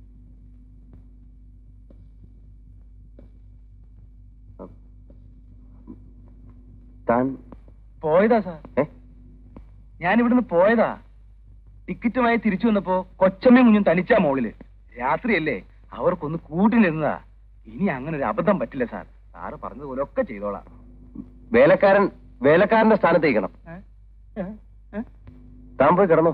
താൻ പോയതാ സാർ ഏ? ഞാൻ ഇവിടുന്ന് പോയതാ ടിക്കറ്റുമായി തിരിച്ചു വന്നപ്പോ കൊച്ചമ്മയും കുഞ്ഞും തനിച്ചാ മോളില് രാത്രിയല്ലേ അവർക്കൊന്ന് കൂട്ടിനിരുന്നതാ ഇനി അങ്ങനെ ഒരു അബദ്ധം പറ്റില്ല സാർ സാറ് പറഞ്ഞതുപോലെ ഒക്കെ ചെയ്തോളാം വേലക്കാരൻ വേലക്കാരന്റെ സ്ഥാനത്തേക്കണം താൻ പോയി കിടന്നോ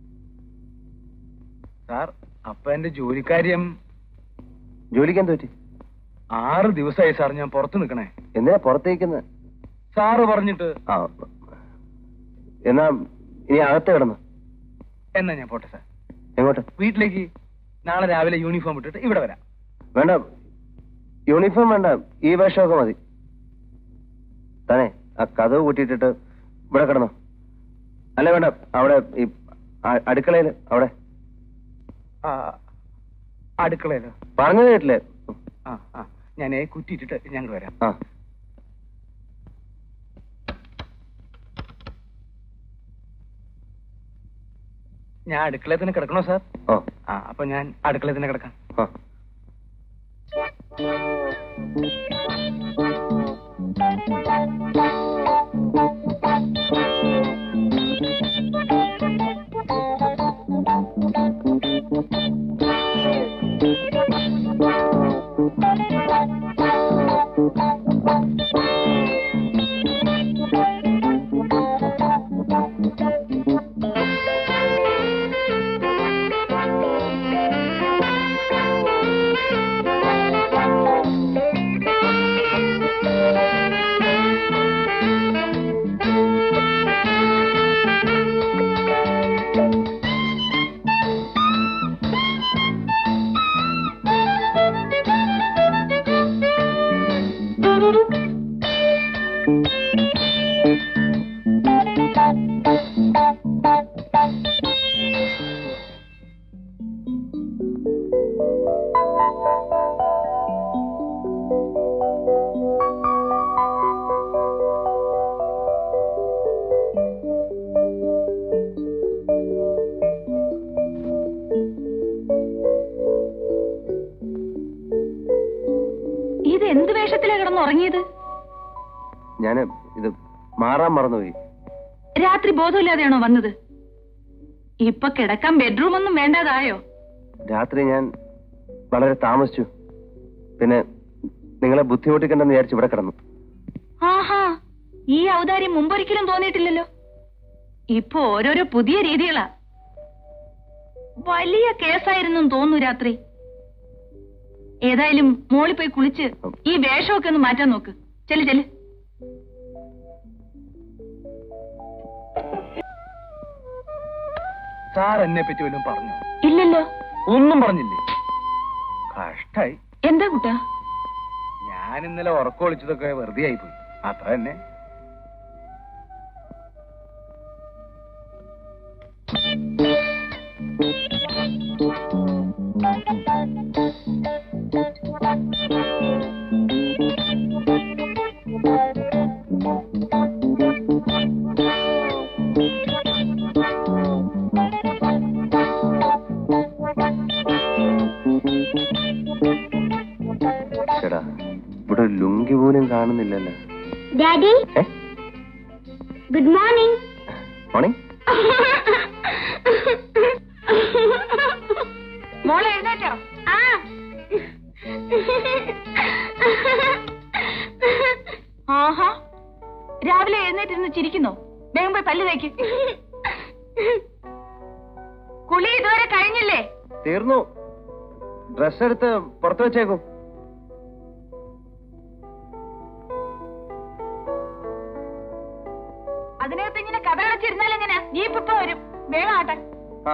സാർ അപ്പൊ എന്റെ ജോലിക്കാര്യം ജോലിക്കാൻ പറ്റി ആറ് ദിവസമായി സാർ ഞാൻ പുറത്ത് നിൽക്കണേ എന്തിനാ പുറത്തേക്കുന്നത് സാറ് പറഞ്ഞിട്ട് ആ എന്നാ ഇനി അകത്ത് കിടന്നു എന്നാ ഞാൻ പോട്ടെ സാർ എങ്ങോട്ട് വീട്ടിലേക്ക് നാളെ രാവിലെ യൂണിഫോം ഇട്ടിട്ട് ഇവിടെ വരാം വേണ്ട യൂണിഫോം വേണ്ട ഈ വേഷമൊക്കെ മതി തന്നെ ആ കഥവ് കൂട്ടിയിട്ടിട്ട് ഇവിടെ കിടന്നോ അല്ല വേണ്ട അവിടെ ഈ അ- അടുക്കളയില് അവിടെ ആ, അടുക്കളയിലോ പറഞ്ഞത് കേട്ടില്ലേ ആ ആ ഞാൻ കുറ്റിയിട്ടിട്ട് ഞങ്ങൾ വരാം ആ ഞാൻ അടുക്കളയിൽ തന്നെ കിടക്കണോ സാർ ഓ ആ അപ്പൊ ഞാൻ അടുക്കളയിൽ തന്നെ കിടക്കാം ആ ഇത് എന്ത് വേഷത്തിലാ കിടന്നുറങ്ങിയത് ഞാന് ഇത് മാറാൻ മറന്നുപോയി രാത്രി ബോധമില്ലാതെയാണോ വന്നത് ഇപ്പൊ കിടക്കാൻ ബെഡ്റൂം ഒന്നും വേണ്ടാതായോ രാത്രി ഞാൻ വളരെ താമസിച്ചു പിന്നെ നിങ്ങളെ ബുദ്ധിമുട്ടിക്കണ്ടെന്ന് വിചാരിച്ച് ഇവിടെ കിടന്നു ആഹാ ഈ ഔദാര്യം മുമ്പൊരിക്കലും തോന്നിയിട്ടില്ലല്ലോ ഇപ്പൊ ഓരോരോ പുതിയ രീതികളാ വലിയ കേസായിരുന്നു തോന്നുന്നു രാത്രി ഏതായാലും മോളി പോയി കുളിച്ച് ഈ വേഷമൊക്കെ ഒന്ന് മാറ്റാൻ നോക്ക് ചെല് ചെല് സാർ എന്നെ പറ്റി വല്ലതും പറഞ്ഞു ഇല്ലല്ലോ ഒന്നും പറഞ്ഞില്ലേ കഷ്ടായി എന്താ കുട്ടാ ഞാൻ ഇന്നലെ ഉറക്കൊളിച്ചതൊക്കെ വെറുതെ ആയിപ്പോയി അത്ര തന്നെ ചേടാ ഇവിടെ ഒരു ലുങ്കി പോലും കാണുന്നില്ലല്ലോ ഡാഡി ഏ ഗുഡ് മോർണിംഗ് മോർണിംഗ് മോളെ എഴുന്നേറ്റോ ആ ആഹാ രാവിലെ എഴുന്നേറ്റിരുന്ന് ചിരിക്കുന്നോ വേഗം പോയി പല്ല് തേക്ക് കുളി ഇതുവരെ കഴിഞ്ഞില്ലേ തീർന്നു ഡ്രസ് എടുത്ത് പുറത്ത് വെച്ചേക്കും അതിനകത്ത് ഇങ്ങനെ കഥ കളിച്ചിരുന്നാൽ എങ്ങനെ ജീപ്പ് ഇപ്പൊ വരും വേഗം ആട്ടെ ആ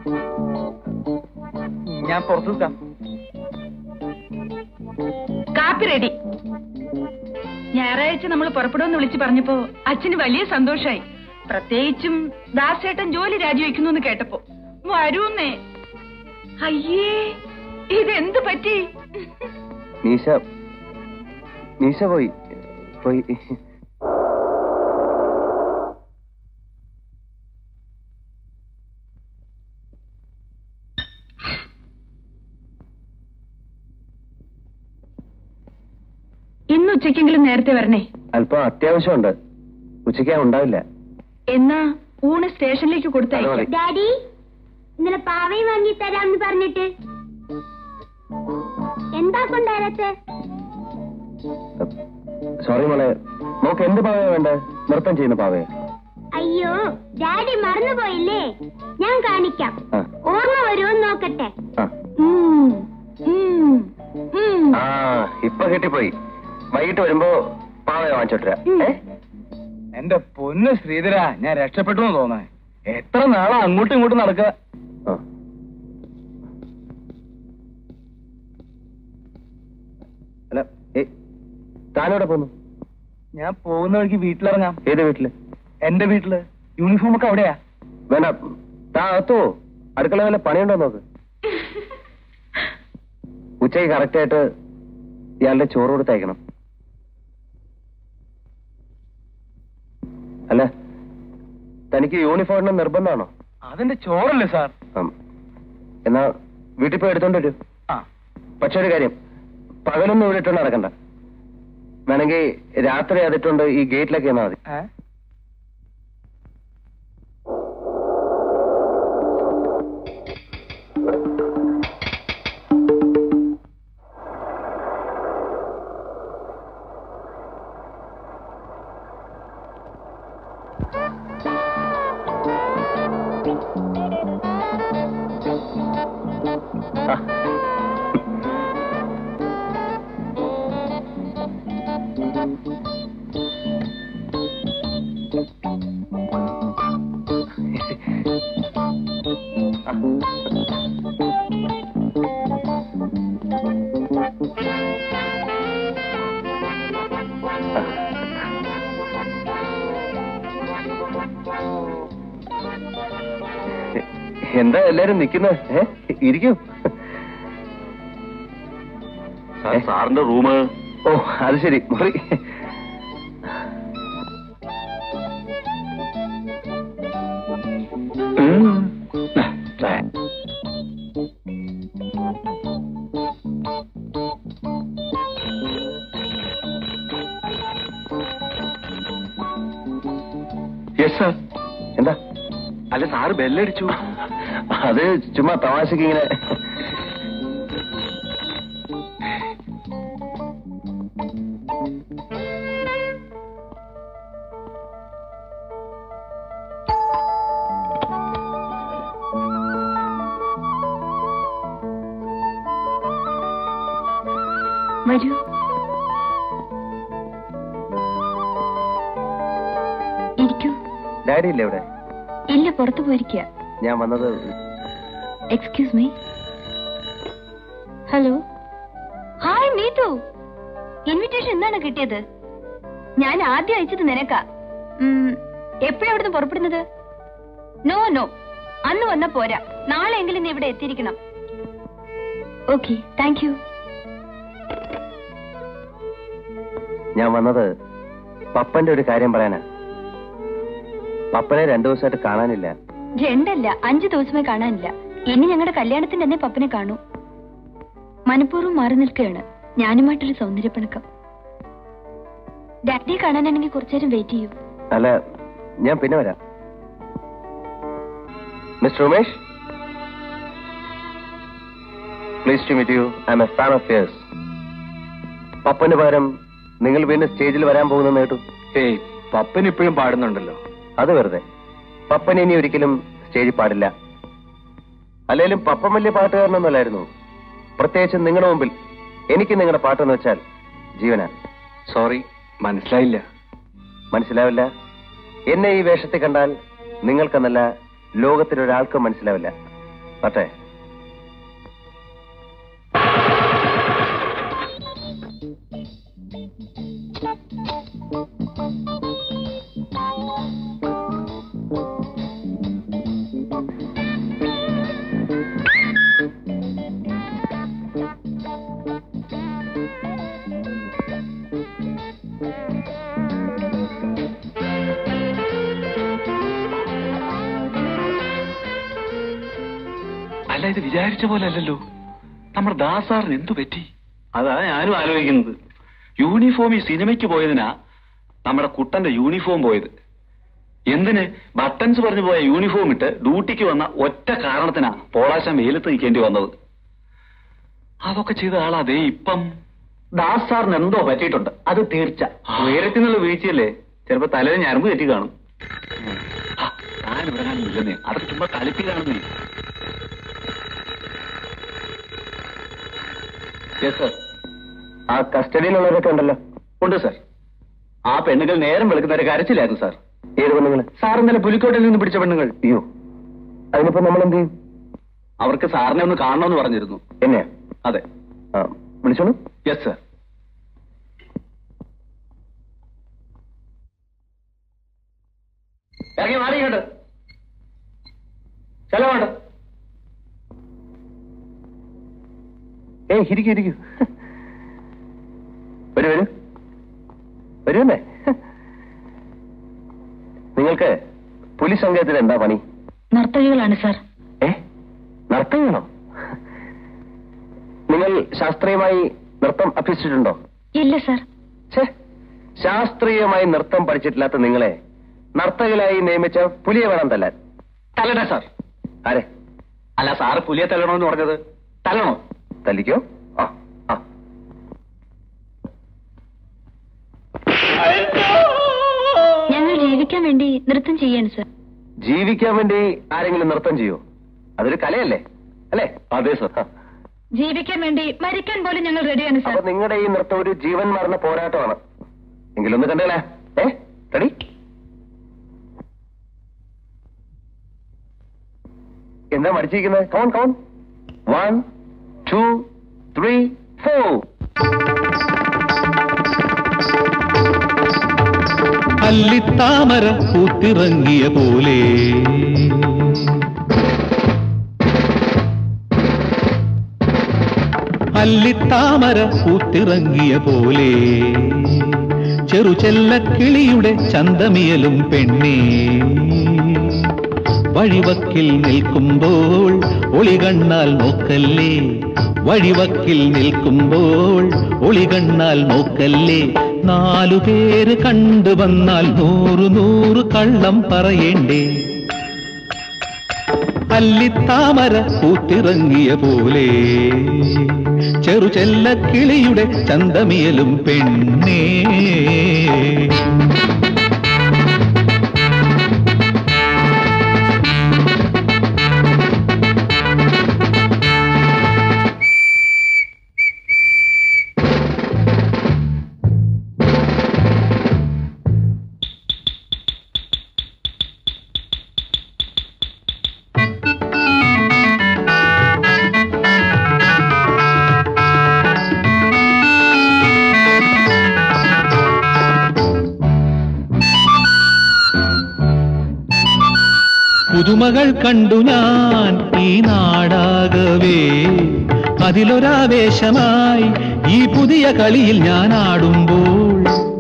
ഞാൻ പുറത്തു നിൽക്കാം കാപ്പി കാപ്പി റെഡി ഞായറാഴ്ച നമ്മൾ പുറപ്പെടുമെന്ന് വിളിച്ചു പറഞ്ഞപ്പോ അച്ഛന് വലിയ സന്തോഷായി പ്രത്യേകിച്ചും ദാസേട്ടൻ ജോലി രാജിവെക്കുന്നു എന്ന് കേട്ടപ്പോ വരൂന്നേ അയ്യേ ഇതെന്ത് പറ്റി മീശ മീശ പോയി പോയി ഇന്ന് ഉച്ചയ്ക്കെങ്കിലും നേരത്തെ വരണേ അല്പം അത്യാവശ്യമുണ്ട് ഉച്ചയ്ക്ക് ഞാൻ ഉണ്ടാവില്ല എന്നാ ഊണ് സ്റ്റേഷനിലേക്ക് കൊടുത്തയക്കാം ഡാഡി ഇന്നലെ പാവയും വാങ്ങി തരാമെന്ന് പറഞ്ഞിട്ട് എന്താ കൊണ്ടുവരത്തെ സോറി മോളെ മോക്ക് എന്ത് പാവയാ വേണ്ടേ നൃത്തം ചെയ്യുന്ന പാവയെ അയ്യോ ഡാഡി മറന്നുപോയില്ലേ ഞാൻ കാണിക്കാം ആ. ഓർമ്മ വരുമോ നോക്കട്ടെ ആ. ഉം, ഉം, ഉം. ആ ഇപ്പൊ കിട്ടിപ്പോയി വൈകിട്ട് വരുമ്പോ പാവയെ വാങ്ങിച്ചോട്ടരാ ഏ എന്റെ പൊന്ന് ശ്രീധര ഞാൻ രക്ഷപ്പെട്ടു എന്ന് തോന്നേ എത്ര നാളാ അങ്ങോട്ടും ഇങ്ങോട്ടും നടക്കുക ആ. അല്ല ഏ താനെവിടെ പോന്നു ഞാൻ പോകുന്ന വഴിക്ക് വീട്ടിലിറങ്ങാം ഏത് വീട്ടില് എന്റെ വീട്ടില് യൂണിഫോം ഒക്കെ അവിടെയാ വേണ്ട താ അകത്തോ അടുക്കള വല്ല പണിയുണ്ടോ നോക്ക് ഉച്ചയ്ക്ക് കറക്റ്റ് ആയിട്ട് ഇയാളുടെ ചോറ് കൊടുത്തയക്കണം അല്ല തനിക്ക് യൂണിഫോം ഇടണം നിർബന്ധമാണോ അതെന്റെ ചോറല്ലേ സാർ ഉം. എന്നാ വീട്ടിൽ പോയി എടുത്തോണ്ട് വരൂ ആ. പക്ഷെ ഒരു കാര്യം പകലൊന്നും ഇവിടെ ഇട്ടോണ്ട് നടക്കണ്ട വേണമെങ്കിൽ രാത്രി അതിട്ടുണ്ട് ഈ ഗേറ്റിലൊക്കെ എന്നാ മതി ഏ? എന്താ എല്ലാരും നിക്കുന്നത് ഏ ഇരിക്കൂ സാറിന്റെ റൂം ഓ അത് ശരി മുറി യെസ് സാർ എന്താ അല്ല സാറ് ബെല്ലടിച്ചു അത് ചുമ്മാ തമാശക്ക് ഇങ്ങനെ വരൂ ഇരിക്കൂ ഡാഡി ഇല്ലേ ഇവിടെ ഇല്ല പുറത്തു പോയിരിക്കുക ഞാൻ വന്നത് excuse me hello hi Neethu invitation എന്താണ് കിട്ടിയത് ഞാൻ ആദ്യം അയച്ചത് നിനക്കാ എപ്പോഴാ അവിടുന്ന് പുറപ്പെടുന്നത് നോ നോ അന്ന് വന്ന പോരാ നാളെയെങ്കിലും നീ ഇവിടെ എത്തിയിരിക്കണം ഓക്കെ താങ്ക് യു ഞാൻ വന്നത് പപ്പന്റെ ഒരു കാര്യം പറയാനാ പപ്പനെ രണ്ടു ദിവസമായിട്ട് കാണാനില്ല രണ്ടല്ല അഞ്ചു ദിവസമേ കാണാനില്ല ഇനി ഞങ്ങളുടെ കല്യാണത്തിന്റെ തന്നെ പപ്പനെ കാണൂ മനഃപൂർവ്വം മാറി നിൽക്കുകയാണ് ഞാനുമായിട്ടൊരു സൗന്ദര്യപ്പിണക്കം ഡാഡിയെ കാണാനാണെങ്കിൽ കുറച്ചേരം വെയിറ്റ് ചെയ്യൂ അല്ല ഞാൻ പിന്നെ വരാം Mr Umesh please to meet you I am a fan of yours പപ്പന് പകരം നിങ്ങൾ വീണ്ടും സ്റ്റേജിൽ വരാൻ പോകുന്ന കേട്ടു ഏയ് പപ്പൻ ഇപ്പോഴും പാടുന്നുണ്ടല്ലോ അത് വെറുതെ പപ്പൻ ഇനി ഒരിക്കലും സ്റ്റേജിൽ പാടില്ല അല്ലെങ്കിലും പപ്പൻ വലിയ പാട്ടുകാരനൊന്നുമല്ലായിരുന്നു പ്രത്യേകിച്ച് നിങ്ങളുടെ മുമ്പിൽ എനിക്ക് നിങ്ങളുടെ പാട്ടെന്ന് വെച്ചാൽ ജീവനാ സോറി മനസ്സിലായില്ല മനസ്സിലാവില്ല എന്നെ ഈ വേഷത്തിൽ കണ്ടാൽ നിങ്ങൾക്കെന്നല്ല ലോകത്തിലൊരാൾക്കും മനസ്സിലാവില്ല പറ്റേ ഇത് വിചാരിച്ച പോലെ അല്ലല്ലോ നമ്മുടെ ദാസാറിന് എന്തു പറ്റി അതാ ഞാനും ആലോചിക്കുന്നത് യൂണിഫോം ഈ സിനിമയ്ക്ക് പോയതിനാ നമ്മുടെ കുട്ടന്റെ യൂണിഫോം പോയത് എന്തിന് ബട്ടൺസ് പറഞ്ഞു പോയ യൂണിഫോം ഇട്ട് ഡ്യൂട്ടിക്ക് വന്ന ഒറ്റ കാരണത്തിനാ പോളാശം വെയിലത്ത് നിൽക്കേണ്ടി വന്നത് അതൊക്കെ ചെയ്ത ആളാ ദേ ഇപ്പം ദാസ് സാറിന് എന്തോ പറ്റിയിട്ടുണ്ട് അത് തീർച്ച ഉയരത്തിൽ നിന്നുള്ള വീഴ്ചയല്ലേ ചിലപ്പോ തലയിൽ ഞരമ്പ് തെറ്റി കാണും താൻ ഇവിടെ ഇല്ലെന്നേ അതൊക്കെ ചുമ്മാ കളിപ്പിലാണെന്നേ യെസ് സർ ആ കസ്റ്റഡിയിലുള്ളവരൊക്കെ ഉണ്ടല്ലോ ഉണ്ട് സർ ആ പെണ്ണുകൾ നേരം വെളുക്കുന്നവരെ കരച്ചിലായിരുന്നു സാർ ഏത് പെണ്ണുങ്ങള് സാർ ഇന്നലെ പുലിക്കോട്ടിൽ നിന്ന് പിടിച്ച പെണ്ണുങ്ങൾ അയ്യോ അതിനിപ്പോ നമ്മൾ എന്ത് ചെയ്യും അവർക്ക് സാറിനെ ഒന്ന് കാണണമെന്ന് പറഞ്ഞിരുന്നു എന്നെയാ അതെ ആ വിളിച്ചോളൂ യെസ് സർ ഇറങ്ങി മാറിയിങ്ങോട്ട് ചെലവുണ്ട് ഏയ് ഇരിക്കൂ ഇരിക്കൂ വരൂ വരൂ വരുന്നേ നിങ്ങൾക്ക് പോലീസ് സംഘത്തിൽ എന്താ പണി നർത്തകികളാണ് സാർ ഏ നർത്തകയാണോ നിങ്ങൾ ശാസ്ത്രീയമായി നൃത്തം അഭ്യസിച്ചിട്ടുണ്ടോ ഇല്ല സാർ ഛേ ശാസ്ത്രീയമായി നൃത്തം പഠിച്ചിട്ടില്ലാത്ത നിങ്ങളെ നർത്തകരായി നിയമിച്ച പുലിയെ വേണം തല്ലാൻ തല്ലണേ സാർ ആരെ അല്ല സാറ് പുലിയെ തല്ലണമെന്ന് പറഞ്ഞത് തല്ലണോ തല്ലിക്കോ ആ ആ ഞങ്ങൾ ജീവിക്കാൻ വേണ്ടി നൃത്തം ചെയ്യാണ് സാർ ജീവിക്കാൻ വേണ്ടി ആരെങ്കിലും നൃത്തം ചെയ്യോ അതൊരു കലയല്ലേ അല്ലേ അതെ സർ ജീവിക്കാൻ വേണ്ടി മരിക്കാൻ പോലും ഞങ്ങൾ റെഡിയാണ് അപ്പൊ നിങ്ങളുടെ ഈ നൃത്തം ഒരു ജീവൻ മരണ പോരാട്ടമാണ് എങ്കിലൊന്ന് കണ്ടേലേ ഏ റെഡി എന്താ മടിച്ചിരിക്കുന്നത് കൗൺ കൗൺ വൺ ടു ത്രീ ഫോർ അല്ലിത്താമര പൂത്തിറങ്ങിയ പോലെ അല്ലിത്താമര പൂത്തിറങ്ങിയ പോലെ ചെറുചെല്ലക്കിളിയുടെ ചന്തമിയലും പെണ്ണേ വഴിവക്കിൽ നിൽക്കുമ്പോൾ ഒളികണ്ണാൽ നോക്കല്ലേ വഴിവക്കിൽ നിൽക്കുമ്പോൾ ഒളികണ്ണാൽ നോക്കല്ലേ നാലു പേര് കണ്ടു വന്നാൽ നൂറ് നൂറ് കള്ളം പറയേണ്ടേ അല്ലിത്താമര പൂത്തിറങ്ങിയ പോലെ ചെറുചെല്ലക്കിളിയുടെ ചന്തമിയലും പെണ്ണേ പുതുമകൾ കണ്ടു ഞാൻ ഈ നാടാകവേ അതിലൊരാവേശമായി ഈ പുതിയ കളിയിൽ ഞാൻ ആടുമ്പോൾ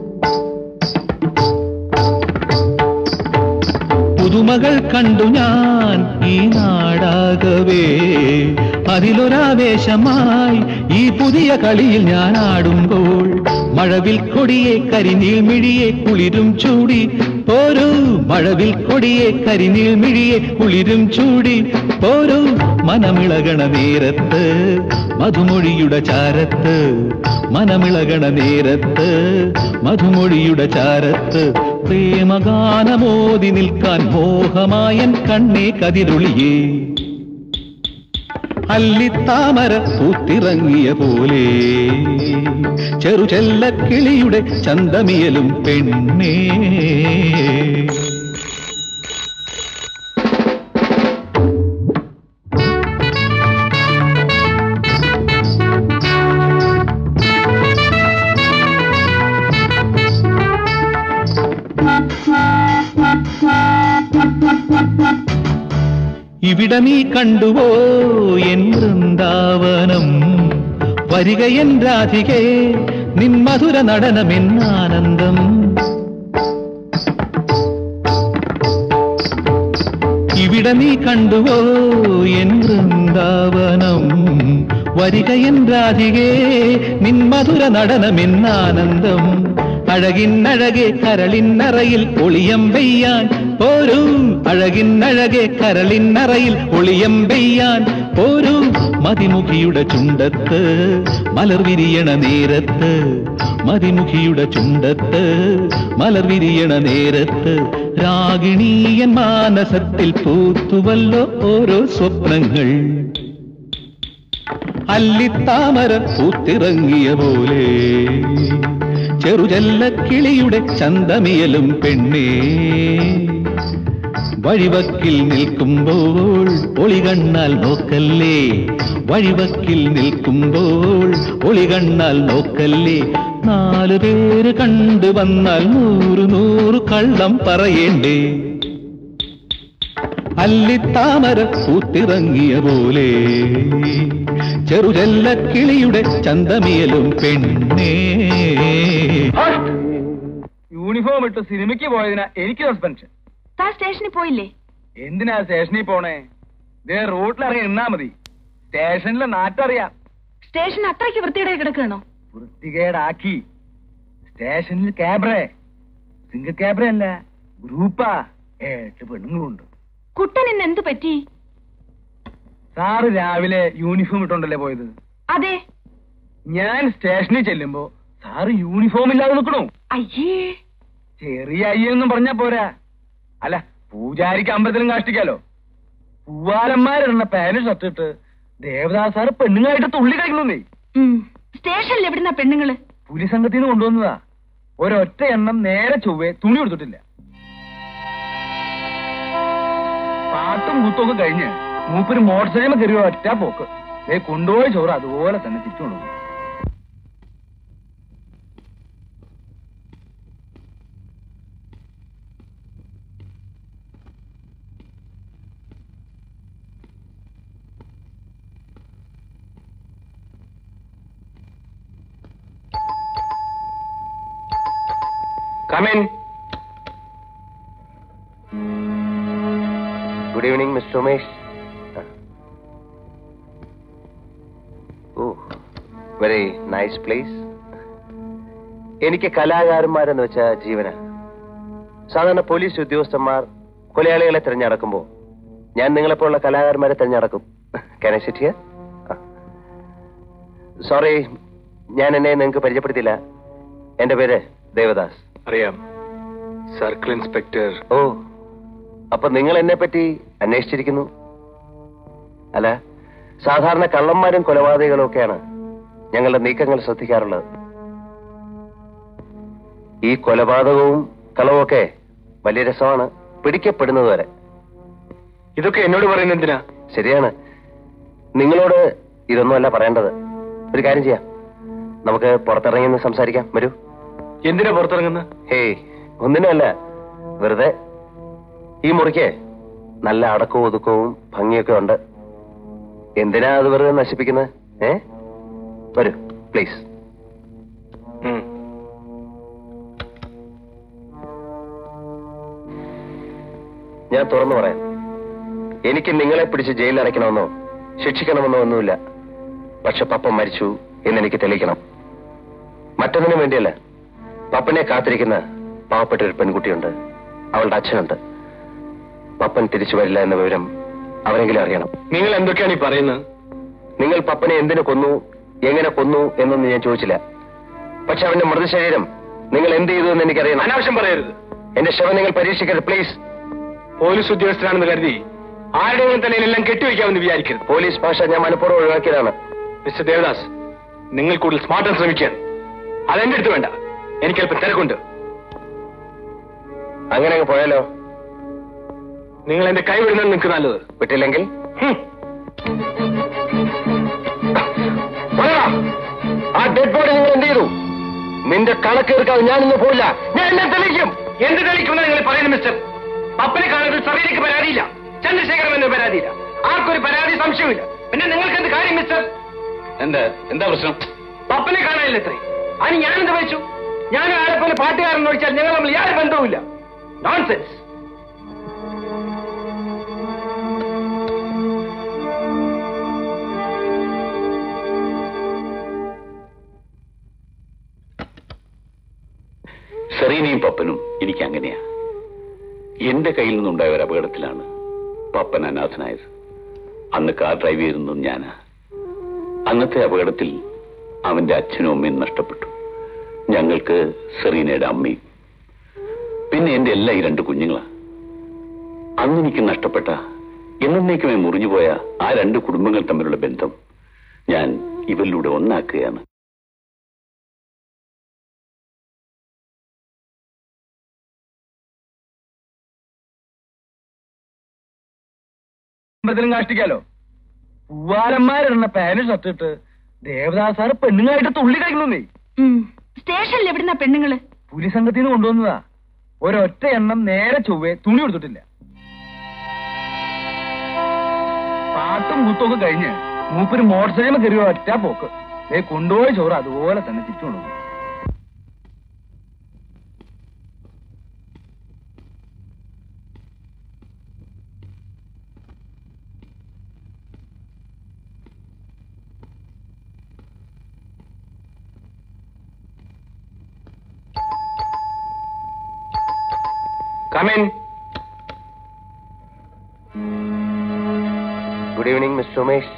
പുതുമകൾ കണ്ടു ഞാൻ ഈ നാടാകവേ അതിലൊരാവേശമായി ഈ പുതിയ കളിയിൽ ഞാൻ ആടുമ്പോൾ മഴവിൽ കൊടിയെ കരിനീൾ മിഴിയെ കുളിരും ചൂടി പോരൂ മഴവിൽ കൊടിയെ കരിനീൾ മിഴിയെ കുളിരും ചൂടി പോരൂ മനമിളകണ നേരത്ത് മധുമൊഴിയുടെ ചാരത്ത് മനമിളകണ നേരത്ത് മധുമൊഴിയുടെ ചാരത്ത് പ്രേമഗാനമോതി നിൽക്കാൻ മോഹമായൻ കണ്ണേ കതിരൊളിയേ അല്ലിത്താമര പൂത്തിറങ്ങിയ പോലെ ചെറുചെല്ലക്കിളിയുടെ ചന്തമിയലും പെണ്ണേ ഇവിടെ നീ കണ്ടുവോ എൻ വൃന്ദാവനം വരിക എൻ രാധികേ നിൻ മധുര നടനമെന്നാനന്ദം ഇവിടെ നീ കണ്ടുവോ എൻ വൃന്ദാവനം വരികയൻ രാധികേ നിൻ മധുര നടനമെന്നാനന്ദം അഴകിന്നഴകെ കരളിന്നറയിൽ ഒളിയം പെയ്യാൻ പോരൂ അഴകിന്നഴകെ കരളിന്നറയിൽ ഒളിയം പെയ്യാൻ പോരൂ മതിമുഖിയുടെ ചുണ്ടത്ത് മലർ വിരിയണ നേരത്ത് മതിമുഖിയുടെ ചുണ്ടത്ത് മലർ വിരിയണ നേരത്ത് രാഗിണീയൻ മാനസത്തിൽ പൂത്തുവല്ലോ ഓരോ സ്വപ്നങ്ങൾ അല്ലിത്താമര പൂത്തിറങ്ങിയ പോലെ ചെറുചെല്ല കിളിയുടെ ചന്തമിയലും പെണ്ണേ വഴിവക്കിൽ നിൽക്കുമ്പോൾ ഒളികണ്ണാൽ നോക്കല്ലേ വഴിവക്കിൽ നിൽക്കുമ്പോൾ ഒളികണ്ണാൽ നോക്കല്ലേ നാലു പേര് കണ്ടു വന്നാൽ നൂറ് നൂറ് കള്ളം പറയേണ്ടേ അല്ലിത്താമര പൂത്തിറങ്ങിയ പോലെ ചെറുചെല്ല കിളിയുടെ ചന്തമിയലും പെണ്ണേ യൂണിഫോം ഇട്ട് സിനിമയ്ക്ക് പോയതിനാ എനിക്ക് സസ്പെൻഷൻ താ സ്റ്റേഷനിൽ പോയില്ലേ എന്തിനാ സ്റ്റേഷനിൽ പോണേ ദേ റോട്ടിലിറങ്ങി നിന്നാ മതി സ്റ്റേഷനിലെ നാട്ടറിയാം സ്റ്റേഷൻ അത്രയ്ക്ക് വൃത്തിയുടെ കിടക്കണോ വൃത്തികേടാക്കി സ്റ്റേഷനിൽ ക്യാബ്രേ സിംഗിൾ ക്യാബ്രേ അല്ല ഗ്രൂപ്പാ ഏട്ട് പെണ്ണുങ്ങളുണ്ട് കുട്ടൻ ഇന്ന് എന്തു പറ്റി സാറ് രാവിലെ യൂണിഫോം ഇട്ടോണ്ടല്ലേ പോയത് അതെ ഞാൻ സ്റ്റേഷനിൽ ചെല്ലുമ്പോ സാറ് യൂണിഫോം ഇല്ലാതെ നിൽക്കണു അയ്യേ ചെറിയ അയ്യെന്നും പറഞ്ഞാ പോരാ അല്ല പൂജാരിക്ക് അമ്പലത്തിലും കാഷ്ടിക്കാലോ പൂവാലന്മാരിടുന്ന പാന്റ് ഷർട്ട് ഇട്ട് ദേവദാസ് സാറ് പെണ്ണുങ്ങളായിട്ട് തുള്ളി കളിക്കണമെന്നേ സ്റ്റേഷനിൽ എവിടുന്ന പെണ്ണുങ്ങള് പുലി സംഘത്തിൽ നിന്ന് കൊണ്ടുവന്നതാ ഒരൊറ്റ എണ്ണം നേരെ ചൊവ്വേ തുണി കൊടുത്തിട്ടില്ല പാട്ടും കുത്തൊക്കെ കഴിഞ്ഞ് മൂപ്പര് മോട്ടോർ സൈക്കിൾ കയറിയ ഒറ്റ പോക്ക് ദേ കൊണ്ടുപോയ ചോറ് അതുപോലെ തന്നെ തിരിച്ചു കൊണ്ടുപോകും come on good evening Mr Umesh oh very nice place എനിക്ക് കലാകാരന്മാരെന്ന് വെച്ച ജീവന സാധാരണ പോലീസ് ഉദ്യോഗസ്ഥന്മാർ കൊലയാളികളെ തിരഞ്ഞെടുക്കുമ്പോൾ ഞാൻ നിങ്ങളെപ്പോലുള്ള കലാകാരന്മാരെ തിരഞ്ഞെടുക്കും can I sit here sorry ഞാൻ എന്നെ നിങ്ങൾക്ക് പരിചയപ്പെടുത്തില്ല എന്റെ പേര് ദേവദാസ് അറിയാം സർക്കിൾ ഇൻസ്പെക്ടർ ഓ അപ്പൊ നിങ്ങൾ എന്നെ പറ്റി അന്വേഷിച്ചിരിക്കുന്നു അല്ല സാധാരണ കള്ളന്മാരും കൊലപാതകങ്ങളും ഒക്കെയാണ് ഞങ്ങളുടെ നീക്കങ്ങൾ ശ്രദ്ധിക്കാറുള്ളത് ഈ കൊലപാതകവും കളവും ഒക്കെ വലിയ രസമാണ് പിടിക്കപ്പെടുന്നത് വരെ ഇതൊക്കെ എന്നോട് പറയുന്നത് എന്തിനാ ശരിയാണ് നിങ്ങളോട് ഇതൊന്നുമല്ല പറയേണ്ടത് ഒരു കാര്യം ചെയ്യാം നമുക്ക് പുറത്തിറങ്ങി നിന്ന് സംസാരിക്കാം വരൂ എന്തിനാ പുറത്തിറങ്ങുന്ന ഹേയ് ഒന്നിനുമല്ല വെറുതെ ഈ മുറിക്ക് നല്ല അടക്കവും ഒതുക്കവും ഭംഗിയൊക്കെ ഉണ്ട് എന്തിനാ അത് വെറുതെ നശിപ്പിക്കുന്നത് ഏ വരൂ പ്ലീസ് ഞാൻ തുറന്നു പറയാം എനിക്ക് നിങ്ങളെ പിടിച്ച് ജയിലിൽ അടയ്ക്കണമെന്നോ ശിക്ഷിക്കണമെന്നോ ഒന്നുമില്ല പക്ഷെ പപ്പ മരിച്ചു എന്ന് എനിക്ക് തെളിയിക്കണം മറ്റൊന്നിനും വേണ്ടിയല്ല പപ്പനെ കാത്തിരിക്കുന്ന പാവപ്പെട്ട ഒരു പെൺകുട്ടിയുണ്ട് അവളുടെ അച്ഛനുണ്ട് പപ്പൻ തിരിച്ചു വരില്ല എന്ന വിവരം അവരെങ്കിലും അറിയണം നിങ്ങൾ എന്തൊക്കെയാണ് ഈ പറയുന്നത് നിങ്ങൾ പപ്പനെ എന്തിനു കൊന്നു എങ്ങനെ കൊന്നു എന്നൊന്നും ഞാൻ ചോദിച്ചില്ല പക്ഷെ അവന്റെ മൃതശരീരം നിങ്ങൾ എന്ത് ചെയ്തു എന്ന് എനിക്കറിയണം അനാവശ്യം പറയരുത് എന്റെ ശവം നിങ്ങൾ പരീക്ഷിക്കരുത് പ്ലീസ് പോലീസ് ഉദ്യോഗസ്ഥനാണെന്ന് കരുതി ആരുടെയും തലയിലെല്ലാം കെട്ടിവെക്കാമെന്ന് വിചാരിക്കരുത് പോലീസ് ഭാഷ ഞാൻ മനഃപൂർവ്വം ഒഴിവാക്കിയതാണ് മിസ്റ്റർ ദേവദാസ് നിങ്ങൾ കൂടുതൽ സ്മാർട്ടാൻ ശ്രമിക്കാൻ അതെന്റെ അടുത്ത് വേണ്ട എനിക്ക് അല്പം തിരക്കുണ്ട് അങ്ങനെ അങ്ങ് പോയാലോ നിങ്ങൾ എന്റെ കൈ വിടുന്നത് നിങ്ങൾക്ക് നല്ലത് വിട്ടില്ലെങ്കിൽ പറ. ആ ഡെഡ് ബോഡി നിങ്ങൾ എന്ത് ചെയ്തു നിന്റെ കണക്ക് തീർക്കാതെ ഞാൻ ഇന്ന് പോയില്ല ഞാൻ എന്നെ തെളിയിക്കും എന്ത് തെളിയിക്കുന്ന നിങ്ങൾ പറയുന്നത് മിസ്റ്റർ പപ്പനെ കാണുന്നത് സറിയിലേക്ക് പരാതിയില്ല ചന്ദ്രശേഖരൻ എന്ന പരാതിയില്ല ആർക്കൊരു പരാതി സംശയമില്ല പിന്നെ നിങ്ങൾക്ക് എന്ത് കാര്യം മിസ്റ്റർ എന്താ എന്താ പ്രശ്നം പപ്പനെ കാണാനില്ല ഇത്രയും അതിന് ഞാനെന്ത് വെച്ചു ഞാൻ ആരെ പോലെ പാട്ടുകാരൻ ഒഴിച്ചാൽ ഞങ്ങൾ തമ്മിൽ യാതൊരു ബന്ധവുമില്ല നോൺസെൻസ് സെറീനയും പപ്പനും എനിക്ക് അങ്ങനെയാ എന്റെ കയ്യിൽ നിന്നുണ്ടായ ഒരു അപകടത്തിലാണ് പപ്പൻ അനാഥനായത് അന്ന് കാർ ഡ്രൈവ് ചെയ്തിരുന്നതും ഞാനാ അന്നത്തെ അപകടത്തിൽ അവന്റെ അച്ഛനും അമ്മയും നഷ്ടപ്പെട്ടു ഞങ്ങൾക്ക് സെറീനയുടെ അമ്മയും പിന്നെ എന്റെ എല്ലാ ഈ രണ്ട് കുഞ്ഞുങ്ങളാ അന്ന് എനിക്ക് നഷ്ടപ്പെട്ട എന്നേക്കുമേ മുറിഞ്ഞുപോയ ആ രണ്ട് കുടുംബങ്ങൾ തമ്മിലുള്ള ബന്ധം ഞാൻ ഇവരിലൂടെ ഒന്നാക്കുകയാണ് അമ്പലത്തിലും കാഷ്ടിക്കാലോ പൂവാലന്മാരിടുന്ന പാനും ഷർട്ട് ഇട്ട് ദേവദാസ് സാറ് പെണ്ണുങ്ങളായിട്ട് തുള്ളി കഴിക്കുന്നേ സ്റ്റേഷനിൽ എവിടുന്ന പെണ്ണുങ്ങള് പുലി സംഘത്തിൽ നിന്ന് കൊണ്ടുവന്നതാ ഒരൊറ്റ എണ്ണം നേരെ ചൊവ്വേ തുണി കൊടുത്തിട്ടില്ല പാട്ടും കുത്തൊക്കെ കഴിഞ്ഞ് മൂപ്പര് മോട്ടോർ സൈക്കിൾ കയറിയ ഒറ്റ പോക്ക് ദേ കൊണ്ടുപോയ ചോറ് അതുപോലെ തന്നെ തിരിച്ചു കൊണ്ടുപോകും Come in. Good evening, Mr. Umesh.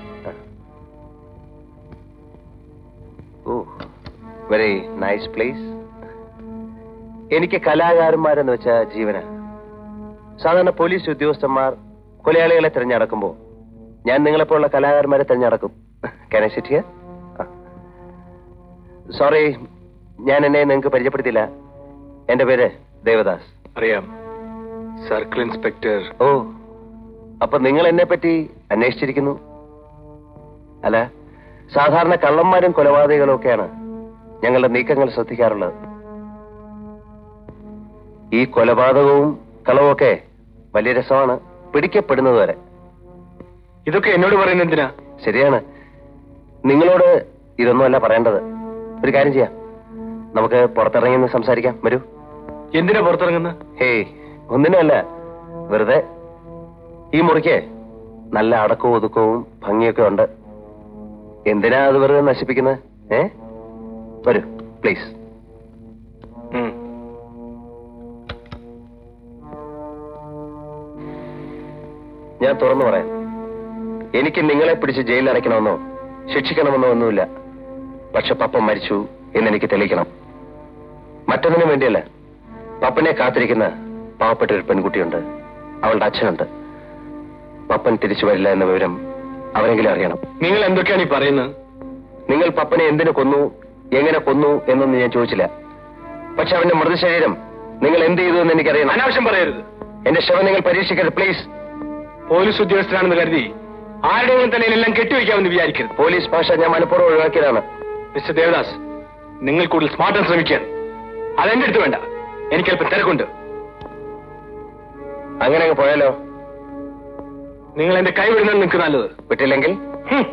Oh, very nice place. എനിക്ക് കലാകാരന്മാരെന്ന് വെച്ച ജീവന സാധാരണ പോലീസ് ഉദ്യോഗസ്ഥന്മാർ കൊലയാളികളെ തിരഞ്ഞെടുക്കുമ്പോൾ ഞാൻ നിങ്ങളെപ്പോലുള്ള കലാകാരന്മാരെ തിരഞ്ഞെടുക്കും Can I sit here? Sorry ഞാൻ എന്നെ നിങ്ങൾക്ക് പരിചയപ്പെടുത്തില്ല എന്റെ പേര് ദേവദാസ് അറിയാം സർക്കിൾ ഇൻസ്പെക്ടർ ഓ അപ്പൊ നിങ്ങൾ എന്നെ പറ്റി അന്വേഷിച്ചിരിക്കുന്നു അല്ല സാധാരണ കള്ളന്മാരും കൊലപാതകങ്ങളും ഒക്കെയാണ് ഞങ്ങളുടെ നീക്കങ്ങൾ ശ്രദ്ധിക്കാറുള്ളത് ഈ കൊലപാതകവും കളവും ഒക്കെ വലിയ രസമാണ് പിടിക്കപ്പെടുന്നത് വരെ ഇതൊക്കെ എന്നോട് പറയുന്നത് എന്തിനാ ശരിയാണ് നിങ്ങളോട് ഇതൊന്നുമല്ല പറയേണ്ടത് ഒരു കാര്യം ചെയ്യാം നമുക്ക് പുറത്തിറങ്ങി നിന്ന് സംസാരിക്കാം വരൂ എന്തിനാ പുറത്തിറങ്ങുന്നത് ഹേയ് ഒന്നിനുമല്ല വെറുതെ ഈ മുറിക്ക് നല്ല അടക്കവും ഒതുക്കവും ഭംഗിയൊക്കെ ഉണ്ട് എന്തിനാ അത് വെറുതെ നശിപ്പിക്കുന്നത് ഏ വരൂ പ്ലീസ് ഞാൻ തുറന്നു പറയാം എനിക്ക് നിങ്ങളെ പിടിച്ച് ജയിലിൽ അടയ്ക്കണമെന്നോ ശിക്ഷിക്കണമെന്നോ ഒന്നുമില്ല പക്ഷെ പപ്പ മരിച്ചു എന്നെനിക്ക് തെളിയിക്കണം മറ്റൊന്നിനും വേണ്ടിയല്ല പപ്പനെ കാത്തിരിക്കുന്ന പാവപ്പെട്ട ഒരു പെൺകുട്ടിയുണ്ട് അവളുടെ അച്ഛനുണ്ട് പപ്പൻ തിരിച്ചു വരില്ല എന്ന വിവരം അവരെങ്കിലും അറിയണം നിങ്ങൾ എന്തൊക്കെയാണ് ഈ പറയുന്നത് നിങ്ങൾ പപ്പനെ എന്തിനു കൊന്നു എങ്ങനെ കൊന്നു എന്നൊന്നും ഞാൻ ചോദിച്ചില്ല പക്ഷെ അവന്റെ മൃതശരീരം നിങ്ങൾ എന്ത് ചെയ്തു എന്ന് എനിക്കറിയണം അനാവശ്യം പറയരുത് എന്റെ ശവം നിങ്ങൾ പരീക്ഷിക്കരുത് പ്ലീസ് പോലീസ് ഉദ്യോഗസ്ഥരാണെന്ന് കരുതി ആരുടെയും തലയിലെല്ലാം കെട്ടിവെക്കാമെന്ന് വിചാരിക്കരുത് പോലീസ് ഭാഷ ഞാൻ മനഃപൂർവ്വം ഒഴിവാക്കിയതാണ് മിസ്റ്റർ ദേവദാസ് നിങ്ങൾ കൂടുതൽ സ്മാർട്ടാൻ ശ്രമിക്കാൻ അതെന്റെ അടുത്ത് വേണ്ട എനിക്ക് അല്പം തിരക്കുണ്ട് അങ്ങനെ അങ്ങ് പോയാലോ നിങ്ങൾ എന്റെ കൈ വിടുന്നത് നിങ്ങൾക്ക് നല്ലത് വിട്ടില്ലെങ്കിൽ ഹും.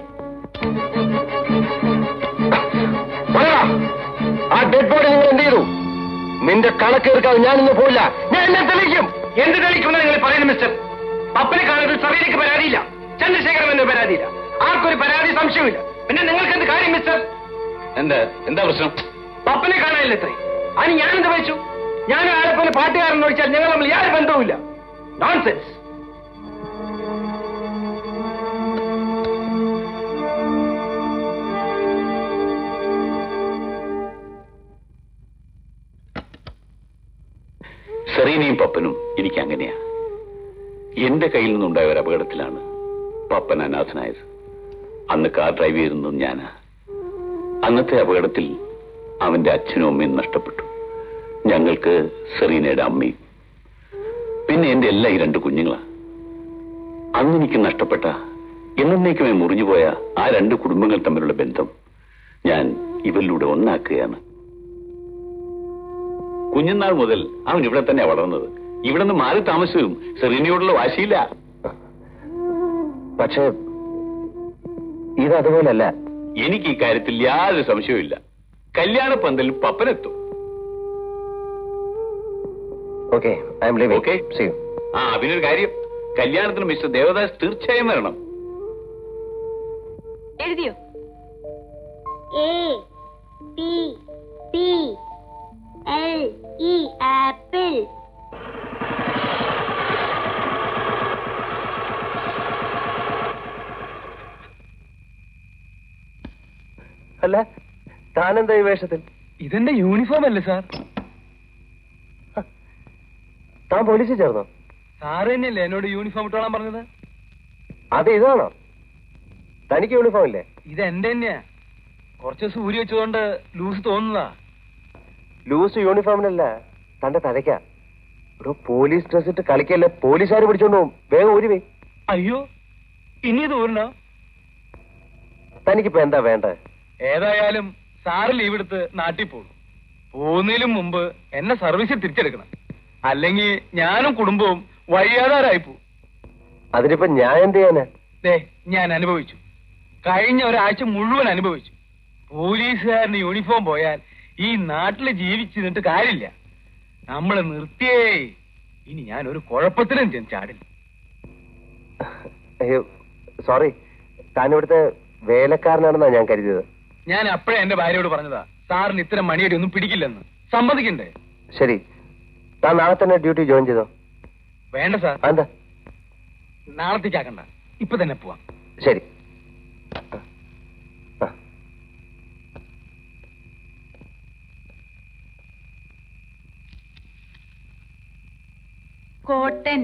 പറയടാ. ആ ഡെഡ് ബോഡി നിങ്ങൾ എന്ത് ചെയ്തു നിന്റെ കണക്ക് തീർക്കാതെ ഞാനിന്ന് പോയില്ല ഞാൻ എന്നെ തെളിയിക്കും എന്ത് തെളിയിക്കുമെന്ന് നിങ്ങൾ പറയുന്നു മിസ്റ്റർ പപ്പനെ കാണുന്നത് സഭയിലേക്ക് പരാതിയില്ല ചന്ദ്രശേഖരൻ എന്ന പരാതിയില്ല ആർക്കൊരു പരാതി സംശയമില്ല പിന്നെ നിങ്ങൾക്ക് എന്ത് കാര്യം മിസ്റ്റർ എന്താ എന്താ പ്രശ്നം പപ്പനെ കാണാനില്ല ഇത്രേ അതിന് ഞാനെന്ത് വെച്ചു ഞാനും ആളെ പോലെ പാട്ടുകാരൻ ഒഴിച്ചാൽ ഞങ്ങൾ തമ്മിൽ യാതൊരു ബന്ധവുമില്ല നോൺസെൻസ് സെറീനയും പപ്പനും എനിക്ക് അങ്ങനെയാ എന്റെ കയ്യിൽ നിന്നുണ്ടായ ഒരു അപകടത്തിലാണ് പപ്പൻ അനാഥനായത് അന്ന് കാർ ഡ്രൈവ് ചെയ്തിരുന്നതും ഞാനാ അന്നത്തെ അപകടത്തിൽ അവന്റെ അച്ഛനും അമ്മയും നഷ്ടപ്പെട്ടു ഞങ്ങൾക്ക് സെറീനയുടെ അമ്മയും പിന്നെ എന്റെ എല്ലാ ഈ രണ്ട് കുഞ്ഞുങ്ങളാ അന്ന് എനിക്ക് നഷ്ടപ്പെട്ട എന്നേക്കുമേ മുറിഞ്ഞുപോയ ആ രണ്ട് കുടുംബങ്ങൾ തമ്മിലുള്ള ബന്ധം ഞാൻ ഇവരിലൂടെ ഒന്നാക്കുകയാണ് കുഞ്ഞുനാൾ മുതൽ അവൻ ഇവിടെ തന്നെ വളർന്നത് ഇവിടെ നിന്ന് മാറി താമസിച്ചതും സെറീനയോടുള്ള വാശിയില്ല പക്ഷേ ഇത് അതുപോലല്ല എനിക്ക് ഈ കാര്യത്തിൽ യാതൊരു സംശയവുമില്ല കല്യാണ പന്തലിൽ പപ്പനെത്തും okay I am leaving okay see you ആ പിന്നൊരു കാര്യം കല്യാണത്തിന് മിസ്റ്റർ ദേവദാസ് തീർച്ചയായും വരണം എഴുതിയോ A B B L E apple അല്ല താനെന്താ ഈ വേഷത്തിൽ ഇതെന്റെ യൂണിഫോം അല്ലേ സാർ താൻ പോലീസിൽ ചേർന്നോ സാറ് തന്നെയല്ലേ എന്നോട് യൂണിഫോം ഇട്ടോളാൻ പറഞ്ഞത് അത് ഇതാണോ തനിക്ക് യൂണിഫോം ഇല്ലേ ഇത് എന്റെ തന്നെയാ കുറച്ച് ദിവസം ഊരി വെച്ചതുകൊണ്ട് ലൂസ് തോന്നുന്നതാ ലൂസ് യൂണിഫോമിനല്ല തന്റെ തലയ്ക്കാ ഒരു പോലീസ് ഡ്രസ് ഇട്ട് കളിക്കല്ലേ പോലീസുകാർ പിടിച്ചോണ്ട് പോകും വേഗം ഊരി വേ അയ്യോ ഇനി ഇത് ഊരണോ തനിക്കിപ്പോ എന്താ വേണ്ടത് ഏതായാലും സാറ് ലീവ് എടുത്ത് നാട്ടിൽ പോകും പോകുന്നതിലും മുമ്പ് എന്നെ സർവീസിൽ തിരിച്ചെടുക്കണം അല്ലെങ്കിൽ ഞാനും കുടുംബവും വഴിയാതാരായി പോകും അതിനിപ്പോ ഞാൻ എന്ത് ചെയ്യാനാ ദേ ഞാൻ അനുഭവിച്ചു കഴിഞ്ഞ ഒരാഴ്ച മുഴുവൻ അനുഭവിച്ചു പോലീസുകാരന് യൂണിഫോം പോയാൽ ഈ നാട്ടിൽ ജീവിച്ചിരുന്നിട്ട് കാര്യമില്ല നമ്മളെ നിർത്തിയേ ഇനി ഞാൻ ഒരു കുഴപ്പത്തിലും ചെന്ന് ചാടില്ല അയ്യോ സോറി താൻ ഇവിടുത്തെ വേലക്കാരനാണെന്നാ ഞാൻ കരുതിയത് ഞാൻ അപ്പഴേ എന്റെ ഭാര്യയോട് പറഞ്ഞതാ സാറിന് ഇത്തരം മണിയടി ഒന്നും പിടിക്കില്ലെന്ന് സമ്മതിക്കണ്ടേ ശരി താൻ നാളെ തന്നെ ഡ്യൂട്ടി ജോയിൻ ചെയ്തോ വേണ്ട സാർ എന്താ നാളത്തേക്കാക്കണ്ട ഇപ്പൊ തന്നെ പോവാം ശരി കോട്ടൻ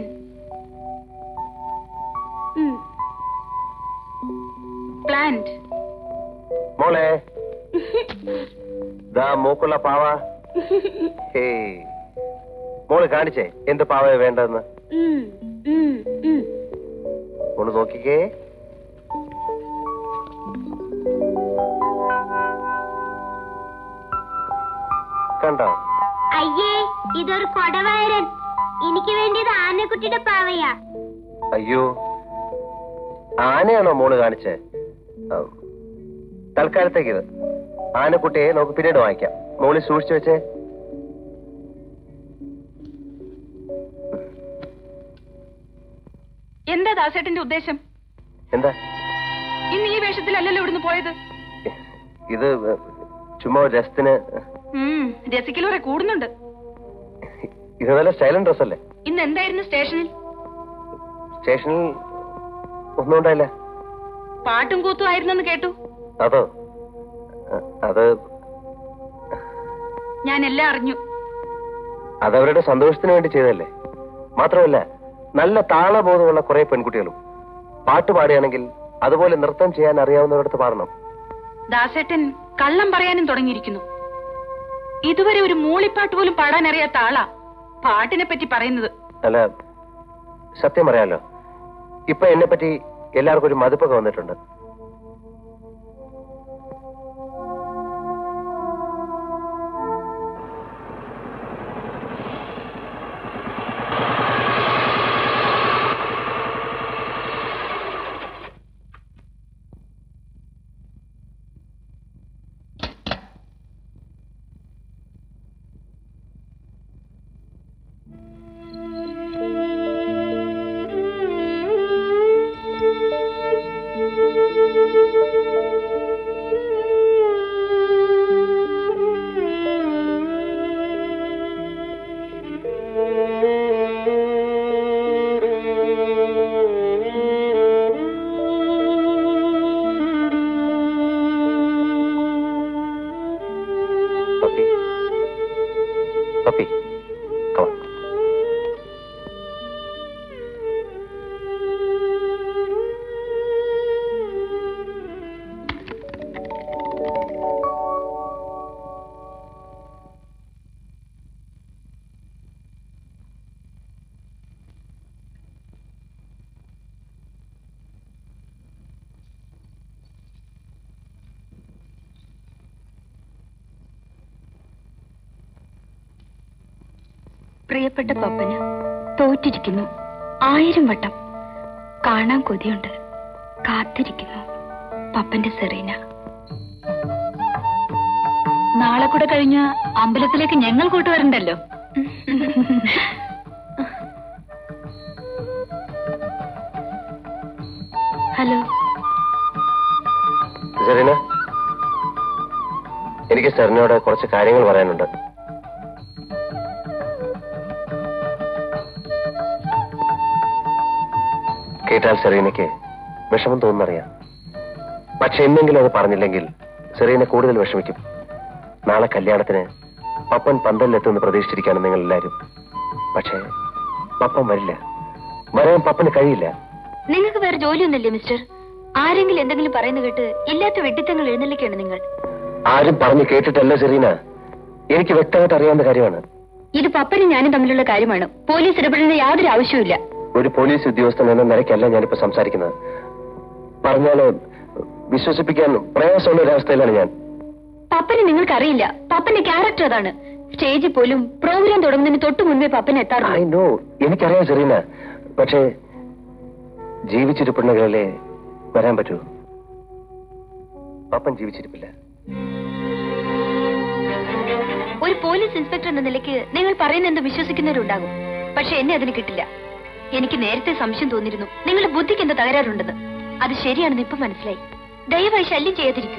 പ്ലാന്റ് മോളെ ദാ മൂക്കുള്ള പാവ ഹേ മോള് കാണിച്ചേ എന്ത് പാവ വേണ്ടതെന്ന് ഒന്ന് നോക്കിക്കേ കണ്ടോ അയ്യേ ഇതൊരു കൊടവയരൻ എനിക്ക് വേണ്ടിയത് ആനക്കുട്ടിയുടെ പാവയാ അയ്യോ ആനയാണോ മോള് കാണിച്ചേ ആ, തൽക്കാലത്തേക്ക് ഇത് ആനക്കുട്ടിയെ നമുക്ക് പിന്നീട് വാങ്ങിക്കാം മോള് സൂക്ഷിച്ചു വെച്ചേ എന്താ ദാസേട്ടന്റെ ഉദ്ദേശം എന്താ ഇന്ന് ഈ വേഷത്തിലല്ലല്ലോ ഇവിടുന്ന് പോയത് ഇത് ചുമ്മാ ഒരു രസത്തിന് ഉം രസിക്കലൂറെ കൂടുന്നുണ്ട് ഇത് നല്ല സ്റ്റൈലൻ ഡ്രസ് അല്ലേ ഇന്ന് എന്തായിരുന്നു സ്റ്റേഷനിൽ സ്റ്റേഷനിൽ ഒന്നും ഉണ്ടായില്ല പാട്ടും കൂത്തും ആയിരുന്നെന്ന് കേട്ടു അതോ അ- അത് ഞാൻ എല്ലാം അറിഞ്ഞു അതവരുടെ സന്തോഷത്തിന് വേണ്ടി ചെയ്തതല്ലേ മാത്രമല്ല നല്ല താളബോധമുള്ള കുറെ പെൺകുട്ടികളും പാട്ട് പാടുകയാണെങ്കിൽ അതുപോലെ നൃത്തം ചെയ്യാൻ അറിയാവുന്നവരടുത്ത് പാടണം ദാസേട്ടൻ കള്ളം പറയാനും തുടങ്ങിയിരിക്കുന്നു ഇതുവരെ ഒരു മൂളിപ്പാട്ട് പോലും പാടാൻ അറിയാത്ത ആളാ പാട്ടിനെ പറ്റി പറയുന്നത് അല്ല സത്യം പറയാലോ ഇപ്പൊ എന്നെ പറ്റി എല്ലാവർക്കും ഒരു മതിപ്പൊക്കെ വന്നിട്ടുണ്ട് പപ്പി പപ്പി come on. പ്രിയപ്പെട്ട പപ്പന് തോറ്റിരിക്കുന്നു ആയിരം വട്ടം കാണാൻ കൊതിയുണ്ട് കാത്തിരിക്കുന്നു പപ്പന്റെ സെറീന നാളെ കൂടെ കഴിഞ്ഞ അമ്പലത്തിലേക്ക് ഞങ്ങൾ കൂട്ടുവരണ്ടല്ലോ ഹലോ സെറീന എനിക്ക് സെറിനോട് കുറച്ച് കാര്യങ്ങൾ പറയാനുണ്ട് കേട്ടാൽ സെറീനയ്ക്ക് വിഷമം തോന്നുന്നറിയാം പക്ഷെ എന്നെങ്കിലും അത് പറഞ്ഞില്ലെങ്കിൽ സെറീന കൂടുതൽ വിഷമിക്കും നാളെ കല്യാണത്തിന് പപ്പൻ പന്തലിലെത്തുമെന്ന് പ്രതീക്ഷിച്ചിരിക്കുകയാണ് നിങ്ങൾ എല്ലാവരും പക്ഷേ പപ്പൻ വരില്ല വരാൻ പപ്പന് കഴിയില്ല നിങ്ങൾക്ക് വേറെ ജോലിയൊന്നുമില്ലേ മിസ്റ്റർ ആരെങ്കിലും എന്തെങ്കിലും പറയുന്ന കേട്ട് ഇല്ലാത്ത വെട്ടിത്തങ്ങൾ എഴുന്നള്ളിക്കാണ് നിങ്ങൾ ആരും പറഞ്ഞു കേട്ടിട്ടല്ല സെറീന എനിക്ക് വ്യക്തമായിട്ട് അറിയാവുന്ന കാര്യമാണ് ഇത് പപ്പനും ഞാനും തമ്മിലുള്ള കാര്യമാണ് പോലീസ് ഇടപെടേണ്ട യാതൊരു ആവശ്യവുമില്ല ഒരു പോലീസ് ഉദ്യോഗസ്ഥൻ എന്ന നിലയ്ക്കല്ല ഞാനിപ്പോ സംസാരിക്കുന്നത് പറഞ്ഞാല് വിശ്വസിപ്പിക്കാൻ പ്രയാസമുള്ള ഒരവസ്ഥയിലാണ് ഞാൻ പപ്പനെ നിങ്ങൾക്ക് അറിയില്ല പപ്പന്റെ ക്യാരക്ടർ അതാണ് സ്റ്റേജിൽ പോലും പ്രോഗ്രാം തുടങ്ങുന്നതിന് തൊട്ട് മുൻപേ പപ്പൻ എത്താറുണ്ട് ഐ നോ എനിക്കറിയാം സെറീന പക്ഷേ ജീവിച്ചിരിപ്പുണ്ടെങ്കിലല്ലേ വരാൻ പറ്റൂ പപ്പൻ ജീവിച്ചിരിപ്പില്ല ഒരു പോലീസ് ഇൻസ്പെക്ടർ എന്ന നിലയ്ക്ക് നിങ്ങൾ പറയുന്ന എന്ത് വിശ്വസിക്കുന്നവരുണ്ടാകും പക്ഷെ എന്നെ അതിന് കിട്ടില്ല എനിക്ക് നേരത്തെ സംശയം തോന്നിയിരുന്നു നിങ്ങളുടെ ബുദ്ധിക്ക് എന്താ തകരാറുണ്ടെന്ന് അത് ശരിയാണെന്ന് ഇപ്പൊ മനസ്സിലായി ദയവായി ശല്യം ചെയ്യാതിരിക്കൂ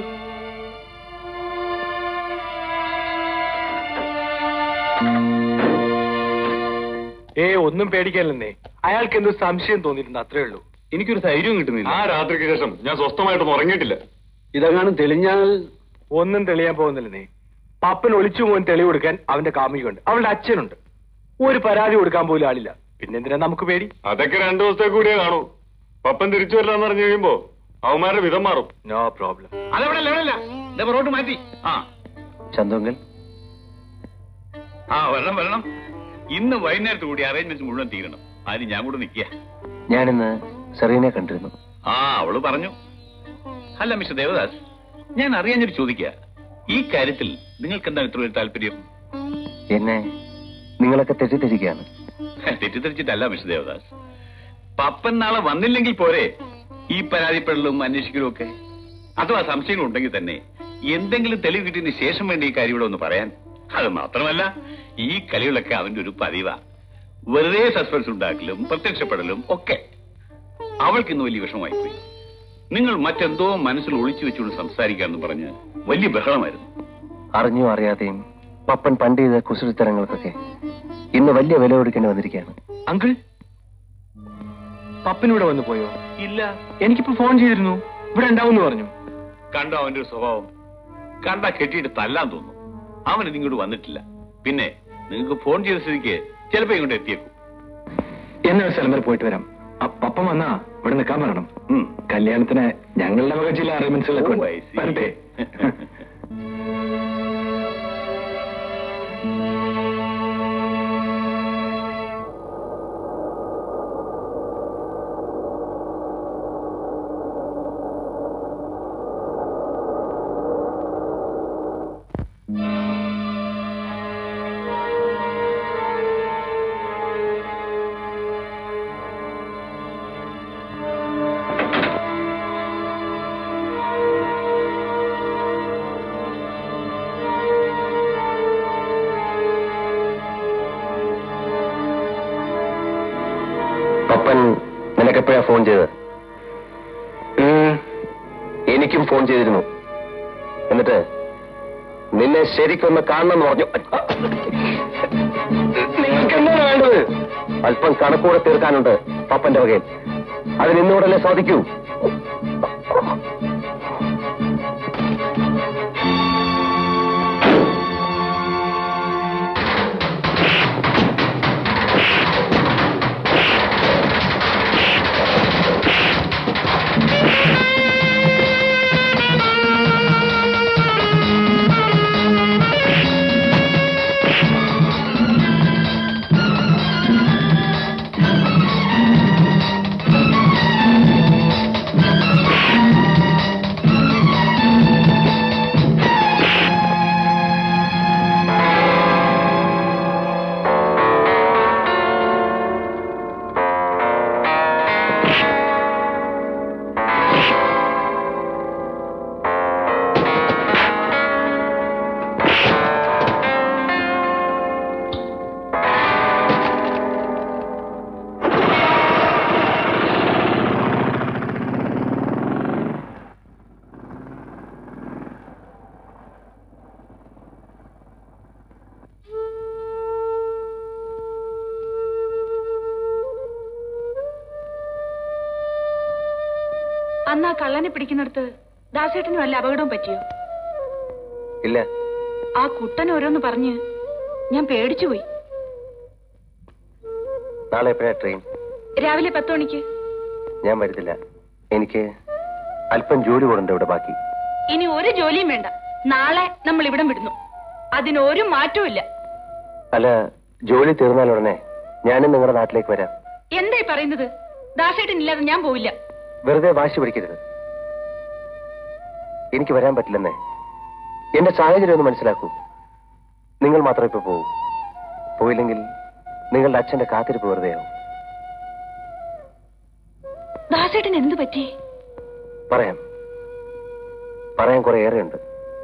ഏ ഒന്നും പേടിക്കാനില്ലെന്നേ അയാൾക്ക് എന്തോ സംശയം തോന്നിയിട്ടുണ്ട് അത്രേ ഉള്ളൂ എനിക്കൊരു ധൈര്യവും കിട്ടുന്നില്ല ആ രാത്രിക്ക് ശേഷം ഞാൻ സ്വസ്ഥമായിട്ടൊന്നും ഉറങ്ങിയിട്ടില്ല ഇതെങ്ങാനും തെളിഞ്ഞാൽ ഒന്നും തെളിയാൻ പോകുന്നില്ലെന്നേ പപ്പൻ ഒളിച്ചു പോകാൻ തെളിവ് കൊടുക്കാൻ അവന്റെ കാമുകയുണ്ട് അവളുടെ അച്ഛനുണ്ട് ഒരു പരാതി കൊടുക്കാൻ പോലും ആളില്ല പിന്നെന്തിനാ നമുക്ക് പേടി അതൊക്കെ രണ്ടു ദിവസത്തെ കൂടിയേ കാണൂ പപ്പൻ തിരിച്ചു വരില്ലെന്ന് പറഞ്ഞു കഴിയുമ്പോ അവന്മാരുടെ വിധം മാറും നോ പ്രോബ്ലം അതവിടെ ലെവലല്ല റോഡ് മാറ്റി ആ ചന്തുങ്കൽ ആ വരണം വരണം ഇന്ന് വൈകുന്നേരത്ത് കൂടി അറേഞ്ച്മെന്റ്സ് മുഴുവൻ തീരണം അതിന് ഞാൻ കൂടെ നിൽക്കുക ഞാനിന്ന് സെറീനെ കണ്ടിരുന്നു ആ അവള് പറഞ്ഞു അല്ല മിസ്റ്റർ ദേവദാസ് ഞാൻ അറിയാഞ്ഞൊരു ചോദിക്കുക ഈ കാര്യത്തിൽ നിങ്ങൾക്ക് എന്താണ് ഇത്ര ഒരു താല്പര്യം എന്നെ നിങ്ങളൊക്കെ തെറ്റിദ്ധരിക്കുകയാണ് തെറ്റിദ്ധരിച്ചിട്ടല്ല മിസ്റ്റർ ദേവദാസ് പപ്പൻ നാളെ വന്നില്ലെങ്കിൽ പോരെ ഈ പരാതിപ്പെടലും അന്വേഷിക്കലും ഒക്കെ അഥവാ സംശയങ്ങൾ ഉണ്ടെങ്കിൽ തന്നെ എന്തെങ്കിലും തെളിവ് കിട്ടിയതിന് ശേഷം വേണ്ടി ഈ കാര്യം ഇവിടെ ഒന്ന് പറയാൻ അത് മാത്രമല്ല ഈ കളികളൊക്കെ അവന്റെ ഒരു പതിവാ വെറുതെ സസ്പെൻസ് ഉണ്ടാക്കലും പ്രത്യക്ഷപ്പെടലും ഒക്കെ അവൾക്ക് ഇന്ന് വലിയ വിഷമമായിപ്പോയി നിങ്ങൾ മറ്റെന്തോ മനസ്സിൽ ഒളിച്ചു വെച്ചുകൊണ്ട് സംസാരിക്കാന്ന് പറഞ്ഞ് വലിയ ബഹളമായിരുന്നു അറിഞ്ഞോ അറിയാതെയും പപ്പൻ പണ്ട് ചെയ്ത കുസൃത്തരങ്ങൾക്കൊക്കെ ഇന്ന് വലിയ വില കൊടുക്കേണ്ടി വന്നിരിക്കുകയാണ് അങ്കിൾ പപ്പനിവിടെ വന്നു പോയോ ഇല്ല എനിക്കിപ്പോ ഫോൺ ചെയ്തിരുന്നു ഇവിടെ ഉണ്ടാവും പറഞ്ഞു കണ്ടോ അവന്റെ ഒരു സ്വഭാവം കണ്ട കെട്ടിയിട്ട് തല്ലാൻ തോന്നും അവൻ ഇതിങ്ങോട്ട് വന്നിട്ടില്ല പിന്നെ നിങ്ങൾക്ക് ഫോൺ ചെയ്ത സ്ഥിതിക്ക് ചിലപ്പോ ഇങ്ങോട്ട് എത്തിയേക്കും എന്നെ ഒരു സ്ഥലം വരെ പോയിട്ട് വരാം അ- പപ്പൻ വന്നാ ഇവിടെ നിൽക്കാൻ പറയണം കല്യാണത്തിന് ഞങ്ങളുടെ വക ചില അറേഞ്ച്മെന്റ്സുകളൊക്കെ ഉണ്ട്. വരട്ടെ പപ്പൻ നിനക്കെപ്പോഴാ ഫോൺ ചെയ്തത് എനിക്കും ഫോൺ ചെയ്തിരുന്നു എന്നിട്ട് നിന്നെ ശരിക്കൊന്ന് കാണണമെന്ന് പറഞ്ഞു നിങ്ങൾക്ക് എന്താണ് വേണ്ടത് അല്പം കണക്കൂടെ തീർക്കാനുണ്ട് പപ്പന്റെ വകയിൽ അതിന് ഇന്നുകൂടല്ലേ സാധിക്കൂ അന്ന് ആ കള്ളനെ പിടിക്കുന്നിടത്ത് ദാസേട്ടനും വല്ല അപകടവും പറ്റിയോ ഇല്ല ആ കുട്ടൻ ഓരോന്ന് പറഞ്ഞ് ഞാൻ പേടിച്ചുപോയി നാളെ എപ്പോഴാ ട്രെയിൻ രാവിലെ പത്ത് മണിക്ക് ഞാൻ വരുന്നില്ല എനിക്ക് അല്പം ജോലി കൂടെ ഇവിടെ ബാക്കി ഇനി ഒരു ജോലിയും വേണ്ട നാളെ നമ്മൾ ഇവിടം വിടുന്നു അതിനൊരു മാറ്റവും ഇല്ല അല്ല ജോലി തീർന്നാൽ ഉടനെ ഞാനും നിങ്ങളുടെ നാട്ടിലേക്ക് വരാം എന്തായി പറയുന്നത് ദാസേട്ടൻ ഇല്ലാതെ ഞാൻ പോവില്ല വെറുതെ വാശി പിടിക്കരുത് എനിക്ക് വരാൻ പറ്റില്ലെന്നേ എന്റെ സാഹചര്യം ഒന്ന് മനസ്സിലാക്കൂ നിങ്ങൾ മാത്രം ഇപ്പൊ പോകൂ പോയില്ലെങ്കിൽ നിങ്ങളുടെ അച്ഛന്റെ കാത്തിരിപ്പ് വെറുതെയാവും ദാസേട്ടൻ എന്തു പറ്റി പറയാം പറയാൻ കുറെ ഏറെയുണ്ട്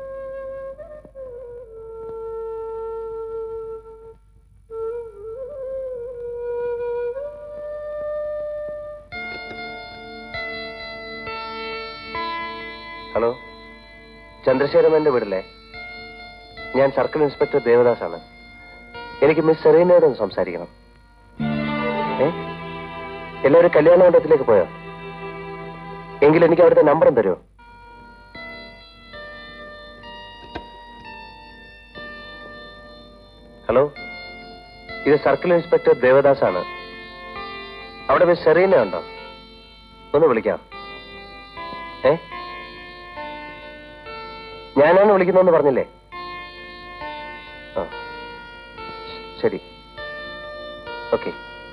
ഹലോ ചന്ദ്രശേഖരമന്റെ വീടല്ലേ ഞാൻ സർക്കിൾ ഇൻസ്പെക്ടർ ദേവദാസ് ആണ് എനിക്ക് മിസ് സെറീനയോട് ഒന്ന് സംസാരിക്കണം ഏ എല്ലാവരും കല്യാണ മണ്ഡപത്തിലേക്ക് പോയോ എങ്കിൽ എനിക്ക് അവിടുത്തെ നമ്പറും തരുമോ ഹലോ ഇത് സർക്കിൾ ഇൻസ്പെക്ടർ ദേവദാസ് ആണ് അവിടെ മിസ് സെറീന ഉണ്ടോ ഒന്ന് വിളിക്കാം ഏ ഞാനാണ് വിളിക്കുന്നതെന്ന് പറഞ്ഞില്ലേ ആ ശരി ഓക്കെ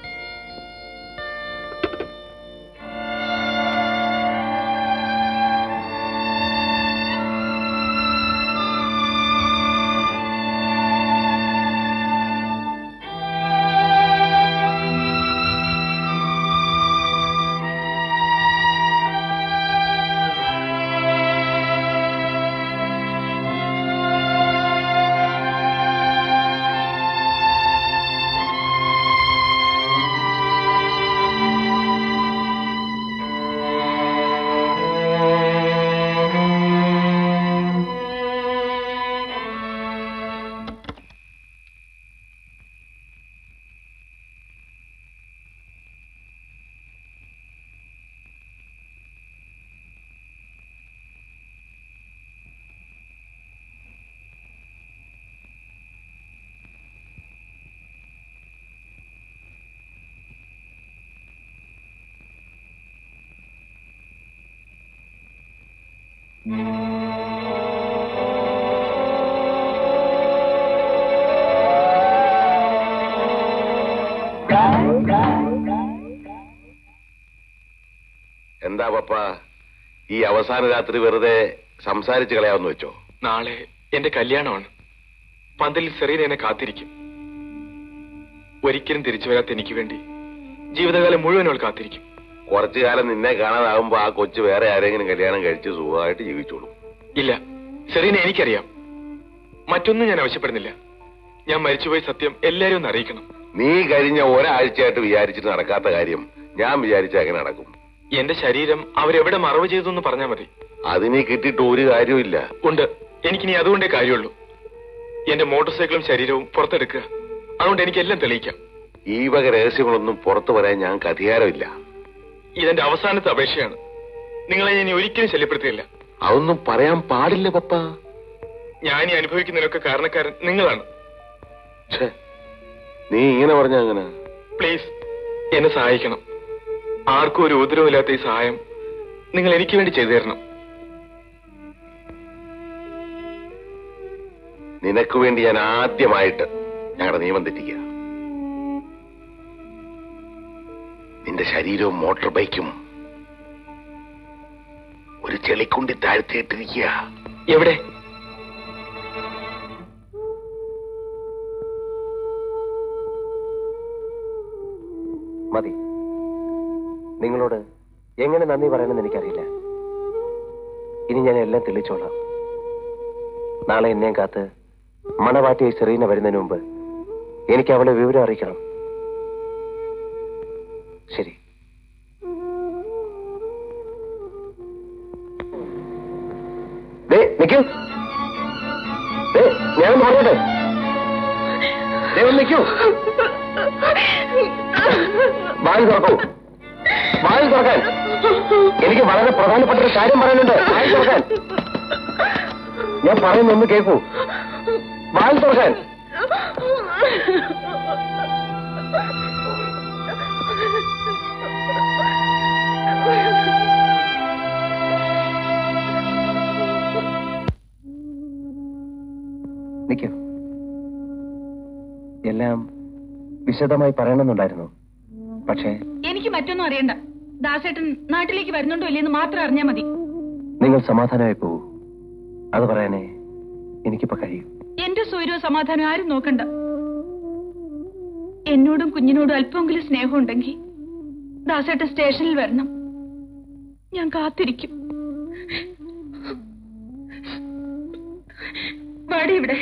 എന്താ പപ്പ ഈ അവസാന രാത്രി വെറുതെ സംസാരിച്ച് കളയാമെന്ന് വെച്ചോ നാളെ എന്റെ കല്യാണമാണ് പന്തലിൽ സെറീന എന്നെ കാത്തിരിക്കും ഒരിക്കലും തിരിച്ചു വരാത്ത എനിക്ക് വേണ്ടി ജീവിതകാലം മുഴുവൻ അവൾ കാത്തിരിക്കും കുറച്ചു കാലം നിന്നെ കാണാതാകുമ്പോ ആ കൊച്ചു വേറെ ആരെങ്കിലും കല്യാണം കഴിച്ച് സുഖമായിട്ട് ജീവിച്ചോളൂ ഇല്ല സെറീന എനിക്കറിയാം മറ്റൊന്നും ഞാൻ ആവശ്യപ്പെടുന്നില്ല ഞാൻ മരിച്ചുപോയ സത്യം എല്ലാരും ഒന്ന് അറിയിക്കണം നീ കഴിഞ്ഞ ഒരാഴ്ചയായിട്ട് വിചാരിച്ചിട്ട് നടക്കാത്ത കാര്യം ഞാൻ വിചാരിച്ച എങ്ങനെ നടക്കും എന്റെ ശരീരം അവരെവിടെ മറവ് ചെയ്തു എന്ന് പറഞ്ഞാൽ മതി അതിന് കിട്ടിയിട്ട് ഒരു കാര്യമില്ല ഉണ്ട് എനിക്കിനി അതുകൊണ്ടേ കാര്യമുള്ളൂ എന്റെ മോട്ടോർ സൈക്കിളും ശരീരവും പുറത്തെടുക്കുക അതുകൊണ്ട് എനിക്കെല്ലാം തെളിയിക്കാം ഈ വക രഹസ്യങ്ങളൊന്നും പുറത്തു പറയാൻ ഞങ്ങൾക്ക് അധികാരമില്ല ഇതെന്റെ അവസാനത്തെ അപേക്ഷയാണ് നിങ്ങളെ ഞാൻ ഇനി ഒരിക്കലും ശല്യപ്പെടുത്തുകയില്ല അതൊന്നും പറയാൻ പാടില്ല പപ്പ ഞാൻ ഈ അനുഭവിക്കുന്നതിനൊക്കെ കാരണക്കാരൻ നിങ്ങളാണ് ഛേ, നീ ഇങ്ങനെ പറഞ്ഞ അങ്ങനെ പ്ലീസ് എന്നെ സഹായിക്കണം ആർക്കും ഒരു ഉപദ്രവമില്ലാത്ത ഈ സഹായം നിങ്ങൾ എനിക്ക് വേണ്ടി ചെയ്തു തരണം നിനക്ക് വേണ്ടി ഞാൻ ആദ്യമായിട്ട് ഞങ്ങളുടെ നിയമം തെറ്റിക്കുക നിന്റെ ശരീരവും മോട്ടോർ ബൈക്കും ഒരു ചെളിക്കുണ്ടി താഴ്ത്തിയിട്ടിരിക്കുക എവിടെ മതി നിങ്ങളോട് എങ്ങനെ നന്ദി പറയണമെന്ന് എനിക്കറിയില്ല ഇനി ഞാൻ എല്ലാം തെളിച്ചോളാം നാളെ എന്നെയും കാത്ത് മണവാറ്റിയായി സെറീന വരുന്നതിന് മുമ്പ് എനിക്ക് അവളെ വിവരം അറിയിക്കണം ശരി ദേ, നിക്കൂ ദേ, ഞാനൊന്ന് പറഞ്ഞോട്ടെ ദേ, ഒന്ന് നിക്കൂ വാങ്ങി തുറക്കൂ വായിൽ തുറക്കാൻ എനിക്ക് വളരെ പ്രധാനപ്പെട്ട ഒരു കാര്യം പറയാനുണ്ട് വായിൽ തുറക്കാൻ ഞാൻ പറയുന്നൊന്ന് കേൾക്കൂ വായിൽ തുറക്കാൻ നിൽക്കൂ എല്ലാം വിശദമായി പറയണമെന്നുണ്ടായിരുന്നു പക്ഷേ എനിക്ക് മറ്റൊന്നും അറിയണ്ട ദാസേട്ടൻ നാട്ടിലേക്ക് വരുന്നുണ്ടോ ഇല്ലെന്ന് മാത്രം അറിഞ്ഞാ മതി നിങ്ങൾ സമാധാനമായി പോകൂ അത് പറയാനേ എനിക്കിപ്പോ കഴിയും എന്റെ സൗര്യവും സമാധാനം ആരും നോക്കണ്ട എന്നോടും കുഞ്ഞിനോടും അല്പമെങ്കിലും സ്നേഹം ഉണ്ടെങ്കിൽ ദാസേട്ടൻ സ്റ്റേഷനിൽ വരണം ഞാൻ കാത്തിരിക്കും വാടി ഇവിടെ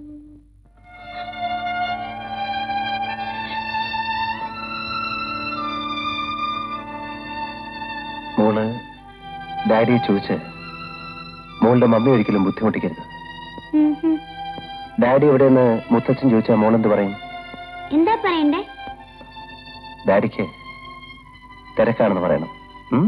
മോള് ഡാഡിയെ ചോദിച്ച് മോളുടെ മമ്മി ഒരിക്കലും ബുദ്ധിമുട്ടിക്കരുത് ഡാഡി എവിടെയെന്ന് മുത്തച്ഛൻ ചോദിച്ചാൽ മോളെന്ത് പറയും എന്താ പറയണ്ടേ ഡാഡിക്ക് തിരക്കാണെന്ന് പറയണം ഉം?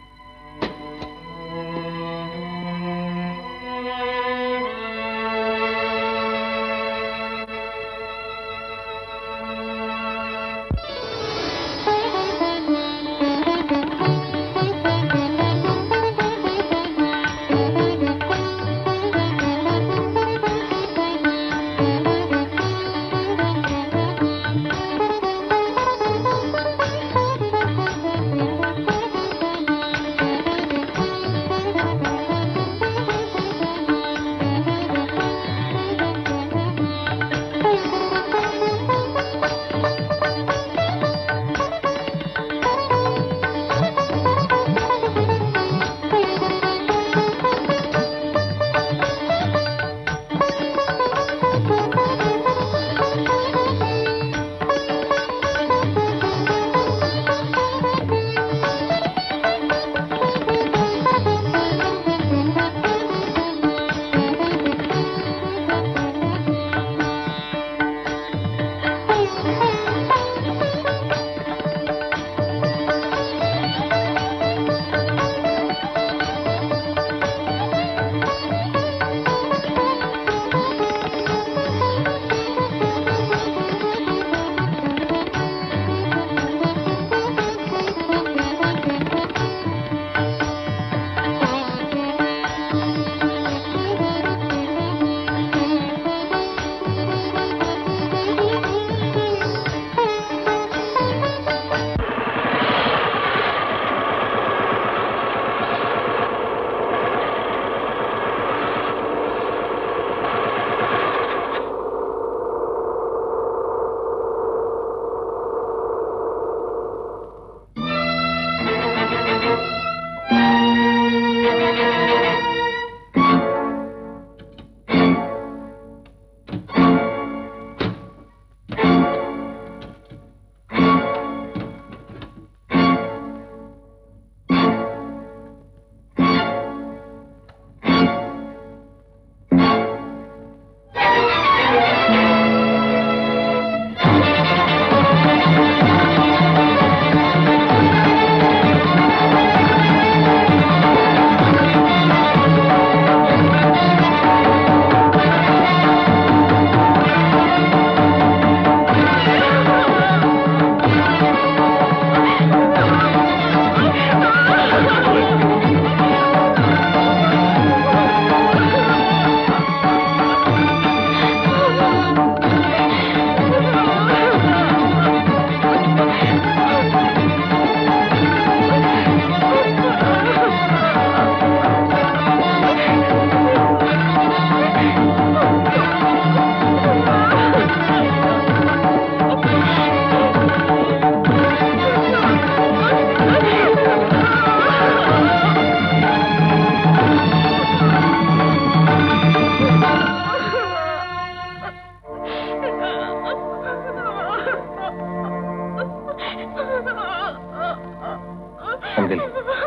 അങ്കിൾ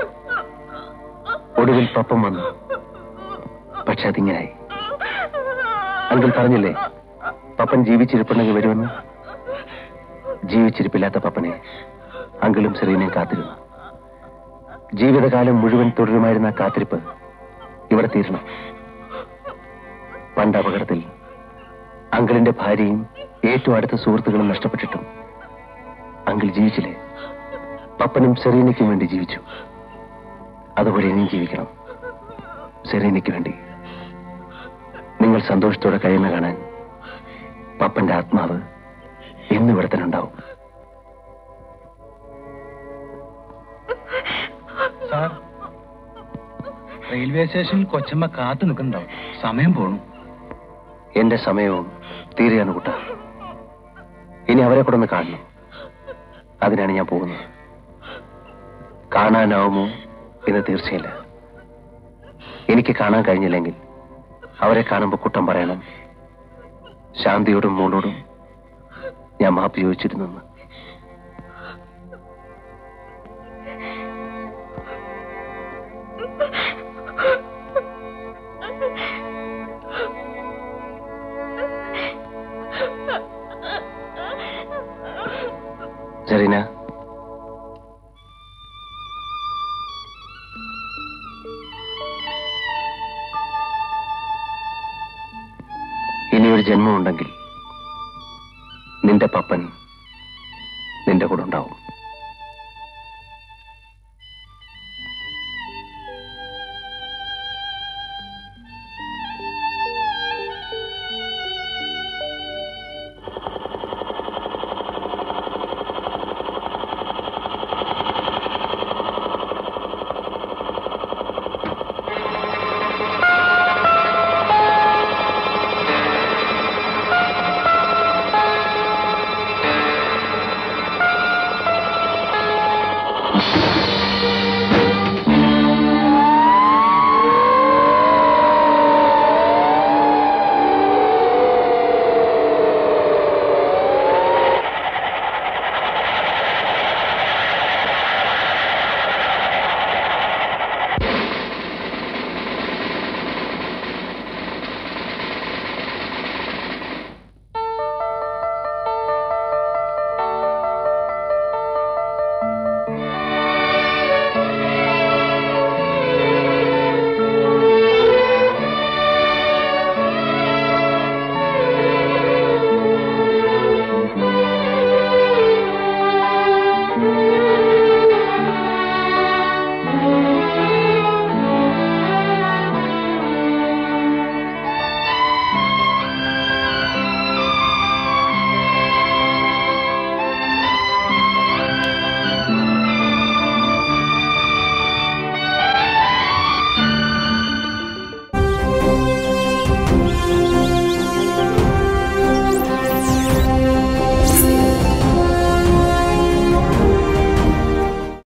ഒടുവിൽ പപ്പം വന്നു പക്ഷെ അതിങ്ങനായി അങ്കിൾ പറഞ്ഞില്ലേ പപ്പൻ ജീവിച്ചിരിപ്പുണ്ടെങ്കിൽ വരുമെന്ന് ജീവിച്ചിരിപ്പില്ലാത്ത പപ്പനെ അങ്കിളും സെറീനയും കാത്തിരുന്നു ജീവിതകാലം മുഴുവൻ തുടരുമായിരുന്ന ആ കാത്തിരിപ്പ് ഇവിടെ തീരണം പണ്ട് അപകടത്തിൽ അങ്കിളിന്റെ ഭാര്യയും ഏറ്റവും അടുത്ത സുഹൃത്തുക്കളും നഷ്ടപ്പെട്ടിട്ടും അങ്കിൾ ജീവിച്ചില്ലേ പപ്പനും സെറീനയ്ക്കും വേണ്ടി ജീവിച്ചു അതുപോലെ ഇനിയും ജീവിക്കണം സെറീനയ്ക്ക് വേണ്ടി നിങ്ങൾ സന്തോഷത്തോടെ കഴിയുന്ന കാണാൻ പപ്പന്റെ ആത്മാവ് എന്നും ഇവിടെ തന്നെ ഉണ്ടാവും സാർ റെയിൽവേ സ്റ്റേഷനിൽ കൊച്ചമ്മ കാത്തു നിൽക്കുന്നുണ്ടാവും സമയം പോണു എന്റെ സമയവും തീരെയാണ് കുട്ട ഇനി അവരെ കൂടെ ഒന്ന് കാണണം അതിനാണ് ഞാൻ പോകുന്നത് കാണാനാവുമോ എന്ന് തീർച്ചയില്ല എനിക്ക് കാണാൻ കഴിഞ്ഞില്ലെങ്കിൽ അവരെ കാണുമ്പോൾ കുട്ടം പറയണം ശാന്തിയോടും മോളോടും ഞാൻ മാപ്പ് ചോദിച്ചിരുന്നു എന്ന്. സെറീന ഇനിയൊരു ജന്മമുണ്ടെങ്കിൽ നിന്റെ പപ്പൻ നിന്റെ കൂടെ ഉണ്ടാവും